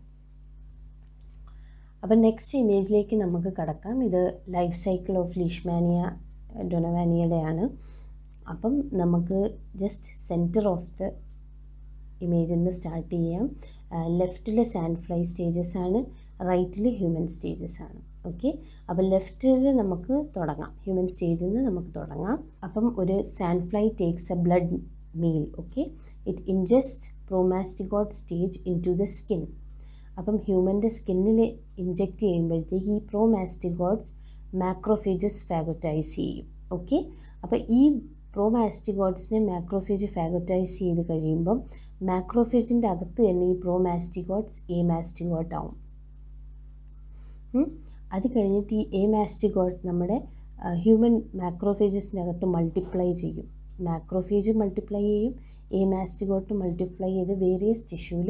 അപ്പം നെക്സ്റ്റ് ഇമേജിലേക്ക് നമുക്ക് കടക്കാം ഇത് ലൈഫ് സൈക്കിൾ ഓഫ് ലീഷ്മാനിയ ഡൊനവാനിയുടെയാണ് അപ്പം നമുക്ക് ജസ്റ്റ് സെൻറ്റർ ഓഫ് ദ ഇമേജിൽ നിന്ന് സ്റ്റാർട്ട് ചെയ്യാം ലെഫ്റ്റിൽ സാൻഡ് ഫ്ലൈ സ്റ്റേജസ് ആണ് റൈറ്റിൽ ഹ്യൂമൻ സ്റ്റേജസ് ആണ് ഓക്കെ അപ്പം ലെഫ്റ്റിൽ നമുക്ക് തുടങ്ങാം ഹ്യൂമൻ സ്റ്റേജിൽ നിന്ന് നമുക്ക് തുടങ്ങാം അപ്പം ഒരു sand fly takes a blood meal okay it ingest promastigote stage into the skin അപ്പം ഹ്യൂമൻ്റെ സ്കിന്നിൽ ഇഞ്ചെക്റ്റ് ചെയ്യുമ്പോഴത്തേക്ക് ഈ പ്രോമാസ്റ്റിഗോട്ട്സ് മാക്രോഫേജസ് ഫാഗോറ്റൈസ് ചെയ്യും ഓക്കെ അപ്പോൾ ഈ പ്രോമാസ്റ്റിഗോട്ട്സിനെ മാക്രോഫേജ് ഫാഗോറ്റൈസ് ചെയ്ത് കഴിയുമ്പം മാക്രോഫേജിൻ്റെ അകത്ത് തന്നെ ഈ പ്രോമാസ്റ്റിഗോട്ട്സ് എ മാസ്റ്റിഗോട്ട് ആവും അത് കഴിഞ്ഞിട്ട് ഈ എ മാസ്റ്റിഗോട്ട് നമ്മുടെ ഹ്യൂമൻ മാക്രോഫേജസിൻ്റെ അകത്ത് മൾട്ടിപ്ലൈ ചെയ്യും മാക്രോഫേജ് മൾട്ടിപ്ലൈ ചെയ്യും എ മാസ്റ്റിഗോട്ട് മൾട്ടിപ്ലൈ ചെയ്ത് വേരിയസ് ടിഷ്യൂവിൽ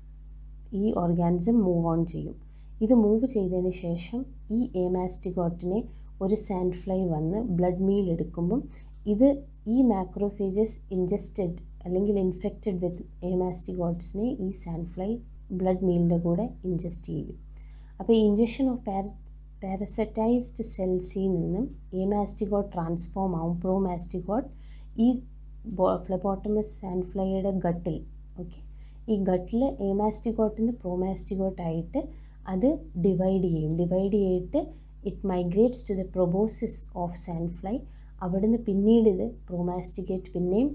ഈ ഓർഗാനിസം മൂവ് ഓൺ ചെയ്യും ഇത് മൂവ് ചെയ്തതിന് ശേഷം ഈ എ മാസ്റ്റിഗോട്ടിനെ ഒരു സാൻഡ് ഫ്ലൈ വന്ന് ബ്ലഡ് മീൽ എടുക്കുമ്പം ഇത് ഈ മാക്രോഫേജസ് ഇൻജസ്റ്റഡ് അല്ലെങ്കിൽ ഇൻഫെക്റ്റഡ് വിത്ത് എ മാസ്റ്റിഗോട്ട്സിനെ ഈ സാൻഡ് ഫ്ലൈ ബ്ലഡ് മീലിൻ്റെ കൂടെ ഇൻജസ്റ്റ് ചെയ്യും അപ്പോൾ ഈ ഇഞ്ചക്ഷൻ ഓഫ് പാര പാരസറ്റൈസ്ഡ് സെൽസിൽ നിന്നും എ മാസ്റ്റിഗോട്ട് ട്രാൻസ്ഫോം ആവും പ്രോ മാസ്റ്റിഗോട്ട് ഈ ഫ്ലബോട്ടമസ് സാൻഡ് ഫ്ലൈയുടെ ഗട്ടിൽ ഓക്കെ ഈ ഗട്ടിൽ എ മാസ്റ്റിഗോട്ടിന് പ്രോ മാസ്റ്റിഗോട്ടായിട്ട് അത് ഡിവൈഡ് ചെയ്യും ഡിവൈഡ് ചെയ്തിട്ട് it migrates to the proboscis of sand fly അവിടുന്ന് പിന്നീട് ഇത് പ്രോമാസ്റ്റിഗേറ്റ് പിന്നെയും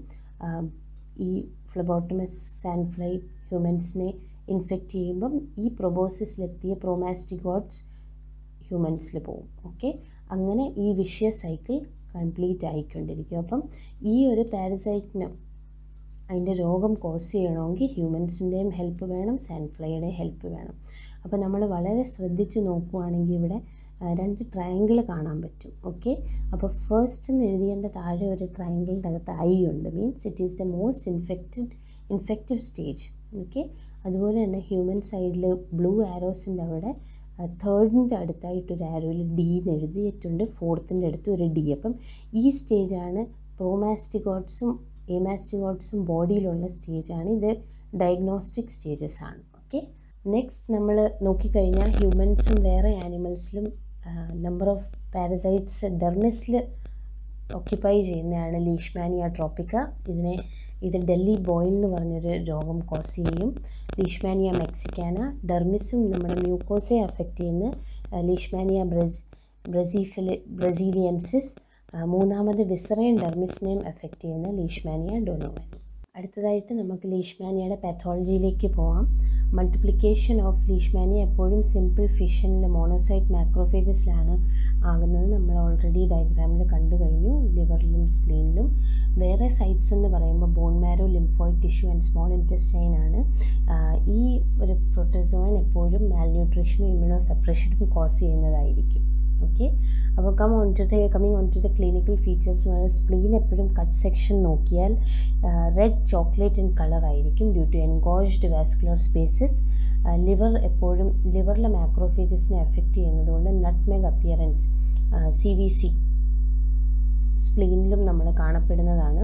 ഈ ഫ്ലബോട്ടമസ് സാൻഡ് ഫ്ലൈ ഹ്യൂമൻസിനെ ഇൻഫെക്റ്റ് ചെയ്യുമ്പം ഈ പ്രൊബോസിസിലെത്തിയ പ്രോമാസ്റ്റിഗോട്ട്സ് ഹ്യൂമൻസിൽ പോകും ഓക്കെ അങ്ങനെ ഈ വിഷ്യ സൈക്കിൾ കംപ്ലീറ്റ് ആയിക്കൊണ്ടിരിക്കും അപ്പം ഈ ഒരു പാരസൈറ്റിന് അതിൻ്റെ രോഗം കോസ് ചെയ്യണമെങ്കിൽ ഹ്യൂമൻസിൻ്റെയും ഹെൽപ്പ് വേണം സാൻഫ്ലൈയുടെയും ഹെൽപ്പ് വേണം അപ്പോൾ നമ്മൾ വളരെ ശ്രദ്ധിച്ച് നോക്കുവാണെങ്കിൽ ഇവിടെ രണ്ട് ട്രയാങ്കിൾ കാണാൻ പറ്റും ഓക്കെ അപ്പോൾ ഫസ്റ്റ് എന്ന് എഴുതിയതിൻ്റെ താഴെ ഒരു ട്രയാങ്കിളിൻ്റെ അകത്ത് ഐ ഉണ്ട് means it is the most infected infective stage okay അതുപോലെ തന്നെ ഹ്യൂമൻ സൈഡിൽ ബ്ലൂ ആരോസിൻ്റെ അവിടെ തേർഡിൻ്റെ അടുത്തായിട്ടൊരു ആരോയിൽ ഡി എന്ന് എഴുതിയിട്ടുണ്ട് ഫോർത്തിൻ്റെ അടുത്ത് ഒരു ഡി അപ്പം ഈ സ്റ്റേജാണ് പ്രോമാസ്റ്റിഗോട്ട്സും എമാസ്റ്റിഗോട്ട്സും ബോഡിയിലുള്ള സ്റ്റേജാണ് ഇത് ഡയഗ്നോസ്റ്റിക് സ്റ്റേജസ് ആണ് ഓക്കെ നെക്സ്റ്റ് നമ്മൾ നോക്കിക്കഴിഞ്ഞാൽ ഹ്യൂമൻസും വേറെ ആനിമൽസിലും നമ്പർ ഓഫ് പാരസൈറ്റ്സ് ഡെർമിസിൽ ഓക്യുപ്പൈ ചെയ്യുന്നതാണ് ലീഷ്മാനിയ ട്രോപ്പിക്ക ഇതിനെ ഇത് ഡൽഹി ബോയിൽ എന്ന് പറഞ്ഞൊരു രോഗം കോസ് ചെയ്യും ലീഷ്മാനിയ മെക്സിക്കാന ഡെർമിസും നമ്മുടെ മ്യൂക്കോസയെ അഫക്റ്റ് ചെയ്യുന്ന ലീഷ്മാനിയ ബ്രസ് ബ്രസീഫിലി ബ്രസീലിയൻസിസ് മൂന്നാമത് വിസറയും ഡെർമിസിനെയും എഫക്റ്റ് ചെയ്യുന്ന ലീഷ്മാനിയ ഡൊനോവാനി അടുത്തതായിട്ട് നമുക്ക് ലീഷ്മാനിയയുടെ പാത്തോളജിയിലേക്ക് പോവാം മൾട്ടിപ്ലിക്കേഷൻ ഓഫ് ലീഷ്മാനിയ എപ്പോഴും സിമ്പിൾ ഫിഷനിൽ മോണോസൈറ്റ് മാക്രോഫേജസിലാണ് ആകുന്നത് നമ്മൾ ഓൾറെഡി ഡയഗ്രാമിൽ കണ്ടു കഴിഞ്ഞു ലിവറിലും സ്പ്ലീനിലും വേറെ സൈറ്റ്സ് എന്ന് പറയുമ്പോൾ bone marrow lymphoid tissue and small intestine ആണ് ഈ ഒരു പ്രൊട്ടസോൺ എപ്പോഴും മാൽന്യൂട്രീഷനും ഇമ്മ്യൂണോ സപ്രഷനും കോസ് ചെയ്യുന്നതായിരിക്കും ഓക്കെ അപ്പോൾ come on to the coming on to the clinical features spleen എപ്പോഴും കട്ട് സെക്ഷൻ നോക്കിയാൽ റെഡ് ചോക്ലേറ്റ് ഇൻ കളർ ആയിരിക്കും due to engorged vascular spaces liver എപ്പോഴും ലിവറിലെ മാക്രോഫേജസിനെ എഫക്റ്റ് ചെയ്യുന്നതുകൊണ്ട് nutmeg appearance C V C സ്പ്ലീനിലും നമ്മൾ കാണപ്പെടുന്നതാണ്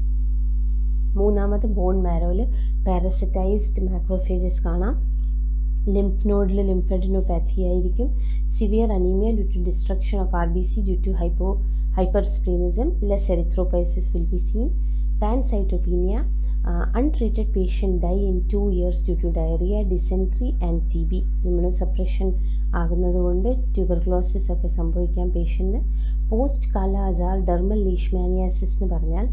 മൂന്നാമത് ബോൺ മാരോയിൽ പാരസറ്റൈസ്ഡ് മാക്രോഫേജസ് കാണാം ലിംഫ് നോഡിൽ ലിംഫഡിനോപാത്തി ആയിരിക്കും severe anaemia due to destruction of R B C due to hypo hypersplenism less erythropoiesis will be seen pancytopenia untreated patient die in two years due to diarrhoea dysentery and T B immunosuppression ആകുന്നതുകൊണ്ട് tuberculosis ഒക്കെ സംഭവിക്കാം പേഷ്യൻറ്റിന് post കാല Azar dermal leishmaniasis എന്ന് പറഞ്ഞാൽ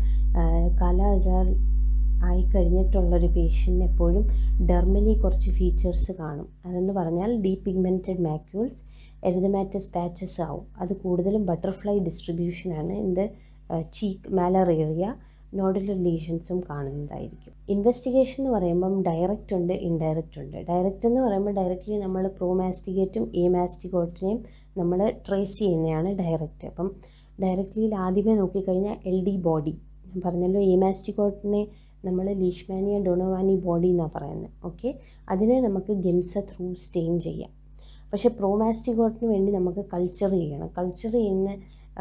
കാല അസാർ ആയി കഴിഞ്ഞിട്ടുള്ളൊരു പേഷ്യൻറ്റിന് എപ്പോഴും ഡെർമലി കുറച്ച് ഫീച്ചേഴ്സ് കാണും അതെന്ന് പറഞ്ഞാൽ deep pigmented macules erythematous patches ആവും അത് കൂടുതലും ബട്ടർഫ്ലൈ ഡിസ്ട്രിബ്യൂഷനാണ് in the cheek malar area nodular ലീഷൻസും കാണുന്നതായിരിക്കും ഇൻവെസ്റ്റിഗേഷൻ എന്ന് പറയുമ്പം ഡയറക്റ്റ് ഉണ്ട് ഇൻഡയറക്റ്റ് ഉണ്ട് ഡയറക്റ്റ് എന്ന് പറയുമ്പോൾ ഡയറക്റ്റ്ലി നമ്മൾ പ്രോമാസ്റ്റിഗേറ്റും എ മാസ്റ്റിഗോട്ടിനെയും നമ്മൾ ട്രേസ് ചെയ്യുന്നതാണ് ഡയറക്റ്റ് അപ്പം ഡയറക്റ്റ്ലിയിൽ ആദ്യമേ നോക്കിക്കഴിഞ്ഞാൽ എൽ ഡി ബോഡി ഞാൻ പറഞ്ഞല്ലോ എ മാസ്റ്റിഗോട്ടിനെ നമ്മൾ ലീഷ്മാനിയ ഡൊണോവാനി ബോഡി എന്നാണ് പറയുന്നത് ഓക്കെ അതിനെ നമുക്ക് ഗെംസ ത്രൂ സ്റ്റെയിൻ ചെയ്യാം പക്ഷേ പ്രോമാസ്റ്റിഗോട്ടിന് വേണ്ടി നമുക്ക് കൾച്ചർ ചെയ്യണം കൾച്ചർ ചെയ്യുന്ന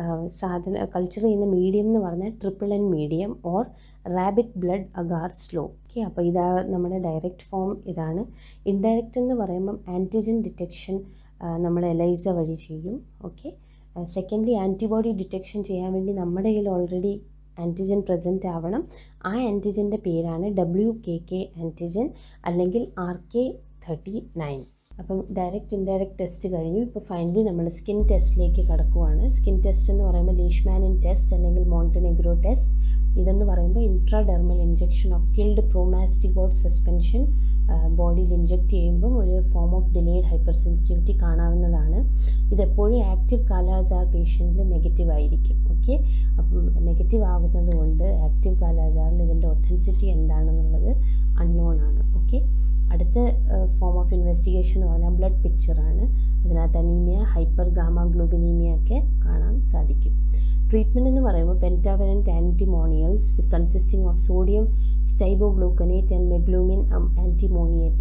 സാധന കൾച്ചർ ചെയ്യുന്ന മീഡിയം എന്ന് പറഞ്ഞാൽ triple N medium or rabbit blood agar slow okay അപ്പോൾ ഇതാ നമ്മുടെ ഡയറക്റ്റ് ഫോം ഇതാണ് ഇൻഡയറക്റ്റ് എന്ന് പറയുമ്പം ആൻറ്റിജൻ ഡിറ്റക്ഷൻ നമ്മൾ എലൈസ വഴി ചെയ്യും ഓക്കെ സെക്കൻഡ്ലി ആൻറ്റിബോഡി ഡിറ്റക്ഷൻ ചെയ്യാൻ വേണ്ടി നമ്മുടെ കയ്യിൽ ഓൾറെഡി ആൻറ്റിജൻ പ്രസൻറ്റ് ആവണം ആ ആൻറ്റിജൻ്റെ പേരാണ് ഡബ്ല്യു കെ കെ ആൻറ്റിജൻ അല്ലെങ്കിൽ ആർ കെ തേർട്ടി നയൻ അപ്പം ഡയറക്റ്റ് ഇൻഡയറക്റ്റ് ടെസ്റ്റ് കഴിഞ്ഞു ഇപ്പോൾ ഫൈനലി നമ്മൾ സ്കിൻ ടെസ്റ്റിലേക്ക് കടക്കുവാണ് സ്കിൻ ടെസ്റ്റ് എന്ന് പറയുമ്പോൾ ലീഷ്മാനിൻ ടെസ്റ്റ് അല്ലെങ്കിൽ മോണ്ടനെഗ്രോ ടെസ്റ്റ് ഇതെന്ന് പറയുമ്പോൾ intradermal injection of killed promastigote suspension ബോഡിയിൽ ഇഞ്ചെക്ട് ചെയ്യുമ്പം ഒരു form of delayed hypersensitivity കാണാവുന്നതാണ് ഇതെപ്പോഴും ആക്റ്റീവ് കാലാസാർ പേഷ്യൻറ്റിൽ നെഗറ്റീവ് ആയിരിക്കും ഓക്കെ അപ്പം നെഗറ്റീവ് ആകുന്നത് കൊണ്ട് ആക്റ്റീവ് കാലാസാറിൽ ഇതിൻ്റെ ഒത്തൻസിറ്റി എന്താണെന്നുള്ളത് അൺനോൺ ആണ് ഓക്കെ അടുത്ത ഫോം ഓഫ് ഇൻവെസ്റ്റിഗേഷൻ എന്ന് പറഞ്ഞാൽ ബ്ലഡ് പിക്ചറാണ് അതിനകത്ത് അനീമിയ ഹൈപ്പർ ഗാമ ഗ്ലൂബിനീമിയ ഒക്കെ കാണാൻ സാധിക്കും ട്രീറ്റ്മെൻറ്റ് എന്ന് പറയുമ്പോൾ pentavalent antimonials with consisting of sodium stibogluconate and meglumine antimoniate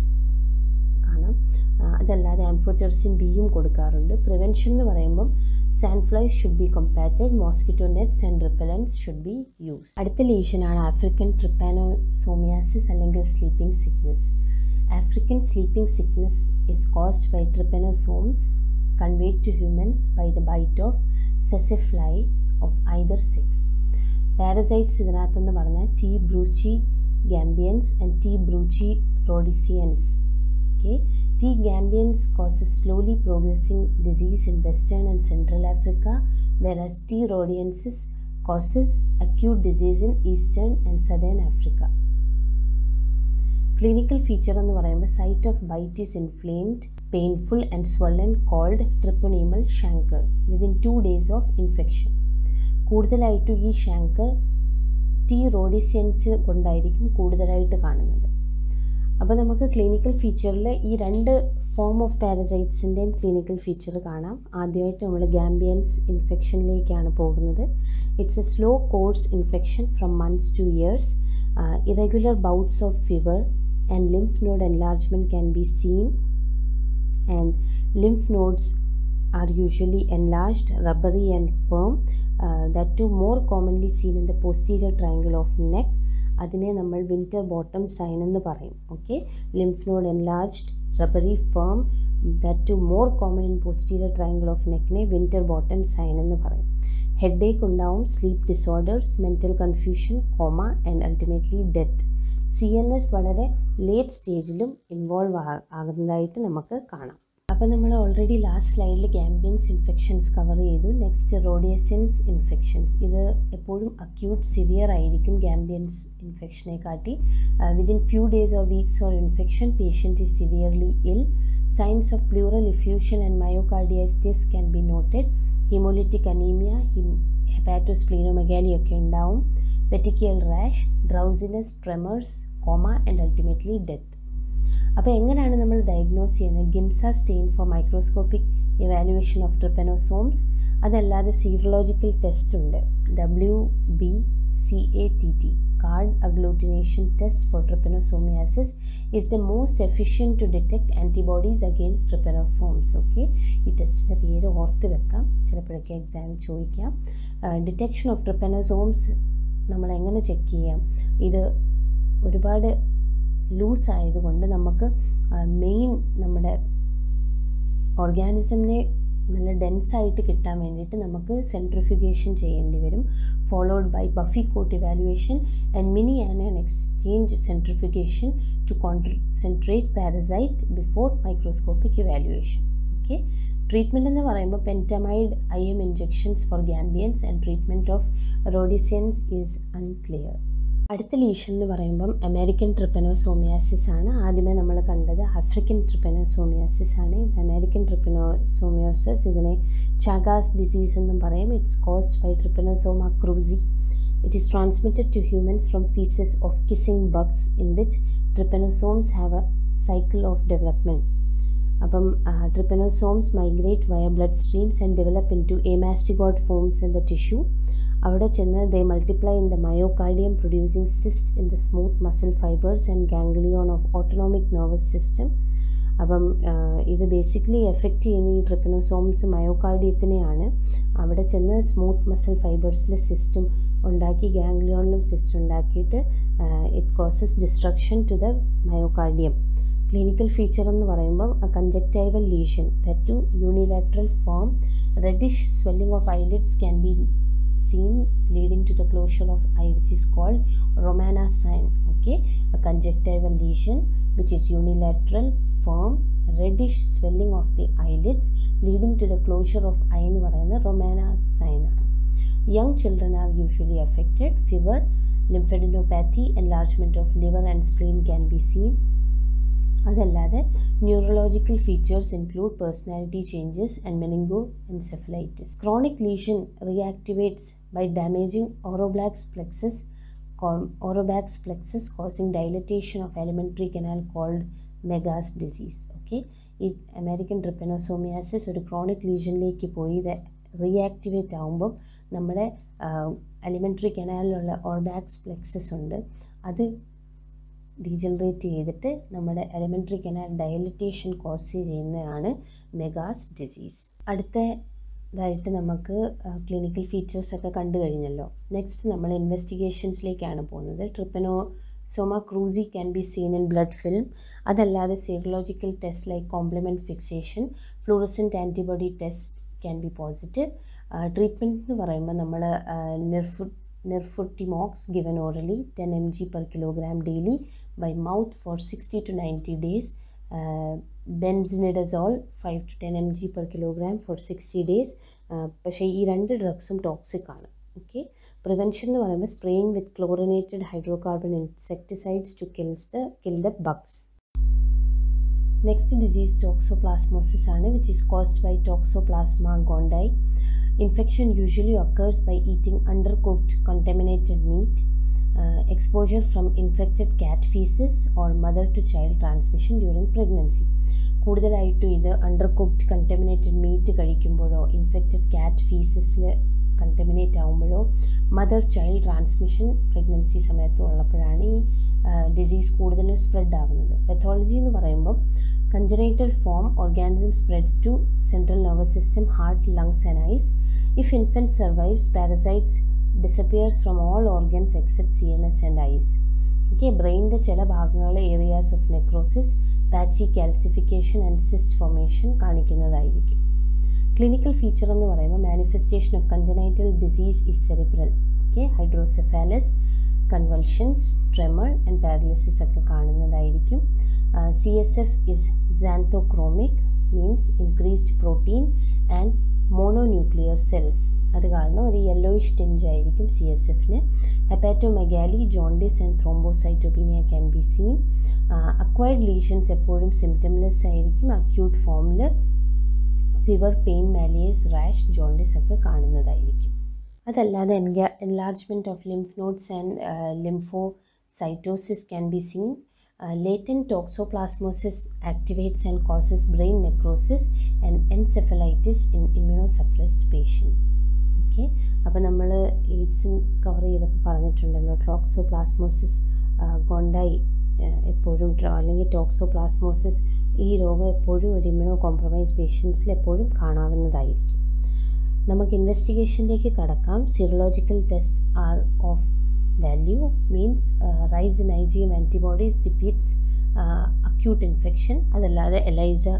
കാണാം അതല്ലാതെ ആംഫോറ്റെർസിൻ ബിയും കൊടുക്കാറുണ്ട് പ്രിവെൻഷൻ എന്ന് പറയുമ്പം sandflies should be combated mosquito nets and repellents should be use അടുത്ത ലീഷനാണ് ആഫ്രിക്കൻ ട്രിപ്പാനോസോമിയാസിസ് അല്ലെങ്കിൽ sleeping sickness African sleeping sickness is caused by trypanosomes conveyed to humans by the bite of sessifly of either sex. Parasites ഇതിനകത്തെന്ന് പറഞ്ഞാൽ T brucei gambiense and T brucei rhodesiense okay T gambiense causes slowly progressing disease in western and central Africa whereas T rhodesiense causes acute disease in eastern and southern Africa clinical feature എന്ന് പറയുമ്പോൾ site of bite is inflamed painful and swollen called trypanosomal chancre within two days of infection കൂടുതലായിട്ടും ഈ ഷാങ്കർ T റോഡിസിയൻസ് കൊണ്ടായിരിക്കും കൂടുതലായിട്ട് കാണുന്നത് അപ്പോൾ നമുക്ക് clinical ഫീച്ചറിൽ ഈ രണ്ട് ഫോം ഓഫ് പാരസൈറ്റ്സിൻ്റെയും ക്ലിനിക്കൽ ഫീച്ചർ കാണാം ആദ്യമായിട്ട് നമ്മൾ ഗാംബിയൻസ് ഇൻഫെക്ഷനിലേക്കാണ് പോകുന്നത് it's a slow course infection from months to years irregular bouts of fever and lymph node enlargement can be seen and lymph nodes are usually enlarged rubbery and firm uh, that too more commonly seen in the posterior triangle of neck അതിനെ നമ്മൾ winter Winterbottom sign എന്ന് പറയും okay lymph node enlarged rubbery firm that too more common in posterior triangle of നെക്കിനെ Winterbottom sign എന്ന് പറയും headache ഉണ്ടാവും sleep disorders mental confusion coma and ultimately death C N S വളരെ late സ്റ്റേജിലും involve ആകുന്നതായിട്ട് നമുക്ക് കാണാം അപ്പോൾ നമ്മൾ ഓൾറെഡി ലാസ്റ്റ് സ്ലൈഡിൽ ഗാംബിയൻസ് ഇൻഫെക്ഷൻസ് കവർ ചെയ്തു നെക്സ്റ്റ് റോഡിയസൻസ് ഇൻഫെക്ഷൻസ് ഇത് എപ്പോഴും അക്യൂട്ട് സിവിയർ ആയിരിക്കും ഗാംബിയൻസ് ഇൻഫെക്ഷനെ കാട്ടി within few days or weeks or infection patient is severely ill signs of pleural effusion and myocarditis can be noted haemolytic anaemia hepatosplenomegaly ഒക്കെ ഉണ്ടാവും petechial rash drowsiness tremors coma and ultimately death അപ്പോൾ എങ്ങനെയാണ് നമ്മൾ diagnose ചെയ്യുന്നത് Giemsa stain for microscopic evaluation of trypanosomes അതല്ലാതെ serological test ഉണ്ട് W B C A T T card agglutination test for trypanosomiasis is the most efficient to detect antibodies against trypanosomes okay ഈ ടെസ്റ്റിൻ്റെ പേര് ഓർത്ത് വെക്കാം ചിലപ്പോഴൊക്കെ exam ചോദിക്കാം detection of ട്രിപ്പനോസോംസ് നമ്മൾ എങ്ങനെ ചെക്ക് ചെയ്യാം ഇത് ഒരുപാട് ലൂസ് ആയതുകൊണ്ട് നമുക്ക് മെയിൻ നമ്മുടെ ഓർഗാനിസമിനെ നല്ല ഡെൻസായിട്ട് കിട്ടാൻ വേണ്ടിയിട്ട് നമുക്ക് സെൻട്രിഫിക്കേഷൻ ചെയ്യേണ്ടി വരും followed by buffy coat evaluation and mini anion exchange centrifugation to concentrate parasite before microscopic evaluation okay treatment എന്ന് പറയുമ്പോൾ pentamidine I M injections for gambiense and treatment of rhodesiense is unclear അടുത്ത lesion എന്ന് പറയുമ്പം American ട്രിപ്പനോസോമിയാസിസ് ആണ് ആദ്യമേ നമ്മൾ കണ്ടത് African ട്രിപ്പനോസോമിയാസിസ് ആണ് ഇത് അമേരിക്കൻ ട്രിപ്പനോസോമിയോസിസ് ഇതിനെ ചാഗാസ് ഡിസീസ് എന്നും പറയും it's caused by Trypanosoma cruzi it is transmitted to humans from faeces of kissing bugs in which trypanosomes have a cycle of development അപ്പം trypanosomes migrate via blood streams and develop into amastigote forms in the tissue അവിടെ ചെന്ന് they multiply in the myocardium producing cyst in the smooth muscle fibres and ganglion of autonomic nervous system അപ്പം ഇത് basically effect ചെയ്യുന്ന ഈ ട്രിപ്പനോസോംസ് മയോകാർഡിയത്തിനെയാണ് അവിടെ ചെന്ന് smooth muscle ഫൈബേഴ്സിൽ സിസ്റ്റം ഉണ്ടാക്കി ഗാംഗ്ലിയോണിലും സിസ്റ്റം ഉണ്ടാക്കിയിട്ട് it causes destruction to the myocardium clinical feature എന്ന് പറയുമ്പം conjunctival lesion that too unilateral form reddish swelling of eyelids can be seen leading to the closure of eye which is called Romana sign okay a conjunctival lesion which is unilateral firm reddish swelling of the eyelids leading to the closure of eye എന്ന് പറയുന്ന Romana sign ആണ് young children are usually affected fever lymphadenopathy enlargement of liver and spleen can be seen അതല്ലാതെ neurological features include personality changes and meningoencephalitis chronic lesion reactivates by damaging Auerbach's plexus Auerbach's plexus causing dilatation of alimentary canal called megas disease okay ഈ American trypanosomiasis ഒരു chronic ലീഷനിലേക്ക് പോയി ഇത് reactivate ആകുമ്പം നമ്മുടെ elementary കനാലിലുള്ള ഓർബാക്സ് plexus ഉണ്ട് അത് degenerate ചെയ്തിട്ട് നമ്മുടെ എലിമെൻ്ററി കനാൽ ഡയലിറ്റേഷൻ കോസ് ചെയ്യുന്നതാണ് മെഗാസ് ഡിസീസ് അടുത്തതായിട്ട് നമുക്ക് ക്ലിനിക്കൽ ഫീച്ചേഴ്സ് ഒക്കെ കണ്ടു കഴിഞ്ഞല്ലോ നെക്സ്റ്റ് നമ്മൾ ഇൻവെസ്റ്റിഗേഷൻസിലേക്കാണ് പോകുന്നത് trypanosoma cruzi can be seen in blood film അതല്ലാതെ serological test like complement fixation fluorescent antibody test can be positive treatment എന്ന് പറയുമ്പോൾ നമ്മൾ നിർഫു Nirfutimox given orally 10 mg per kilogram daily by mouth for 60 to 90 days. Uh, benzimidazole 5 to 10 mg per kilogram for 60 days. പക്ഷേ ഈ രണ്ട് ഡ്രഗ്സും toxic ആണ് okay prevention എന്ന് പറയുമ്പോൾ spraying with chlorinated hydrocarbon insecticides to kills the kill the bugs next disease toxoplasmosis ആണ് which is caused by toxoplasma gondii Infection usually occurs by eating undercooked contaminated meat, uh, exposure from infected cat feces or mother to child transmission during pregnancy. കൂടുതലായിട്ടും ഇത് under cooked contaminated meat കഴിക്കുമ്പോഴോ infected cat ഫീസസിൽ contaminate ആകുമ്പോഴോ mother child transmission pregnancy സമയത്തും ഉള്ളപ്പോഴാണ് ഈ disease കൂടുതൽ spread ആവുന്നത് പെത്തോളജി എന്ന് പറയുമ്പോൾ congenital form organism spreads to central nervous system heart lungs and eyes if infant survives parasites disappears from all organs except cns and eyes okay ബ്രെയിനിൻ്റെ ചില ഭാഗങ്ങൾ areas of necrosis patchy calcification and cyst formation കാണിക്കുന്നതായിരിക്കും clinical feature എന്ന് പറയുമ്പോൾ manifestation of congenital disease is cerebral okay hydrocephalus convulsions tremor and paralysis ഒക്കെ കാണുന്നതായിരിക്കും C S F is xanthochromic means increased protein and mononuclear cells അത് കാരണം ഒരു yellowish tinge ആയിരിക്കും C S എഫിന് hepatomegaly jaundice and thrombocytopenia can be seen acquired lesions എപ്പോഴും symptomless ആയിരിക്കും acute ഫോമിൽ fever pain malaise rash jaundice ഒക്കെ കാണുന്നതായിരിക്കും അതല്ലാതെ എൻഗ enlargement of lymph nodes and lymphocytosis can be seen latent toxoplasmosis activates and causes brain necrosis and encephalitis in immunosuppressed patients okay അപ്പോൾ നമ്മൾ AIDS cover ചെയ്തപ്പോൾ പറഞ്ഞിട്ടുണ്ടല്ലോ toxoplasmosis കൊണ്ടായി എപ്പോഴും അല്ലെങ്കിൽ ടോക്സോപ്ലാസ്മോസിസ് ഈ രോഗം എപ്പോഴും ഒരു ഇമ്മ്യൂണോ കോംപ്രമൈസ് പേഷ്യൻസിൽ എപ്പോഴും കാണാവുന്നതായിരിക്കും നമുക്ക് ഇൻവെസ്റ്റിഗേഷനിലേക്ക് കടക്കാം serological test are of value means uh, rise in IgM antibodies depicts uh, acute infection അതല്ലാതെ എലൈസ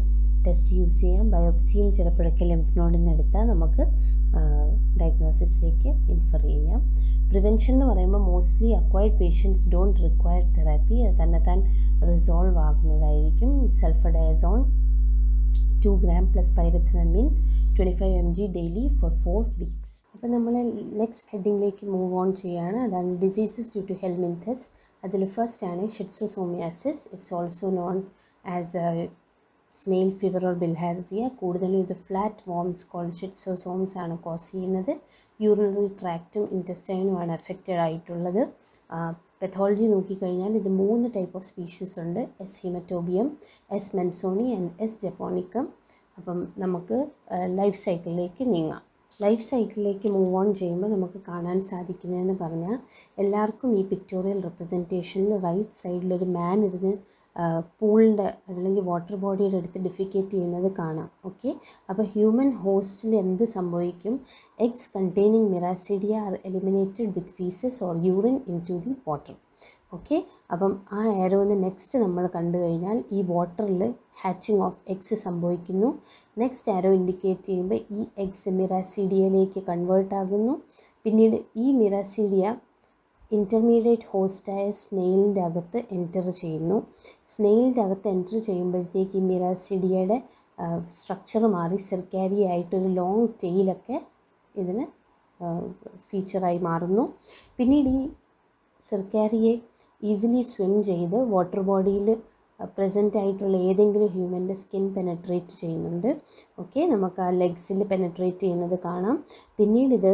ടെസ്റ്റ് യൂസ് ചെയ്യാം ബയോപ്സിയും ചിലപ്പോഴൊക്കെ ലിംഫ് നോഡിൽ നിന്ന് എടുത്താൽ നമുക്ക് ഡയഗ്നോസിസിലേക്ക് ഇൻഫർ ചെയ്യാം പ്രിവെൻഷൻ എന്ന് പറയുമ്പോൾ mostly acquired patients don't require therapy അത് തന്നെ താൻ റിസോൾവ് ആകുന്നതായിരിക്കും sulfadiazine two gram plus pyrimethamine twenty five M G daily for four weeks അപ്പോൾ നമ്മൾ നെക്സ്റ്റ് ഹെഡിങ്ങിലേക്ക് മൂവ് ഓൺ ചെയ്യുകയാണ് അതാണ് ഡിസീസസ് ഡ്യൂ ടു ഹെൽമിൻതസ് അതിൽ ഫസ്റ്റ് ആണ് schistosomiasis it's also known as a snail fever or bilharzia കൂടുതലും ഇത് flat worms called schistosomes ആണ് cause ചെയ്യുന്നത് യൂറിനറി ട്രാക്റ്റും ഇൻറ്റസ്റ്റൈനുമാണ് എഫക്റ്റഡ് ആയിട്ടുള്ളത് പെത്തോളജി നോക്കിക്കഴിഞ്ഞാൽ ഇത് മൂന്ന് ടൈപ്പ് ഓഫ് സ്പീഷീസ് ഉണ്ട് S haematobium S mansoni and S japonicum അപ്പം നമുക്ക് ലൈഫ് സൈക്കിളിലേക്ക് നീങ്ങാം ലൈഫ് സൈക്കിളിലേക്ക് മൂവ് ഓൺ ചെയ്യുമ്പോൾ നമുക്ക് കാണാൻ സാധിക്കുന്നതെന്ന് പറഞ്ഞാൽ എല്ലാവർക്കും ഈ പിക്ടോറിയൽ റെപ്രസെൻറ്റേഷനിൽ റൈറ്റ് സൈഡിലൊരു മാൻ ഇരുന്ന് പൂളിൻ്റെ അല്ലെങ്കിൽ വാട്ടർ ബോഡിയുടെ അടുത്ത് ഡിഫിക്കേറ്റ് ചെയ്യുന്നത് കാണാം ഓക്കെ അപ്പോൾ ഹ്യൂമൻ ഹോസ്റ്റിൽ എന്ത് സംഭവിക്കും eggs containing miracidia are eliminated with faeces or urine into the water okay അപ്പം ആ ആരോന്ന് നെക്സ്റ്റ് നമ്മൾ കണ്ടു കഴിഞ്ഞാൽ ഈ വാട്ടറിൽ ഹാച്ചിങ് ഓഫ് എഗ്സ് സംഭവിക്കുന്നു നെക്സ്റ്റ് ആരോ ഇൻഡിക്കേറ്റ് ചെയ്യുമ്പോൾ ഈ എഗ്സ് മിറാസിഡിയയിലേക്ക് കൺവേർട്ട് ആകുന്നു പിന്നീട് ഈ മിറാസിഡിയ ഇൻ്റർമീഡിയറ്റ് ഹോസ്റ്റായ സ്നെയിലിൻ്റെ അകത്ത് എൻറ്റർ ചെയ്യുന്നു സ്നെയിലിൻ്റെ അകത്ത് എൻറ്റർ ചെയ്യുമ്പോഴത്തേക്ക് ഈ മിറാസിഡിയയുടെ സ്ട്രക്ചർ മാറി സെർക്കാരി ആയിട്ടൊരു ലോങ് ടെയിലൊക്കെ ഇതിന് ഫീച്ചറായി മാറുന്നു പിന്നീട് ഈ സെർക്കാരിയെ ഈസിലി സ്വിം ചെയ്ത് വാട്ടർ ബോഡിയിൽ പ്രസൻ്റ് ആയിട്ടുള്ള ഏതെങ്കിലും ഹ്യൂമൻ്റെ സ്കിൻ പെനട്രേറ്റ് ചെയ്യുന്നുണ്ട് ഓക്കെ നമുക്ക് ആ ലെഗ്സിൽ പെനട്രേറ്റ് ചെയ്യുന്നത് കാണാം പിന്നീട് ഇത്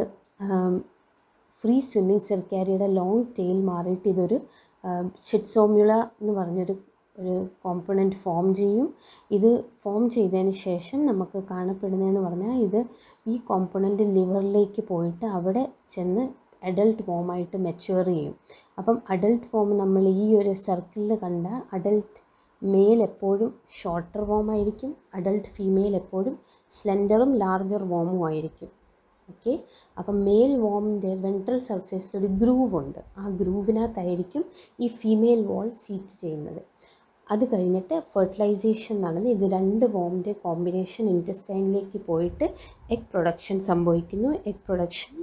ഫ്രീ സ്വിമ്മിങ് സെർക്കാരിയുടെ ലോങ് ടെയിൽ മാറിയിട്ട് ഇതൊരു ഷിറ്റ്സോമ്യുള എന്ന് പറഞ്ഞൊരു ഒരു കോമ്പണൻറ്റ് ഫോം ചെയ്യും ഇത് ഫോം ചെയ്തതിന് ശേഷം നമുക്ക് കാണപ്പെടുന്നതെന്ന് പറഞ്ഞാൽ ഇത് ഈ കോമ്പണൻറ്റ് ലിവറിലേക്ക് പോയിട്ട് അവിടെ ചെന്ന് അഡൾട്ട് ഫോമായിട്ട് മെച്ചുവർ ചെയ്യും അപ്പം അഡൾട്ട് ഫോം നമ്മൾ ഈ ഒരു സർക്കിളിൽ കണ്ട അഡൾട്ട് മെയിൽ എപ്പോഴും ഷോർട്ടർ വോം ആയിരിക്കും അഡൾട്ട് ഫീമെയിൽ എപ്പോഴും സ്ലെൻഡറും ലാർജർ വോമും ആയിരിക്കും ഓക്കെ അപ്പം മെയിൽ വോമിൻ്റെ വെൻട്രൽ സർഫേസിൽ ഒരു ഗ്രൂവ് ഉണ്ട് ആ ഗ്രൂവിനകത്തായിരിക്കും ഈ ഫീമെയിൽ വോൾ സീറ്റ് ചെയ്യുന്നത് അത് കഴിഞ്ഞിട്ട് ഫെർട്ടിലൈസേഷൻ നടന്ന് ഇത് രണ്ട് വോമിൻ്റെ കോമ്പിനേഷൻ ഇൻറ്റസ്റ്റൈനിലേക്ക് പോയിട്ട് എഗ് പ്രൊഡക്ഷൻ സംഭവിക്കുന്നു എഗ് പ്രൊഡക്ഷൻ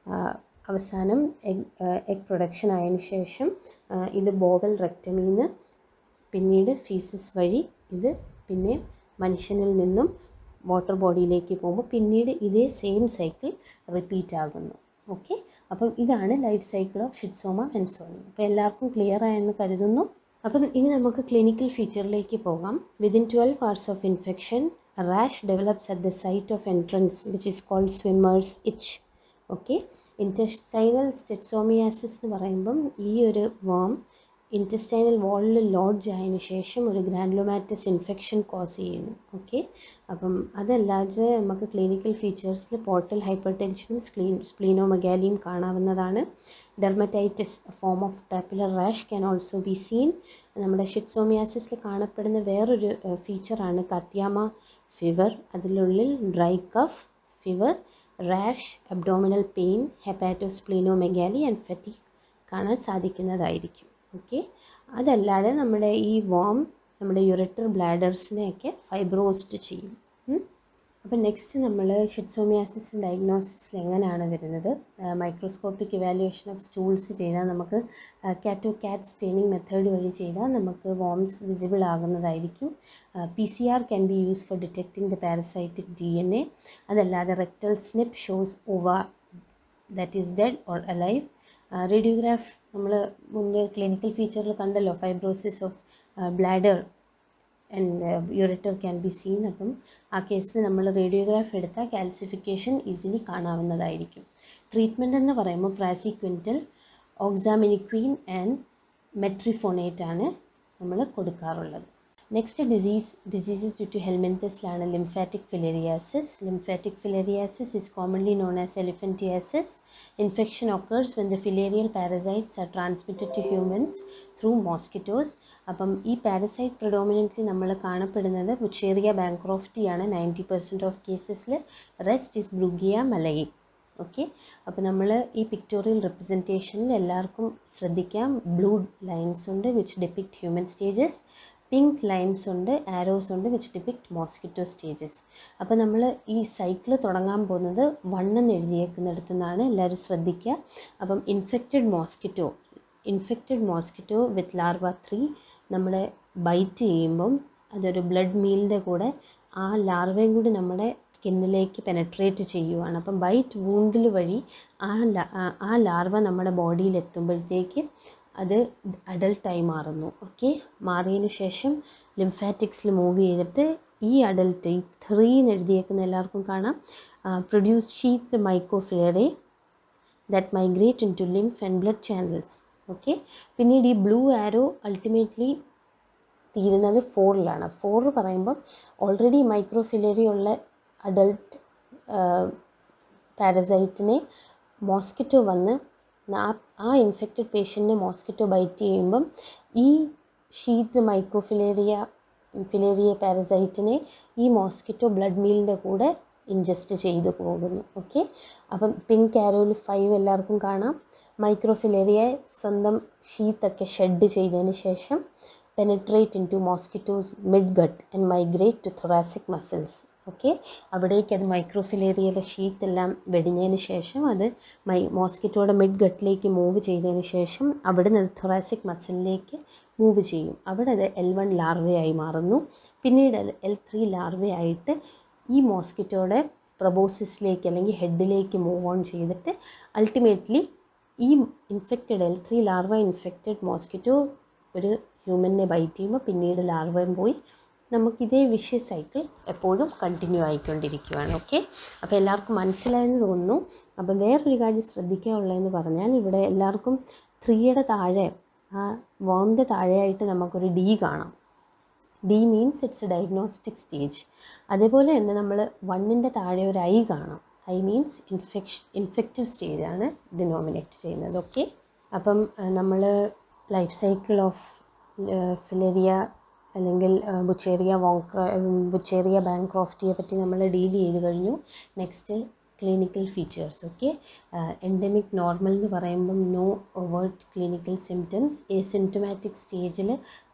അവസാനം എഗ് എഗ് പ്രൊഡക്ഷൻ ആയതിനു ശേഷം ഇത് ബോവൽ റെക്ടമിന്ന് പിന്നീട് ഫീസസ് വഴി ഇത് പിന്നെ മനുഷ്യനിൽ നിന്നും വാട്ടർ ബോഡിയിലേക്ക് പോകുമ്പോൾ പിന്നീട് ഇതേ സെയിം സൈക്കിൾ റിപ്പീറ്റ് ആകുന്നു ഓക്കെ അപ്പം ഇതാണ് life cycle of schistosoma mansoni അപ്പോൾ എല്ലാവർക്കും ക്ലിയർ ആയെന്ന് കരുതുന്നു അപ്പം ഇനി നമുക്ക് ക്ലിനിക്കൽ ഫീച്ചറിലേക്ക് പോകാം within twelve hours of infection rash develops at the site of entrance which is called swimmer's itch okay intestinal schistosomiasis എന്ന് പറയുമ്പം ഈ ഒരു വേം ഇൻറ്റസ്റ്റൈനൽ വാളിൽ ലോഡ്ജ് ആയതിനു ശേഷം ഒരു ഗ്രാൻഡ്ലോമാറ്റസ് ഇൻഫെക്ഷൻ കോസ് ചെയ്യുന്നു ഓക്കെ അപ്പം അതല്ലാതെ നമുക്ക് ക്ലിനിക്കൽ ഫീച്ചേഴ്സിൽ പോർട്ടൽ ഹൈപ്പർ ടെൻഷനും സ്ക്ലീൻ സ്പ്ലീനോമഗാലിയും കാണാവുന്നതാണ് dermatitis form of papular rash can also be seen നമ്മുടെ ഷിറ്റ്സോമിയാസിസിൽ കാണപ്പെടുന്ന വേറൊരു ഫീച്ചറാണ് കത്യാമ ഫിവർ അതിനുള്ളിൽ dry cough fever rash abdominal pain hepatosplenomegaly and fatigue കാണാൻ സാധിക്കുന്നതായിരിക്കും ഓക്കെ അതല്ലാതെ നമ്മുടെ ഈ വോം നമ്മുടെ യുറട്ടർ ബ്ലാഡേഴ്സിനെയൊക്കെ ഫൈബ്രോസ്റ്റ് ചെയ്യും അപ്പം നെക്സ്റ്റ് നമ്മൾ ഷിറ്റ്സോമിയാസിസ് ഡയഗ്നോസിസിൽ എങ്ങനെയാണ് വരുന്നത് മൈക്രോസ്കോപ്പിക് ഇവാലുവേഷൻ ഓഫ് സ്റ്റൂൾസ് ചെയ്താൽ നമുക്ക് കാറ്റോ കാറ്റ് സ്റ്റെയിനിങ് മെത്തേഡ് വഴി ചെയ്താൽ നമുക്ക് വോംസ് വിസിബിൾ ആകുന്നതായിരിക്കും P C R can be use for detecting the parasitic D N A അതല്ലാതെ rectal snip shows ova that is dead or alive radiograph നമ്മൾ മുന്നേ ക്ലിനിക്കൽ ഫീച്ചറിൽ കണ്ടല്ലോ fibrosis of bladder and ureter can be seen അപ്പം ആ കേസിൽ നമ്മൾ radiograph എടുത്താൽ കാൽസിഫിക്കേഷൻ ഈസിലി കാണാവുന്നതായിരിക്കും ട്രീറ്റ്മെൻറ്റ് എന്ന് പറയുമ്പോൾ പ്രാസിക്വിൻറ്റൽ ഓക്സാമിനിക്വീൻ ആൻഡ് മെട്രിഫോണേറ്റ് ആണ് നമ്മൾ കൊടുക്കാറുള്ളത് next disease diseases due to ഹെൽമെൻതസിലാണ് lymphatic filariasis lymphatic filariasis is commonly known as elephantiasis infection occurs when the filarial parasites are transmitted to humans through mosquitoes അപ്പം ഈ parasite predominantly നമ്മൾ കാണപ്പെടുന്നത് ബുച്ചേറിയ ബാങ്ക്രോഫ്റ്റിയാണ് നയൻറ്റി പെർസെൻറ്റ് ഓഫ് കേസസിൽ rest is brugia malayi okay അപ്പോൾ നമ്മൾ ഈ pictorial റെപ്രസെൻറ്റേഷനിൽ എല്ലാവർക്കും ശ്രദ്ധിക്കാം ബ്ലൂ ലൈൻസ് ഉണ്ട് which depict human stages pink lines ഉണ്ട് ആരോസ് ഉണ്ട് വിച്ച് ഡിപ്പിക്ട് മോസ്കിറ്റോ സ്റ്റേജസ് അപ്പോൾ നമ്മൾ ഈ സൈക്കിൾ തുടങ്ങാൻ പോകുന്നത് വണ്ണെന്ന് എഴുതിയേക്കുന്നിടത്തു നിന്നാണ് എല്ലാവരും ശ്രദ്ധിക്കുക അപ്പം infected mosquito infected mosquito with larva three നമ്മളെ ബൈറ്റ് ചെയ്യുമ്പം അതൊരു ബ്ലഡ് മീലിൻ്റെ കൂടെ ആ ലാർവയും കൂടി നമ്മുടെ സ്കിന്നിലേക്ക് പെനട്രേറ്റ് ചെയ്യുവാണ് അപ്പം ബൈറ്റ് വൂണ്ടിൽ വഴി ആ ആ ലാർവ നമ്മുടെ ബോഡിയിൽ എത്തുമ്പോഴത്തേക്ക് അത് അഡൾട്ടായി മാറുന്നു ഓക്കെ മാറിയതിന് ശേഷം ലിംഫാറ്റിക്സിൽ മൂവ് ചെയ്തിട്ട് ഈ അഡൽട്ട് ഈ ത്രീ എന്ന് എഴുതിയേക്കുന്ന എല്ലാവർക്കും കാണാം produce sheath microfilariae that migrate into lymph and blood channels okay പിന്നീട് ഈ ബ്ലൂ ആരോ അൾട്ടിമേറ്റ്ലി തീരുന്നത് ഫോറിലാണ് ഫോർ പറയുമ്പം ഓൾറെഡി മൈക്രോഫിലറി ഉള്ള അഡൾട്ട് പാരസൈറ്റിനെ മോസ്കിറ്റോ വന്ന് ആ ആ ഇൻഫെക്റ്റഡ് പേഷ്യൻറ്റിനെ മോസ്കിറ്റോ ബൈറ്റ് ചെയ്യുമ്പം ഈ ഷീറ്റ് മൈക്രോഫിലേറിയ ഫിലേറിയ പാരസൈറ്റിനെ ഈ മോസ്കിറ്റോ ബ്ലഡ് മീലിൻ്റെ കൂടെ ഇൻജസ്റ്റ് ചെയ്ത് പോകുന്നു ഓക്കെ അപ്പം പിങ്ക് ആരോയിൽ ഫൈവ് എല്ലാവർക്കും കാണാം മൈക്രോഫിലേറിയ സ്വന്തം ഷീത്തൊക്കെ ഷെഡ് ചെയ്തതിന് ശേഷം penetrate into mosquito's midgut and migrate to thoracic muscles okay അവിടേക്ക് അത് മൈക്രോഫിലേറിയയിലെ ഷീറ്റ് എല്ലാം വെടിഞ്ഞതിന് ശേഷം അത് മൈ മോസ്കിറ്റോയുടെ മിഡ് ഗട്ടിലേക്ക് മൂവ് ചെയ്തതിന് ശേഷം അവിടെ നിന്ന് അത് thoracിക് മസിലിലേക്ക് മൂവ് ചെയ്യും അവിടെ അത് എൽ വൺ ലാർവയായി മാറുന്നു പിന്നീട് അത് എൽ ത്രീ ലാർവയായിട്ട് ഈ മോസ്കിറ്റോയുടെ പ്രൊബോസിസിലേക്ക് അല്ലെങ്കിൽ ഹെഡിലേക്ക് മൂവ് ഓൺ ചെയ്തിട്ട് അൾട്ടിമേറ്റ്ലി ഈ infected L three larva infected mosquito ഒരു ഹ്യൂമനെ ബൈറ്റ് ചെയ്യുമ്പോൾ പിന്നീട് ലാർവയും പോയി നമുക്കിതേ വിഷ്യ സൈക്കിൾ എപ്പോഴും കണ്ടിന്യൂ ആയിക്കൊണ്ടിരിക്കുകയാണ് ഓക്കെ അപ്പോൾ എല്ലാവർക്കും മനസ്സിലായെന്ന് തോന്നുന്നു അപ്പം വേറൊരു കാര്യം ശ്രദ്ധിക്കാനുള്ളതെന്ന് പറഞ്ഞാൽ ഇവിടെ എല്ലാവർക്കും ത്രീയുടെ താഴെ ആ വോമിൻ്റെ താഴെയായിട്ട് നമുക്കൊരു ഡി കാണാം D means it's a diagnostic stage അതേപോലെ തന്നെ നമ്മൾ വണ്ണിൻ്റെ താഴെ ഒരു ഐ കാണാം ഐ മീൻസ് ഇൻഫെക്ഷൻ ഇൻഫെക്റ്റീവ് സ്റ്റേജാണ് ഡിനോമിനേറ്റ് ചെയ്യുന്നത് ഓക്കെ അപ്പം നമ്മൾ ലൈഫ് സൈക്കിൾ ഓഫ് ഫിലേറിയ അല്ലെങ്കിൽ ബുച്ചേറിയ വോങ്ക്ര ബുച്ചേറിയ ബാങ്ക്രോഫ്റ്റിയെ പറ്റി നമ്മൾ ഡീൽ ചെയ്ത് കഴിഞ്ഞു next clinical features okay endemic normal എന്ന് പറയുമ്പം no overt clinical symptoms asymptomatic സ്റ്റേജിൽ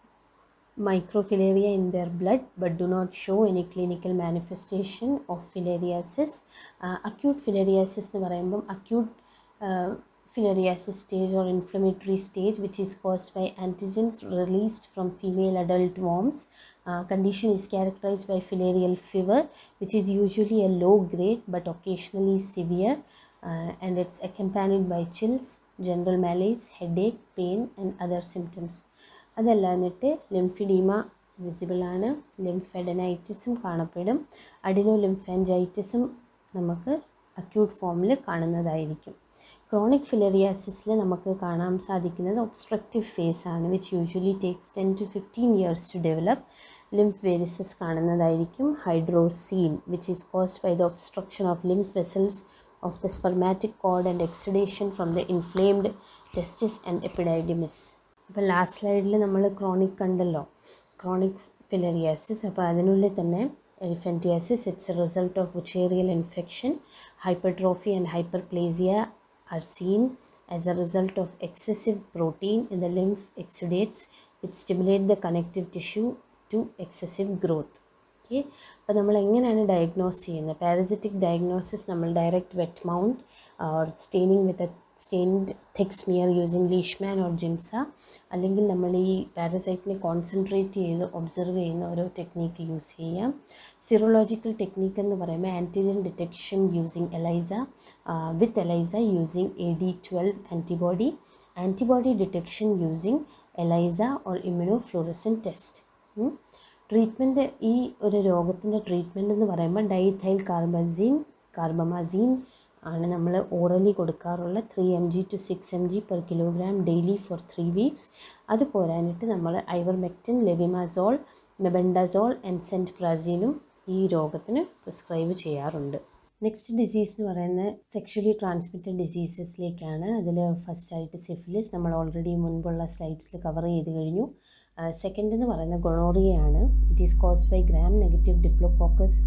microfilaria in their blood but do not show any clinical manifestation of filariasis. Uh, acute filariasis എന്ന് പറയുമ്പം acute uh, filariasis stage or inflammatory stage which is caused by antigens released from female adult worms. Uh, condition is characterized by filarial fever which is usually a low grade but occasionally severe uh, and it's accompanied by chills, general malaise, headache, pain and other symptoms. അതല്ലാന്നിട്ട് ലിംഫിഡീമ വിസിബിളാണ് ലിംഫെഡനൈറ്റിസും കാണപ്പെടും adeno ലിംഫാൻജൈറ്റിസും നമുക്ക് acute ഫോമിൽ കാണുന്നതായിരിക്കും chronic ഫിലറിയാസിസിൽ നമുക്ക് കാണാൻ സാധിക്കുന്നത് obstructive phase ആണ് which usually takes ten to fifteen years to develop lymph varices കാണുന്നതായിരിക്കും hydrocele which is caused by the obstruction of lymph vessels of the spermatic cord and exudation from the inflamed testis and epididymis അപ്പോൾ last സ്ലൈഡിൽ നമ്മൾ chronic കണ്ടല്ലോ chronic ഫിലറിയാസിസ് അപ്പോൾ അതിനുള്ളിൽ തന്നെ elephantiasis it's a result of wuchererial infection hypertrophy and hyperplasia are seen as a result of excessive protein in the lymph exudates which stimulate the connective tissue to excessive growth okay അപ്പോൾ നമ്മൾ എങ്ങനെയാണ് diagnose ചെയ്യുന്നത് parasitic diagnosis നമ്മൾ direct wet mount or staining with a stained thick smear using Leishman or Giemsa അല്ലെങ്കിൽ നമ്മൾ ഈ പാരസൈറ്റിനെ concentrate ചെയ്ത് ഒബ്സർവ് ചെയ്യുന്ന ഓരോ ടെക്നീക്ക് യൂസ് ചെയ്യാം സിറോളജിക്കൽ ടെക്നീക്ക് എന്ന് പറയുമ്പോൾ antigen detection using ELISA with ELISA using A D twelve antibody antibody detection using ELISA or immunofluorescence test treatment ഈ ഒരു രോഗത്തിൻ്റെ ട്രീറ്റ്മെൻറ്റ് എന്ന് പറയുമ്പോൾ ഡൈഥൈൽ കാർബസീൻ കാർബമാസീൻ ആണ് നമ്മൾ ഓറലി കൊടുക്കാറുള്ള three M G to six M G per kilogram daily for three weeks അത് പോരാനിട്ട് നമ്മൾ ഐവർമെക്റ്റിൻ ലെവിമാസോൾ മെബൻഡസോൾ എൻസെൻറ്റ് പ്രാസീനും ഈ രോഗത്തിന് പ്രിസ്ക്രൈബ് ചെയ്യാറുണ്ട് നെക്സ്റ്റ് ഡിസീസ് എന്ന് പറയുന്നത് സെക്ഷലി ട്രാൻസ്മിറ്റഡ് ഡിസീസസിലേക്കാണ് അതിൽ ഫസ്റ്റായിട്ട് സിഫിലിസ് നമ്മൾ ഓൾറെഡി മുൻപുള്ള സ്ലൈഡ്സിൽ കവർ ചെയ്ത് കഴിഞ്ഞു സെക്കൻഡ് എന്ന് പറയുന്നത് ഗൊണോറിയയാണ് it is caused by gram negative diplococcus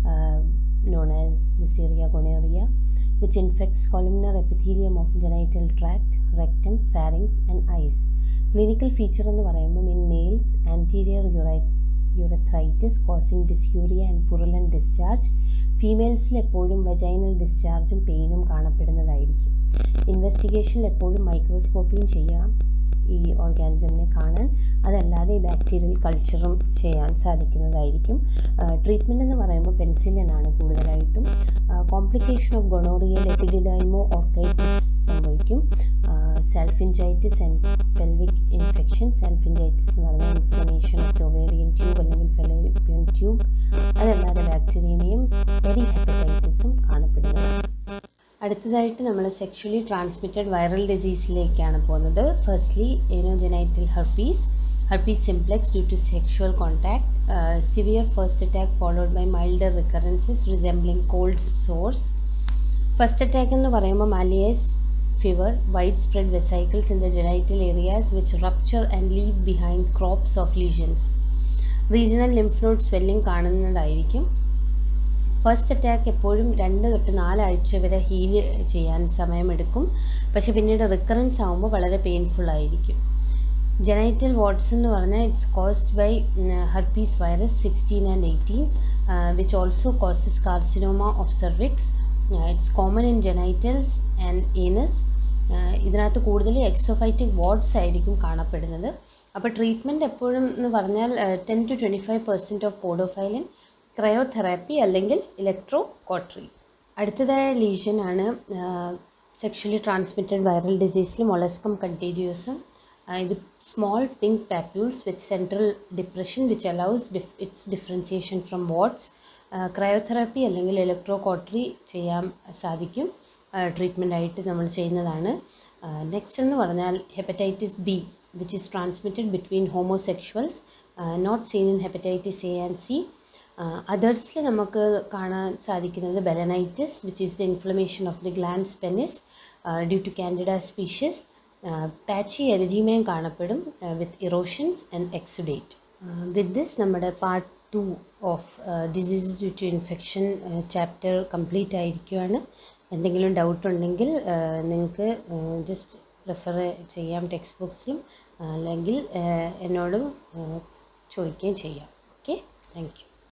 known as Neisseria gonorrhea, which infects columnar epithelium of genital tract, rectum, pharynx, and eyes. Clinical feature എന്ന് പറയുമ്പോൾ ഇൻ മെയിൽസ് ആൻറ്റീരിയർ യുറൈ urethritis causing dysuria and purulent discharge ഫീമെയിൽസിൽ എപ്പോഴും vaginal ഡിസ്ചാർജും പെയിനും കാണപ്പെടുന്നതായിരിക്കും ഇൻവെസ്റ്റിഗേഷനിൽ എപ്പോഴുൻ മൈക്രോസ്കോപ്പിയും ചെയ്യാം ഈ ഓർഗാനിസമിനെ കാണാൻ അതല്ലാതെ ഈ ബാക്ടീരിയൽ കൾച്ചറും ചെയ്യാൻ സാധിക്കുന്നതായിരിക്കും ട്രീറ്റ്മെൻറ്റ് എന്ന് പറയുമ്പോൾ പെൻസിലിൻ ആണ് കൂടുതലായിട്ടും complication of gonorrhoeal epididymo orchitis സംഭവിക്കും salpingitis and pelvic infection salpingitis എന്ന് പറഞ്ഞാൽ ഇൻഫ്ലമേഷൻ ഓഫ് ഒവേറിയൻ ട്യൂബ് അല്ലെങ്കിൽ ഫെലോപ്പിയൻ ട്യൂബ് അതല്ലാതെ ബാക്ടീരിയയും പെരി ഹെപ്പറ്റൈറ്റിസും കാണപ്പെടുന്നതാണ് അടുത്തതായിട്ട് നമ്മൾ സെക്ഷലി ട്രാൻസ്മിറ്റഡ് വൈറൽ ഡിസീസിലേക്കാണ് പോകുന്നത് firstly anogenital herpes herpes simplex due to sexual contact severe first attack followed by milder recurrences resembling cold sores first attack എന്ന് പറയുമ്പോൾ malaise fever wide spread vesicles in the genital areas which rupture and leave behind crops of lesions regional lymph node swelling കാണുന്നതായിരിക്കും first attack എപ്പോഴും രണ്ട് തൊട്ട് നാലാഴ്ച വരെ heal ചെയ്യാൻ സമയമെടുക്കും പക്ഷെ പിന്നീട് റിക്കറൻസ് ആകുമ്പോൾ വളരെ പെയിൻഫുൾ ആയിരിക്കും ജനൈറ്റൽ വാട്സ് എന്ന് പറഞ്ഞാൽ it's caused by herpes virus sixteen and eighteen which also causes carcinoma of cervix it's common in genitals and anus ഇതിനകത്ത് കൂടുതൽ എക്സോഫൈറ്റിക് വാർഡ്സ് ആയിരിക്കും കാണപ്പെടുന്നത് അപ്പോൾ ട്രീറ്റ്മെൻറ്റ് എപ്പോഴും എന്ന് പറഞ്ഞാൽ ten to twenty five percent of podophyllin cryotherapy അല്ലെങ്കിൽ ഇലക്ട്രോ കോട്ടറി അടുത്തതായ ലീഷൻ ആണ് സെക്ഷലി ട്രാൻസ്മിറ്റഡ് വൈറൽ ഡിസീസിൽ മൊളസ്കം കണ്ടീജിയോസും ഇത് small pink papules with central depression which allows ഡിഫ് it's differentiation from warts cryotherapy അല്ലെങ്കിൽ ഇലക്ട്രോ കോട്ടറി ചെയ്യാൻ സാധിക്കും ട്രീറ്റ്മെൻ്റ് ആയിട്ട് നമ്മൾ ചെയ്യുന്നതാണ് നെക്സ്റ്റ് എന്ന് പറഞ്ഞാൽ hepatitis B which is transmitted between homosexuals not seen in hepatitis A and C അതേഴ്സിൽ നമുക്ക് കാണാൻ സാധിക്കുന്നത് ബെലനൈറ്റിസ് which is the inflammation of the glans penis due to candida species patchy എരിധീമയും കാണപ്പെടും with erosions and exudate with this നമ്മുടെ part two of disease due to infection chapter complete ആയിരിക്കുകയാണ് എന്തെങ്കിലും doubt ഉണ്ടെങ്കിൽ നിങ്ങൾക്ക് ജസ്റ്റ് റെഫർ ചെയ്യാം text ബുക്സിലും അല്ലെങ്കിൽ എന്നോടും ചോദിക്കുകയും ചെയ്യാം ഓക്കെ താങ്ക് യു